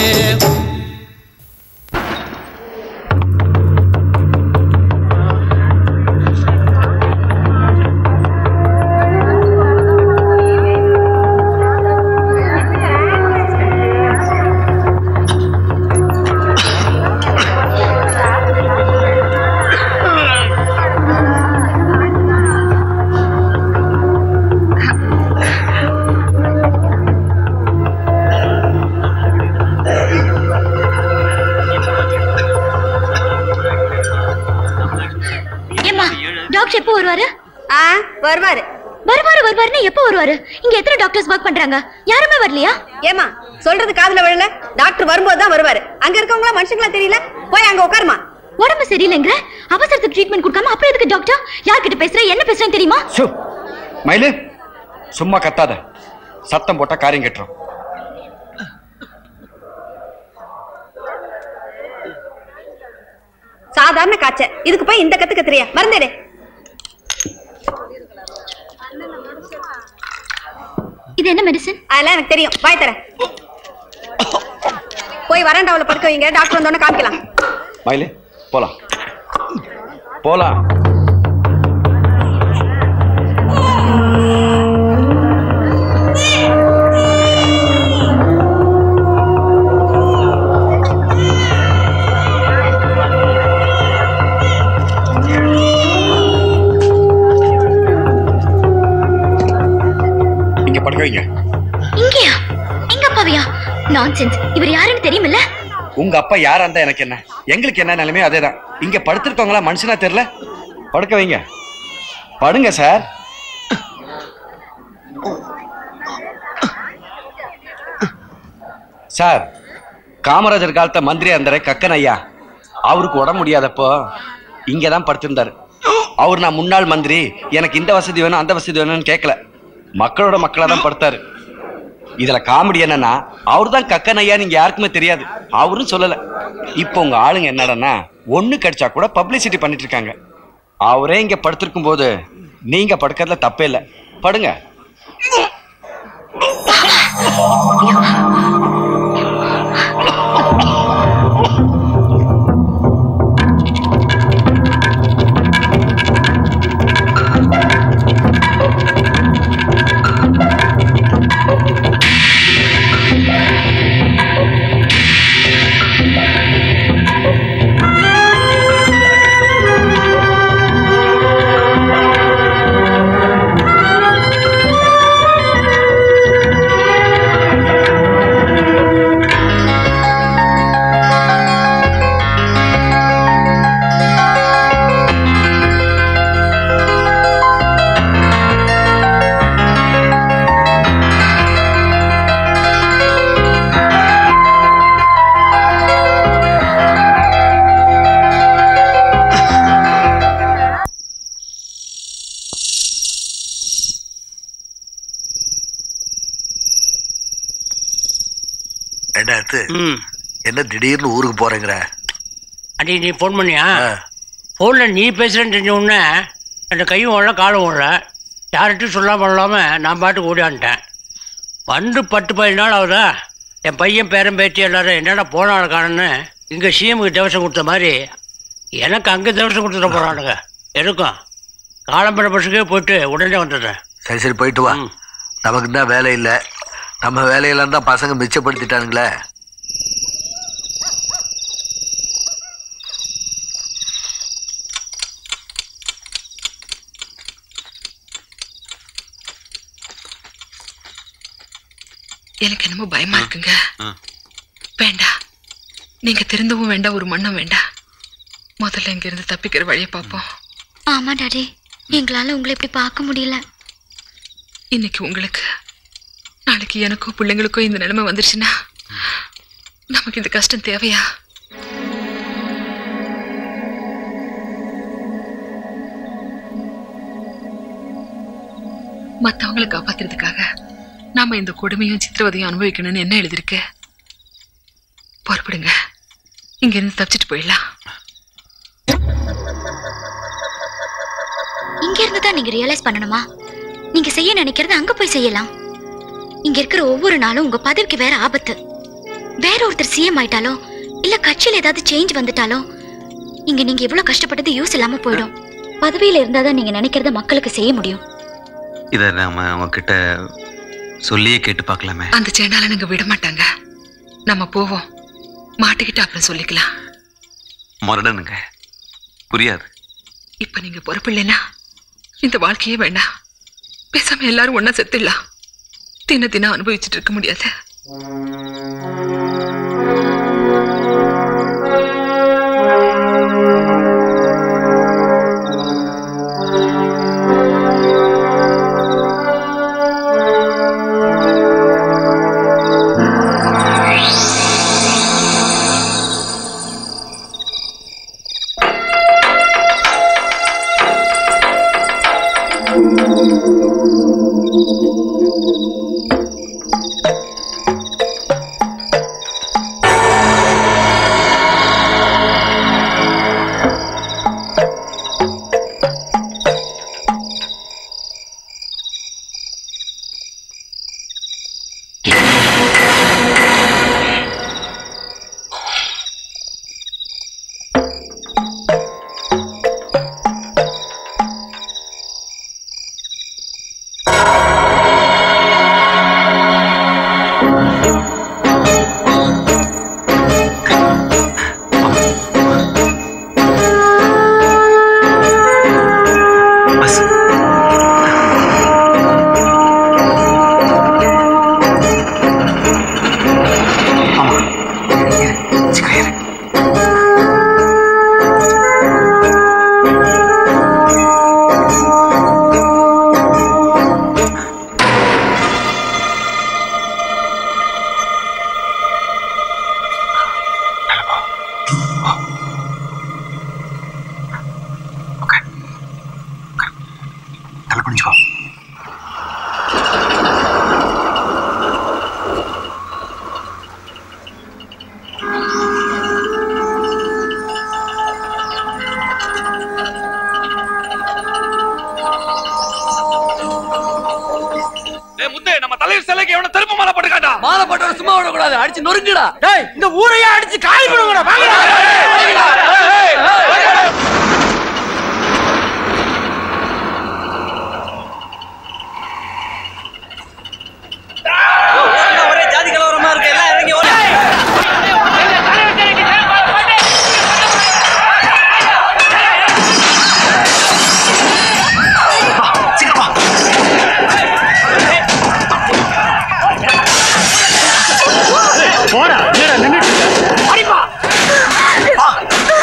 ஏம்மா டாக்டர் எப்போ வருவாரு ஆ வருவாரு வருவாரு வருவாருன்னு எப்போ வருவாரு இங்க எத்தனை டாக்டர்ஸ் ஒர்க் பண்றாங்க யாருமே வரலையா ஏமா சொல்றது காதுல விழல டாக்டர் வரும்போது தான் வருவாரு அங்க இருக்கவங்களா மனுஷங்களா தெரியல போய் அங்க உட்காருமா உடம்பு சரியில்லைங்கிற அவசரத்துக்கு ட்ரீட்மெண்ட் கொடுக்காம அப்புறம் எதுக்கு டாக்டர் யார்கிட்ட பேசுற என்ன பேசுறேன்னு தெரியுமா சு மயிலு சும்மா கத்தாத சத்தம் போட்டா காரியம் கட்டுறோம் சாதாரண காய்ச்சல் இதுக்கு போய் இந்த கத்து கத்துறியா மறந்துடு இது என்ன மெடிசன் அதெல்லாம் எனக்கு தெரியும் வாய் தரேன் போய் வரண்டாவில் படுக்க வைங்க டாக்டர் வந்தோடனே காமிக்கலாம் மயிலு போலாம் போலாம் இங்க படுக்க வைங்க இங்கயா எங்க அப்பாவியா நான்சென்ஸ் இவர் யாருன்னு தெரியுமில்ல உங்க அப்பா யாரா இருந்தா எனக்கு என்ன எங்களுக்கு என்ன நிலைமையோ அதேதான் இங்க படுத்திருக்கவங்களா மனுஷனா தெரியல படுக்க வைங்க படுங்க சார் சார் காமராஜர் காலத்த மந்திரியா இருந்தாரு கக்கன் ஐயா அவருக்கு உடம்பு முடியாதப்போ இங்க தான் படுத்திருந்தாரு அவர் நான் முன்னாள் மந்திரி எனக்கு இந்த வசதி வேணும் அந்த வசதி வேணும்னு கேட்கல மக்களோட மக்களா தான் படுத்தாரு இதுல காமெடி என்னன்னா அவர் தான் கக்கன் ஐயா நீங்க யாருக்குமே தெரியாது அவரும் சொல்லல இப்போ உங்க ஆளுங்க என்னடனா ஒண்ணு கடிச்சா கூட பப்ளிசிட்டி பண்ணிட்டு இருக்காங்க அவரே இங்க படுத்திருக்கும் போது நீங்க படுக்கிறதுல தப்பே இல்லை படுங்க என்ன அடுத்து என்ன திடீர்னு ஊருக்கு போறேங்கிற அடி நீ ஃபோன் பண்ணியா ஃபோனில் நீ பேசுகிறேன்னு தெரிஞ்ச உடனே என் கையும் ஓடல காலும் ஓடல யார்கிட்டையும் சொல்லாமல் இல்லாமல் நான் பாட்டுக்கு ஓடியான்ட்டேன் வந்து பத்து பதினஞ்சு நாள் ஆகுதா என் பையன் பேரன் பேத்தி எல்லாரும் என்னடா போனால காணுன்னு இங்கே சிஎம்க்கு தேவசம் கொடுத்த மாதிரி எனக்கு அங்கே தேவசம் கொடுத்துட போகிறானுங்க எனக்கும் காலம்பர பஸ்ஸுக்கே போயிட்டு உடனே வந்துடுறேன் சரி சரி போயிட்டு வா நமக்கு தான் வேலை இல்லை நம்ம வேலையெல்லாம் தான் பசங்க மிச்சப்படுத்திட்டானுங்களே எனக்கு என்னமோ பயமா இருக்குங்க வேண்டாம் நீங்க திருந்தவும் வேண்டாம் ஒரு மண்ணும் வேண்டாம் முதல்ல இங்க இருந்து தப்பிக்கிற வழியை பார்ப்போம் ஆமா டாடி எங்களால உங்களை இப்படி பார்க்க முடியல இன்னைக்கு உங்களுக்கு நாளைக்கு எனக்கோ பிள்ளைங்களுக்கோ இந்த நிலைமை வந்துருச்சுன்னா நமக்கு இந்த கஷ்டம் தேவையா மத்தவங்களை காப்பாத்துறதுக்காக நாம இந்த கொடுமையும் சித்திரவதையும் அனுபவிக்கணும்னு என்ன எழுதிருக்கு பொறுப்படுங்க இங்க இருந்து தப்பிச்சிட்டு போயிடலாம் இங்க இருந்து தான் நீங்க ரியலைஸ் பண்ணணுமா நீங்க செய்ய நினைக்கிறது அங்க போய் செய்யலாம் இங்க இருக்கிற ஒவ்வொரு நாளும் உங்க பதவிக்கு வேற ஆபத்து வேற ஒருத்தர் சிஎம் ஆயிட்டாலோ இல்ல கட்சியில ஏதாவது சேஞ்ச் வந்துட்டாலோ இங்க நீங்க எவ்வளவு கஷ்டப்பட்டது யூஸ் இல்லாம போயிடும் பதவியில இருந்தாதான் நீங்க நினைக்கிறத மக்களுக்கு செய்ய முடியும் இதை நாம அவங்க கிட்ட சொல்லியே கேட்டு பார்க்கலாமே அந்த சேண்டாலனுங்க விட மாட்டாங்க நம்ம போவோம் மாட்டிக்கிட்டு அப்புறம் சொல்லிக்கலாம் முரடனுங்க புரியாது இப்ப நீங்க பொறுப்பில்லைன்னா இந்த வாழ்க்கையே வேண்டாம் பேசாம எல்லாரும் ஒண்ணா செத்துடலாம் தின தினம் அனுபவிச்சுட்டு இருக்க முடியாது தலை குனிஞ்சுக்கோ முத்து நம்ம தலைவர் சிலைக்கு எவன திரும்ப மாலை போட்டு காட்டா மாலை போட்டவன சும்மா விடக்கூடாது அடிச்சு நொறுங்குடா டேய் இந்த ஊரையே அடிச்சு காலி பண்ணுங்கடா ஒரே ஜாதி கலவரமா இருக்கு எல்லாம் இறங்கி ஓடு போடா என்னடா நின்னுட்டு இருக்க? அடிப்பா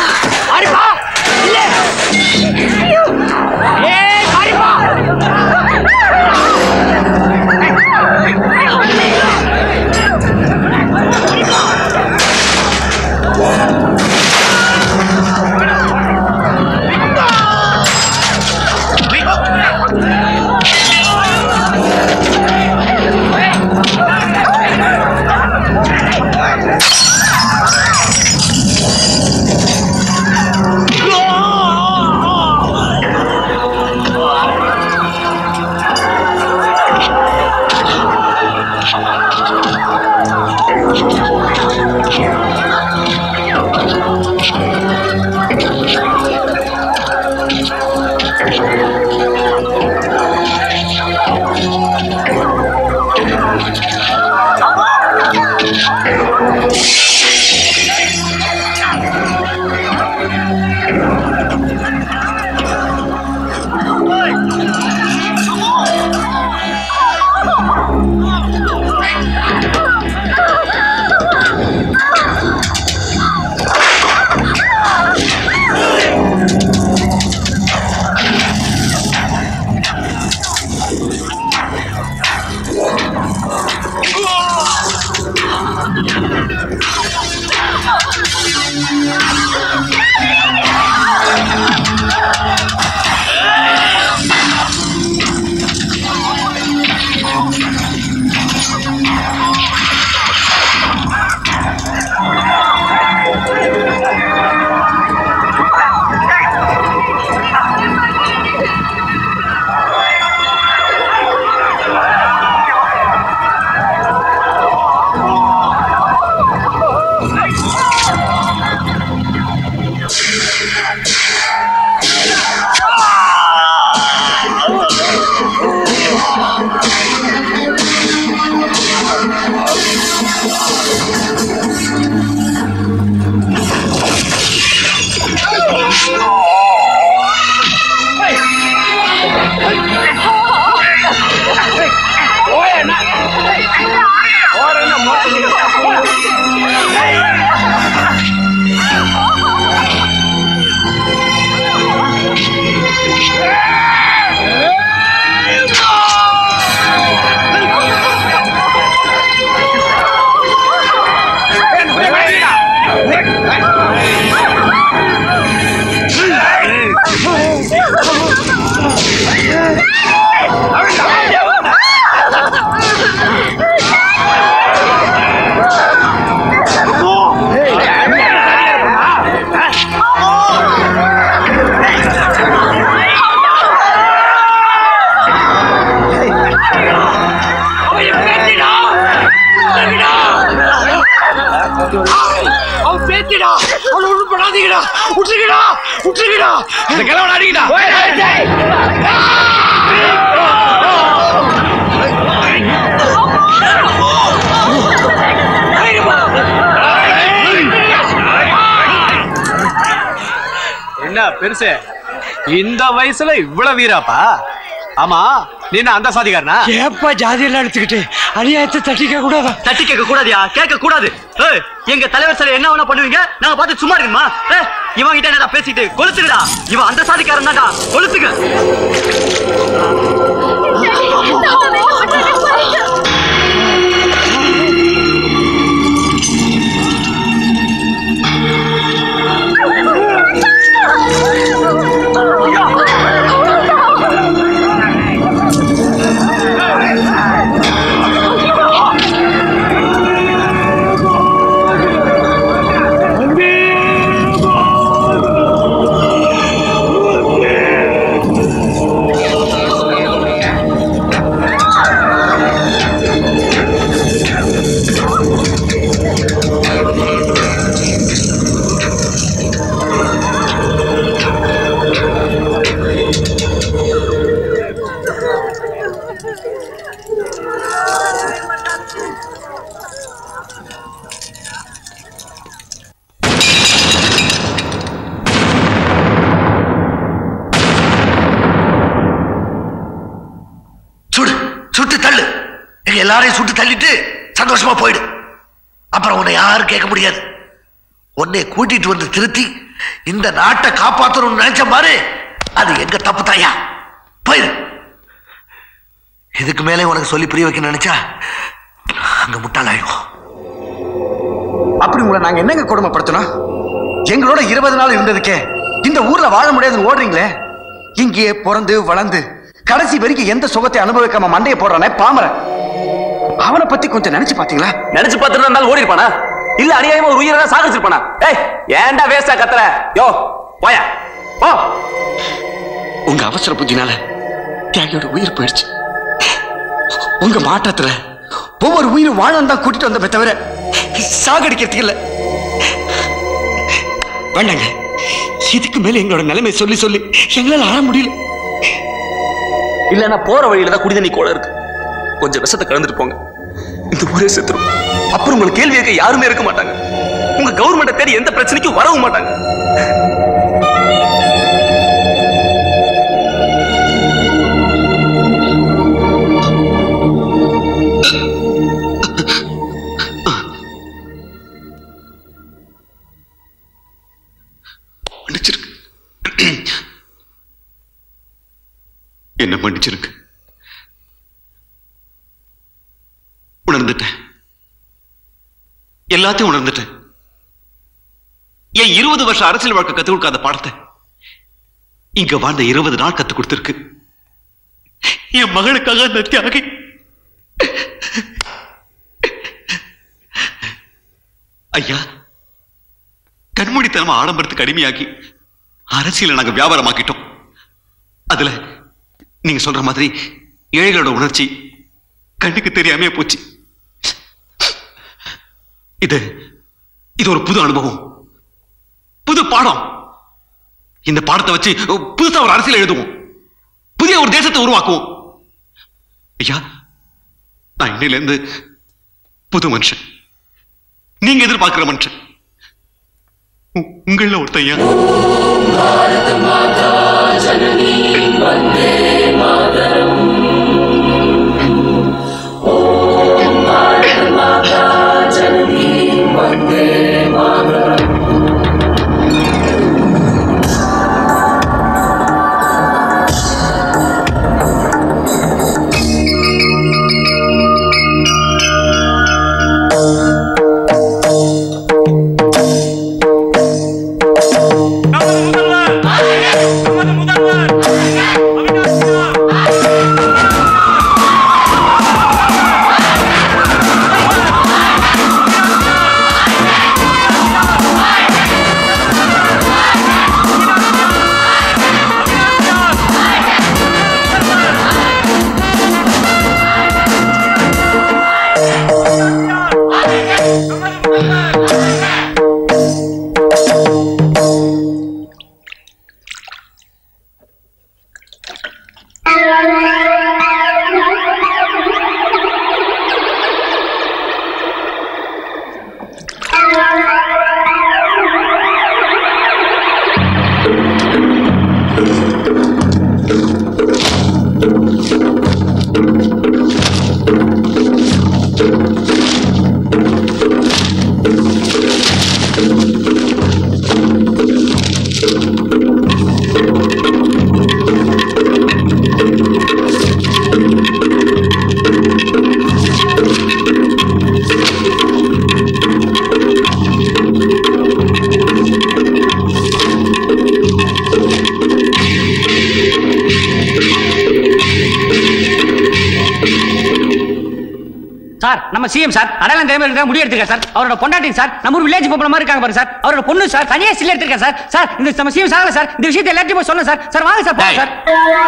அவன் பேத்திடா அவனை ஒண்ணும் பண்ணாதீங்கடா விட்டுருங்கடா விட்டுருங்கடா இந்த கிழவனை அடிக்கடா என்ன பெருசு இந்த வயசுல இவ்வளவு வீராப்பா ஆமா நீ என்ன அந்த சாதிக்காரனா ஏப்பா ஜாதியெல்லாம் எடுத்துக்கிட்டு அநியாயத்தை தட்டிக்க கூடாதா தட்டி கேட்க கூடாதியா கேட்க கூடாது ஏய், எங்க தலைவர் சிலை என்ன வேணா பண்ணுவீங்க நாங்க பார்த்து சும்மா இருக்குமா ஏய், இவன் கிட்ட என்னடா பேசிட்டு கொளுத்துக்கடா இவன் அந்த சாதிக்காரன் தான்டா கொளுத்துக்க சுடு சுட்டு தள்ளு எங்க எல்லாரையும் சுட்டு தள்ளிட்டு சந்தோஷமா போயிடு அப்புறம் உன்னை யாரும் கேட்க முடியாது உன்னை கூட்டிட்டு வந்து திருத்தி இந்த நாட்டை காப்பாத்தணும்னு நினைச்ச மாதிரி அது எங்க தப்பு தாயா போயிரு இதுக்கு மேலே உனக்கு சொல்லி புரிய வைக்க நினைச்சா அங்க முட்டாளாயிடுவோம் அப்படி உங்களை நாங்க என்னங்க கொடுமைப்படுத்தணும் எங்களோட இருபது நாள் இருந்ததுக்கே இந்த ஊர்ல வாழ முடியாதுன்னு ஓடுறீங்களே இங்கேயே பிறந்து வளர்ந்து கடைசி வரைக்கும் எந்த சுகத்தை அனுபவிக்காம மண்டையை போடுறானே பாமரன் அவனை பத்தி கொஞ்சம் நினைச்சு பாத்தீங்களா நினைச்சு பார்த்துட்டு இருந்தாலும் ஓடி இருப்பானா இல்ல அநியாயமா ஒரு உயிரை சாகடிச்சிருப்பானா ஏய் ஏன்டா வேஸ்டா கத்துற யோ போயா போ உங்க அவசர புத்தினால தியாகியோட உயிர் போயிடுச்சு உங்க மாற்றத்துல ஒவ்வொரு உயிரும் வாழம் தான் கூட்டிட்டு வந்தமே தவிர சாகடிக்கிறதுக்கு இல்ல வேண்டாங்க இதுக்கு மேல எங்களோட நிலைமை சொல்லி சொல்லி எங்களால ஆள முடியல இல்லன்னா போற வழியில தான் குடிதண்ணி கோல இருக்கு கொஞ்சம் விஷத்தை கலந்துட்டு போங்க இந்த ஊரே செத்துரும் அப்புறம் உங்களுக்கு கேள்வி கேட்க யாருமே இருக்க மாட்டாங்க கவர்மெண்ட்டை தேடி எந்த பிரச்சனைக்கும் வரவும் மாட்டாங்க என்ன மன்னிச்சிருங்க உணர்ந்துட்டேன் எல்லாத்தையும் உணர்ந்துட்டேன் என் இருபது வருஷம் அரசியல் வாழ்க்கை கத்துக் கொடுக்காத பாடத்தை இங்க வாழ்ந்த இருபது நாள் கத்துக் கொடுத்திருக்கு என் மகளுக்காக அந்த தியாகி ஐயா கண்மூடித்தனமா ஆடம்பரத்துக்கு அடிமையாக்கி அரசியலை நாங்க வியாபாரமாக்கிட்டோம் அதுல நீங்க சொல்ற மாதிரி ஏழைகளோட உணர்ச்சி கண்ணுக்கு தெரியாமே போச்சு இது இது ஒரு புது அனுபவம் புது பாடம் இந்த பாடத்தை வச்சு புதுசா ஒரு அரசியல் எழுதுவோம் புதிய ஒரு தேசத்தை உருவாக்குவோம் ஐயா நான் இன்னையில இருந்து புது மனுஷன் நீங்க எதிர்பார்க்கிற மனுஷன் உ- உங்கள ஒருத்தன் ஐயா சார் நம்ம சிஎம் சார் அடையாளம் தெரியாம இருக்க முடி எடுத்துக்க சார் அவரோட பொண்டாட்டி சார் நம்ம ஊர் வில்லேஜ் பொம்பளை மாதிரி இருக்காங்க பாருங்க சார் அவரோட பொண்ணு சார் தனியா சில்ல எடுத்துருக்கேன் சார் சார் இந்த நம்ம சிஎம் சாகல சார் இந்த விஷயத்தை எல்லாத்தையும் போய் சொல்லணும் சார் சார் வாங்க சார் போங்க சார்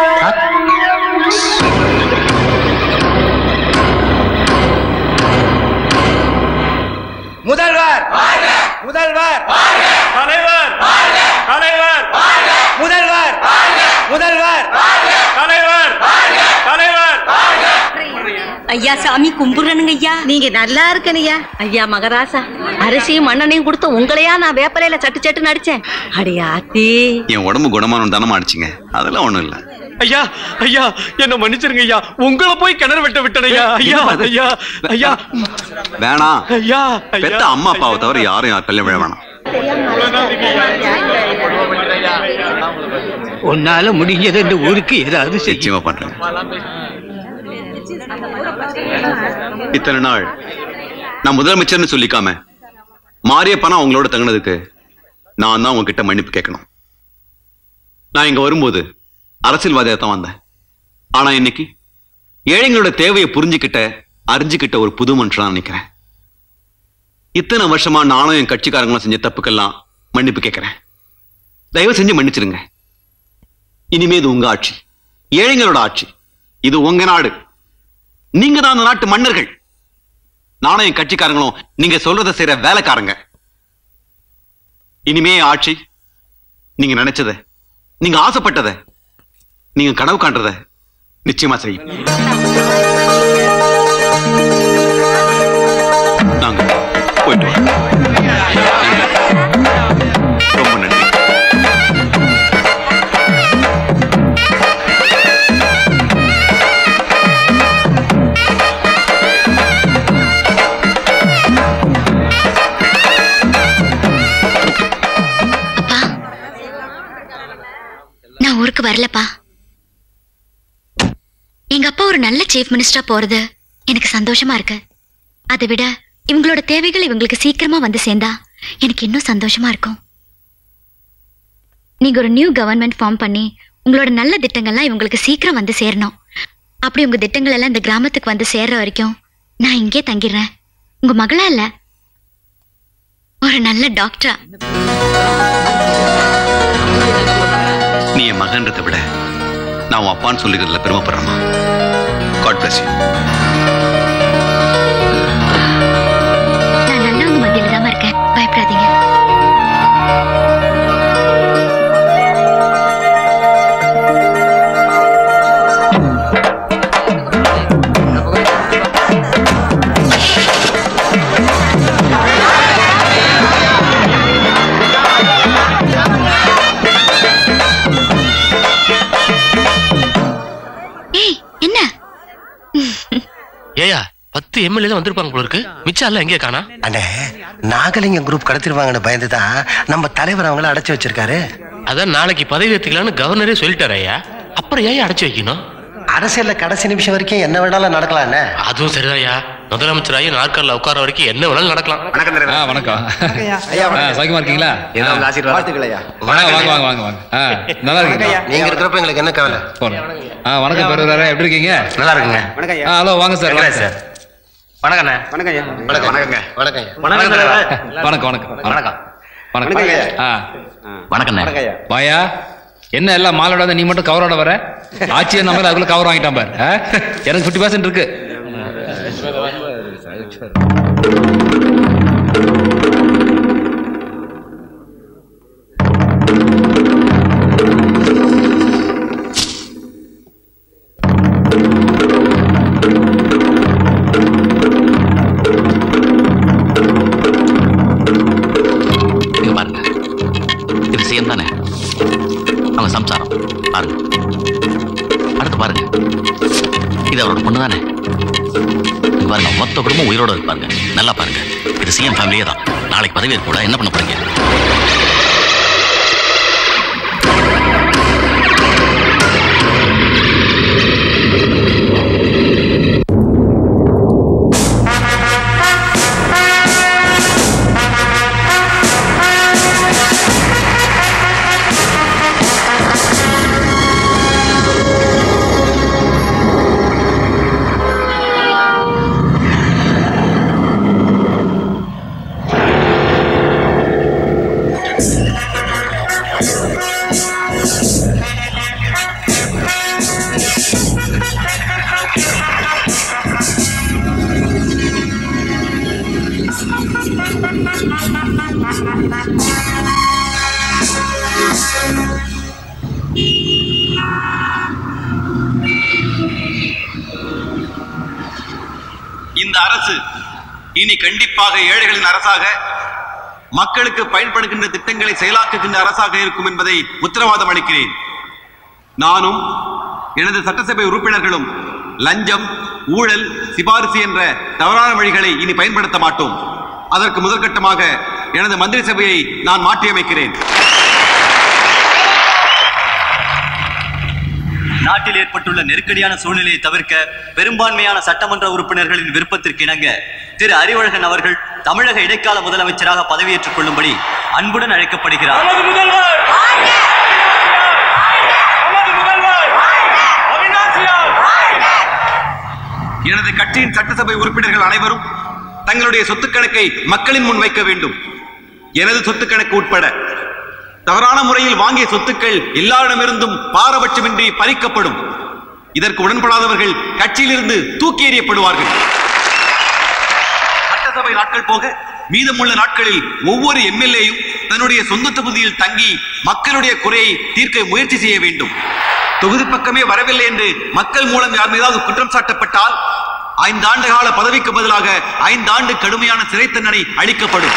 முதல்வர் முதல்வர் தலைவர் தலைவர் முதல்வர் முதல்வர் தலைவர் தலைவர் ஐயா சாமி கும்பிடுறனுங்க ஐயா நீங்க நல்லா இருக்கணையா ஐயா மகராசா அரிசியும் மண்ணனையும் கொடுத்து உங்களையா நான் வேப்பலையில சட்டு சட்டு நடிச்சேன் அடியா ஆத்தி என் உடம்பு குணமானம் தானமா அடிச்சிங்க அதெல்லாம் ஒண்ணும் இல்ல ஐயா ஐயா என்ன மன்னிச்சிருங்க ஐயா உங்களை போய் கிணறு வெட்ட விட்டனையா ஐயா என்னப்பா இது? ஐயா ஐயா வேணாம் ஐயா பெத்த அம்மா அப்பாவை தவிர யாரும் யார் கல்யாணம் விழ வேணாம் உன்னால முடிஞ்சது இந்த ஊருக்கு ஏதாவது நிச்சயமா பண்றேன் இத்தனை நாள் நான் முதலமைச்சர்னு சொல்லிக்காம மாரியப்பனா உங்களோட தங்கினதுக்கு நான் தான் உங்ககிட்ட மன்னிப்பு கேட்கணும் நான் இங்க வரும்போது அரசியல்வாதியா தான் வந்தேன் ஆனா இன்னைக்கு ஏழைங்களோட தேவையை புரிஞ்சுக்கிட்ட அறிஞ்சுக்கிட்ட ஒரு புது மனுஷனா நினைக்கிறேன் இத்தனை வருஷமா நானும் என் கட்சிக்காரங்களும் செஞ்ச தப்புக்கெல்லாம் மன்னிப்பு கேட்கிறேன் தயவு செஞ்சு மன்னிச்சிருங்க இனிமே இது உங்க ஆட்சி ஏழைங்களோட ஆட்சி இது உங்க நாடு நீங்க தான் அந்த நாட்டு மன்னர்கள் நானும் என் கட்சிக்காரங்களும் நீங்க சொல்றதை செய்யற வேலைக்காரங்க இனிமே ஆட்சி நீங்க நினைச்சத நீங்க ஆசைப்பட்டத நீங்க கனவு காண்றத நிச்சயமா செய்யும் நாங்க போயிட்டு வரோம். ஊருக்கு வரலப்பா எங்க அப்பா ஒரு நல்ல சீஃப் மினிஸ்டரா போறது எனக்கு சந்தோஷமா இருக்கு அதை விட இவங்களோட தேவைகள் இவங்களுக்கு சீக்கிரமா வந்து சேர்ந்தா எனக்கு இன்னும் சந்தோஷமா இருக்கும் நீங்க ஒரு நியூ கவர்மெண்ட் ஃபார்ம் பண்ணி உங்களோட நல்ல திட்டங்கள்லாம் இவங்களுக்கு சீக்கிரம் வந்து சேரணும் அப்படி உங்க திட்டங்கள் எல்லாம் இந்த கிராமத்துக்கு வந்து சேர்ற வரைக்கும் நான் இங்கே தங்கிடுறேன் உங்க மகளா இல்ல ஒரு நல்ல டாக்டரா நீ என் மகன்றதை விட நான் உன் அப்பான்னு சொல்லிக்கிறதுல பெருமைப்படுறேம்மா காட் பிளஸ் யூ நான் நல்லவங்க மத்தியில தான் இருக்கேன் பயப்படாதீங்க ஏய் என்ன ஏயா பத்து எம்எல்ஏ தான் வந்திருப்பாங்க போல இருக்கு மிச்சம் எல்லாம் எங்கே காணா அண்ணே நாகலிங்கம் குரூப் கடத்திருவாங்கன்னு பயந்து தான் நம்ம தலைவர் அவங்கள அடைச்சு வச்சிருக்காரு அதான் நாளைக்கு பதவி ஏத்துக்கலாம்னு கவர்னரே சொல்லிட்டாரு ஐயா அப்புறம் ஏன் அடைச்சு வைக்கணும் அரசியல்ல கடைசி நிமிஷம் வரைக்கும் என்ன வேணாலும் நடக்கலாம் அண்ணே அதுவும் சரிதான்யா முதலமைச்சராகி நாற்காலில் உட்கார வரைக்கும் என்ன வேணாலும் நடக்கலாம் ஆ வணக்கம் ஐயா, வணக்கம். ஆ, சௌக்கியமா இருக்கீங்களா ஏதோ உங்க ஆ. ஆசீர்வாதம். வாழ்த்துக்களையா. வாங்க வாங்க வாங்க வாங்க வாங்க ஆ, நல்லா இருக்கீங்களா நீங்க இருக்கிறப்ப எங்களுக்கு என்ன கவலை போறோம் ஆ வணக்கம் பெருவராரே எப்படி இருக்கீங்க நல்லா இருக்குங்க ஆ ஹலோ வாங்க சார் வாங்க சார் வணக்கண்ணே வணக்கம் வணக்கங்க வணக்கம் வணக்கம் வணக்கம் வணக்கம் வணக்கம் வணக்கம் ஆ வணக்கண்ணே வாயா என்ன எல்லாம் மாலோட வந்து நீ மட்டும் கவரோட வர ஆட்சியர் நம்ம அதுக்குள்ள கவர் வாங்கிட்டான் பாரு ஆ? எனக்கு ஃபிஃப்டி பர்சன்ட் இருக்கு இங்க பாருங்க இது சிஎம் தானே அவங்க சம்சாரம் பாருங்க அடுத்து பாருங்க இது அவரோட பொண்ணு தானே இங்க பாருங்க மொத்த குடும்பம் உயிரோட இருப்பாங்க நல்லா பாருங்க இது சிஎம் ஃபேமிலியே தான் நாளைக்கு பதவி கூட என்ன பண்ண போறீங்க இந்த அரசு இனி கண்டிப்பாக ஏழைகளின் அரசாக மக்களுக்கு பயன்படுகின்ற திட்டங்களை செயலாக்குகின்ற அரசாக இருக்கும் என்பதை உத்தரவாதம் அளிக்கிறேன் நானும் எனது சட்டசபை உறுப்பினர்களும் லஞ்சம் ஊழல் சிபாரிசு என்ற தவறான வழிகளை இனி பயன்படுத்த மாட்டோம் அதற்கு முதற்கட்டமாக எனது மந்திரி சபையை நான் மாற்றியமைக்கிறேன் நாட்டில் ஏற்பட்டுள்ள நெருக்கடியான சூழ்நிலையை தவிர்க்க பெரும்பான்மையான சட்டமன்ற உறுப்பினர்களின் விருப்பத்திற்கு இணங்க திரு அறிவழகன் அவர்கள் தமிழக இடைக்கால முதலமைச்சராக பதவியேற்றுக் கொள்ளும்படி அன்புடன் அழைக்கப்படுகிறார் எனது கட்சியின் சட்டசபை உறுப்பினர்கள் அனைவரும் தங்களுடைய சொத்து கணக்கை மக்களின் முன் வைக்க வேண்டும் எனது சொத்து கணக்கு உட்பட தவறான முறையில் வாங்கிய சொத்துக்கள் எல்லாரிடமிருந்தும் பாரபட்சமின்றி பறிக்கப்படும் இதற்கு உடன்படாதவர்கள் கட்சியிலிருந்து தூக்கி எறியப்படுவார்கள் சட்டசபை நாட்கள் போக மீதமுள்ள நாட்களில் ஒவ்வொரு எம்எல்ஏயும் தன்னுடைய சொந்த தொகுதியில் தங்கி மக்களுடைய குறையை தீர்க்க முயற்சி செய்ய வேண்டும் தொகுதி பக்கமே வரவில்லை என்று மக்கள் மூலம் யார் மீதாவது குற்றம் சாட்டப்பட்டால் ஐந்தாண்டு கால பதவிக்கு பதிலாக ஐந்தாண்டு கடுமையான சிறை தண்டனை அளிக்கப்படும்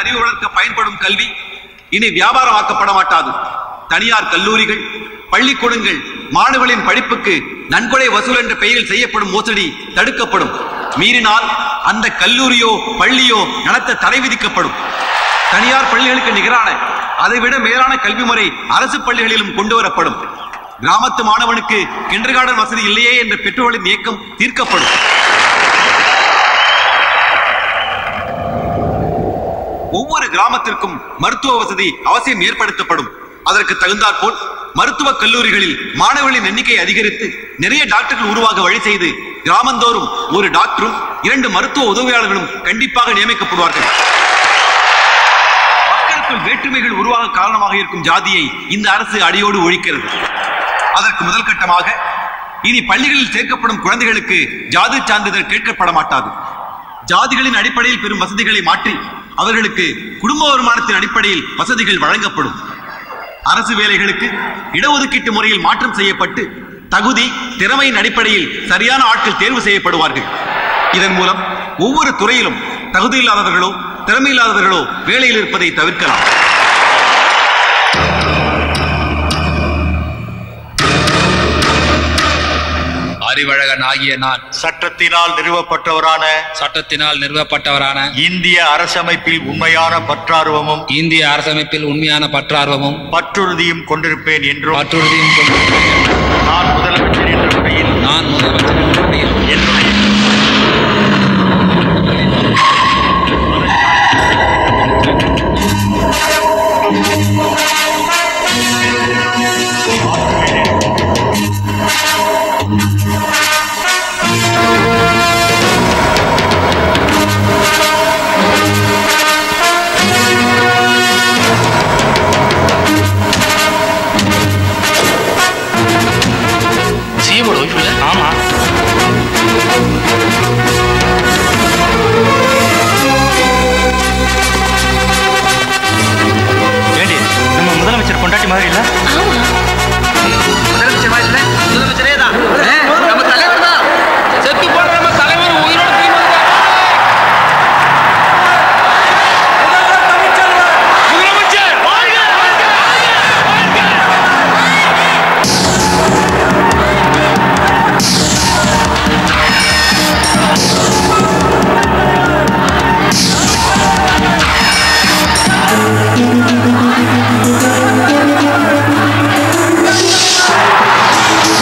அறிவு வளர்க்க பயன்படும் கல்வி இனி வியாபாரமாக்கப்பட மாட்டாது தனியார் கல்லூரிகள் பள்ளிக்கூடங்கள் மாணவர்களின் படிப்புக்கு நன்கொடை வசூல் என்ற பெயரில் செய்யப்படும் மோசடி தடுக்கப்படும் மீறினால் அந்த கல்லூரியோ பள்ளியோ நடத்த தடை விதிக்கப்படும் தனியார் பள்ளிகளுக்கு நிகரான அதைவிட மேலான கல்வி முறை அரசு பள்ளிகளிலும் கொண்டு வரப்படும் கிராமத்து மாணவனுக்கு கிண்டர் கார்டன் வசதி இல்லையே என்ற பெற்றோர்களின் இயக்கம் தீர்க்கப்படும் ஒவ்வொரு கிராமத்திற்கும் மருத்துவ வசதி அவசியம் ஏற்படுத்தப்படும் அதற்கு தகுந்தாற்போல் மருத்துவ கல்லூரிகளில் மாணவர்களின் எண்ணிக்கை அதிகரித்து நிறைய டாக்டர்கள் உருவாக வழி செய்து கிராமந்தோறும் ஒரு டாக்டரும் இரண்டு மருத்துவ உதவியாளர்களும் கண்டிப்பாக நியமிக்கப்படுவார்கள் மக்களுக்குள் வேற்றுமைகள் உருவாக காரணமாக இருக்கும் ஜாதியை இந்த அரசு அடியோடு ஒழிக்கிறது அதற்கு முதல் கட்டமாக இனி பள்ளிகளில் சேர்க்கப்படும் குழந்தைகளுக்கு ஜாதி சான்றிதழ் கேட்கப்பட மாட்டாது ஜாதிகளின் அடிப்படையில் பெறும் வசதிகளை மாற்றி அவர்களுக்கு குடும்ப வருமானத்தின் அடிப்படையில் வசதிகள் வழங்கப்படும் அரசு வேலைகளுக்கு இடஒதுக்கீட்டு முறையில் மாற்றம் செய்யப்பட்டு தகுதி திறமையின் அடிப்படையில் சரியான ஆட்கள் தேர்வு செய்யப்படுவார்கள் இதன் மூலம் ஒவ்வொரு துறையிலும் தகுதியில்லாதவர்களோ திறமையில்லாதவர்களோ வேலையில் இருப்பதை தவிர்க்கலாம் அறிவழகன் ஆகிய நான் சட்டத்தினால் நிறுவப்பட்டவரான சட்டத்தினால் நிறுவப்பட்டவரான இந்திய அரசமைப்பில் உண்மையான பற்றார்வமும் இந்திய அரசமைப்பில் உண்மையான பற்றார்வமும் பற்றுறுதியும் கொண்டிருப்பேன் என்றும் பற்றுறுதியும் கொண்டிருப்பேன் என்றும் நான் முதலமைச்சர் என்ற முறையில் நான் முதலமைச்சர் என்ற முறையில் என்னுடைய சிஎமோட ஒய்ஃப் இல்ல ஆமா ஏண்டி நம்ம முதலமைச்சர் கொண்டாட்டி மாதிரி இல்ல முதலமைச்சர் மாதிரி இல்ல முதலமைச்சரே தான் நம்ம தலைவர் தான் செத்து போன நம்ம தலைவர் உயிரோட முதலமைச்சர் வாழ்க Thank you.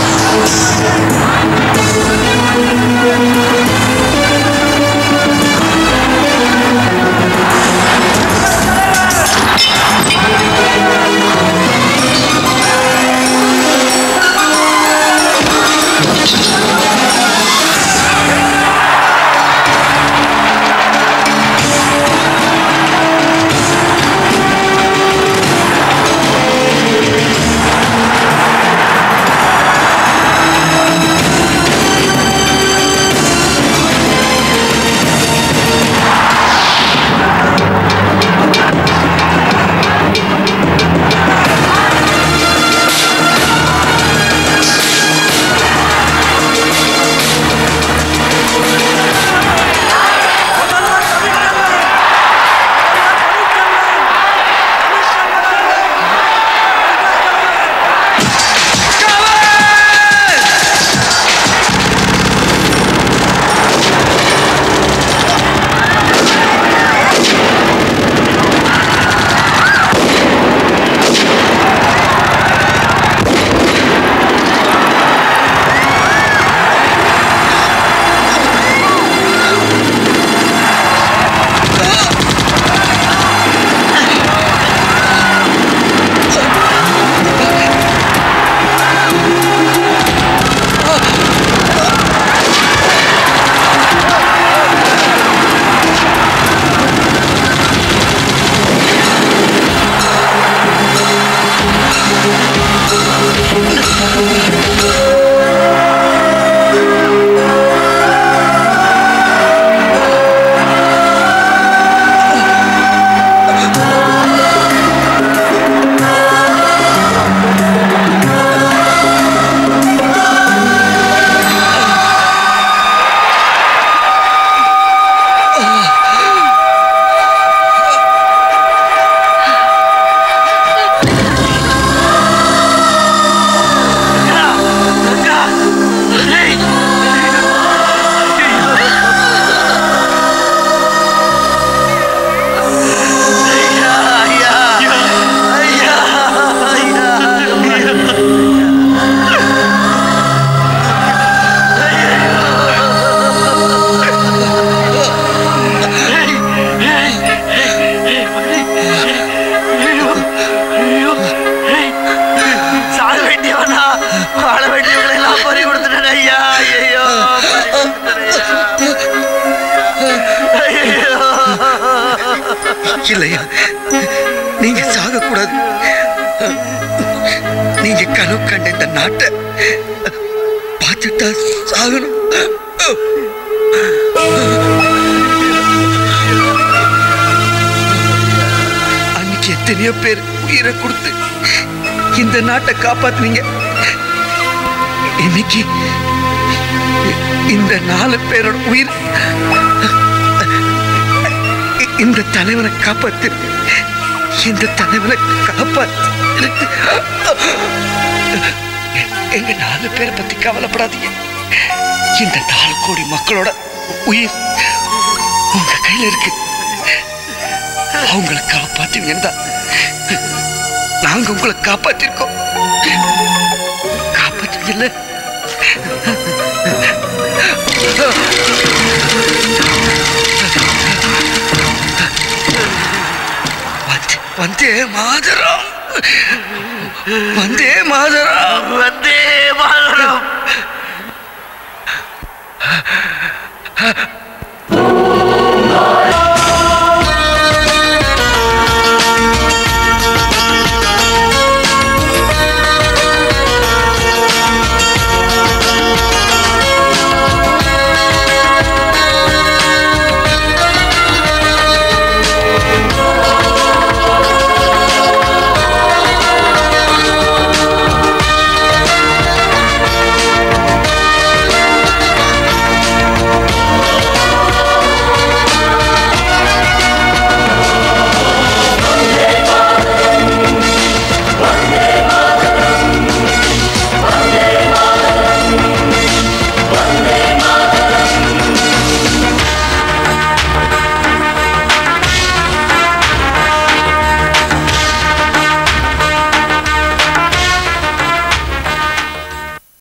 இல்லையா நீங்க சாகக்கூடாது நீங்க கனவு கண்ட இந்த நாட்டை பார்த்துட்டா சாகணும் அன்னைக்கு எத்தனையோ பேர் உயிரை கொடுத்து இந்த நாட்டை காப்பாத்துனீங்க இன்னைக்கு இந்த நாலு பேரோட உயிர் இந்த தலைவனை காப்பாத்து இந்த தலைவனை காப்பாத்து எங்க நாலு பேரை பத்தி கவலைப்படாதீங்க இந்த நாலு கோடி மக்களோட உயிர் உங்க கையில இருக்கு அவங்களை காப்பாத்துவீங்கன்னு தான் நாங்க உங்களை காப்பாத்திருக்கோம் காப்பாத்துவீங்கல்ல வந்து- வந்தே மாதரம் வந்தே மாதரம் வந்தே மாதரம்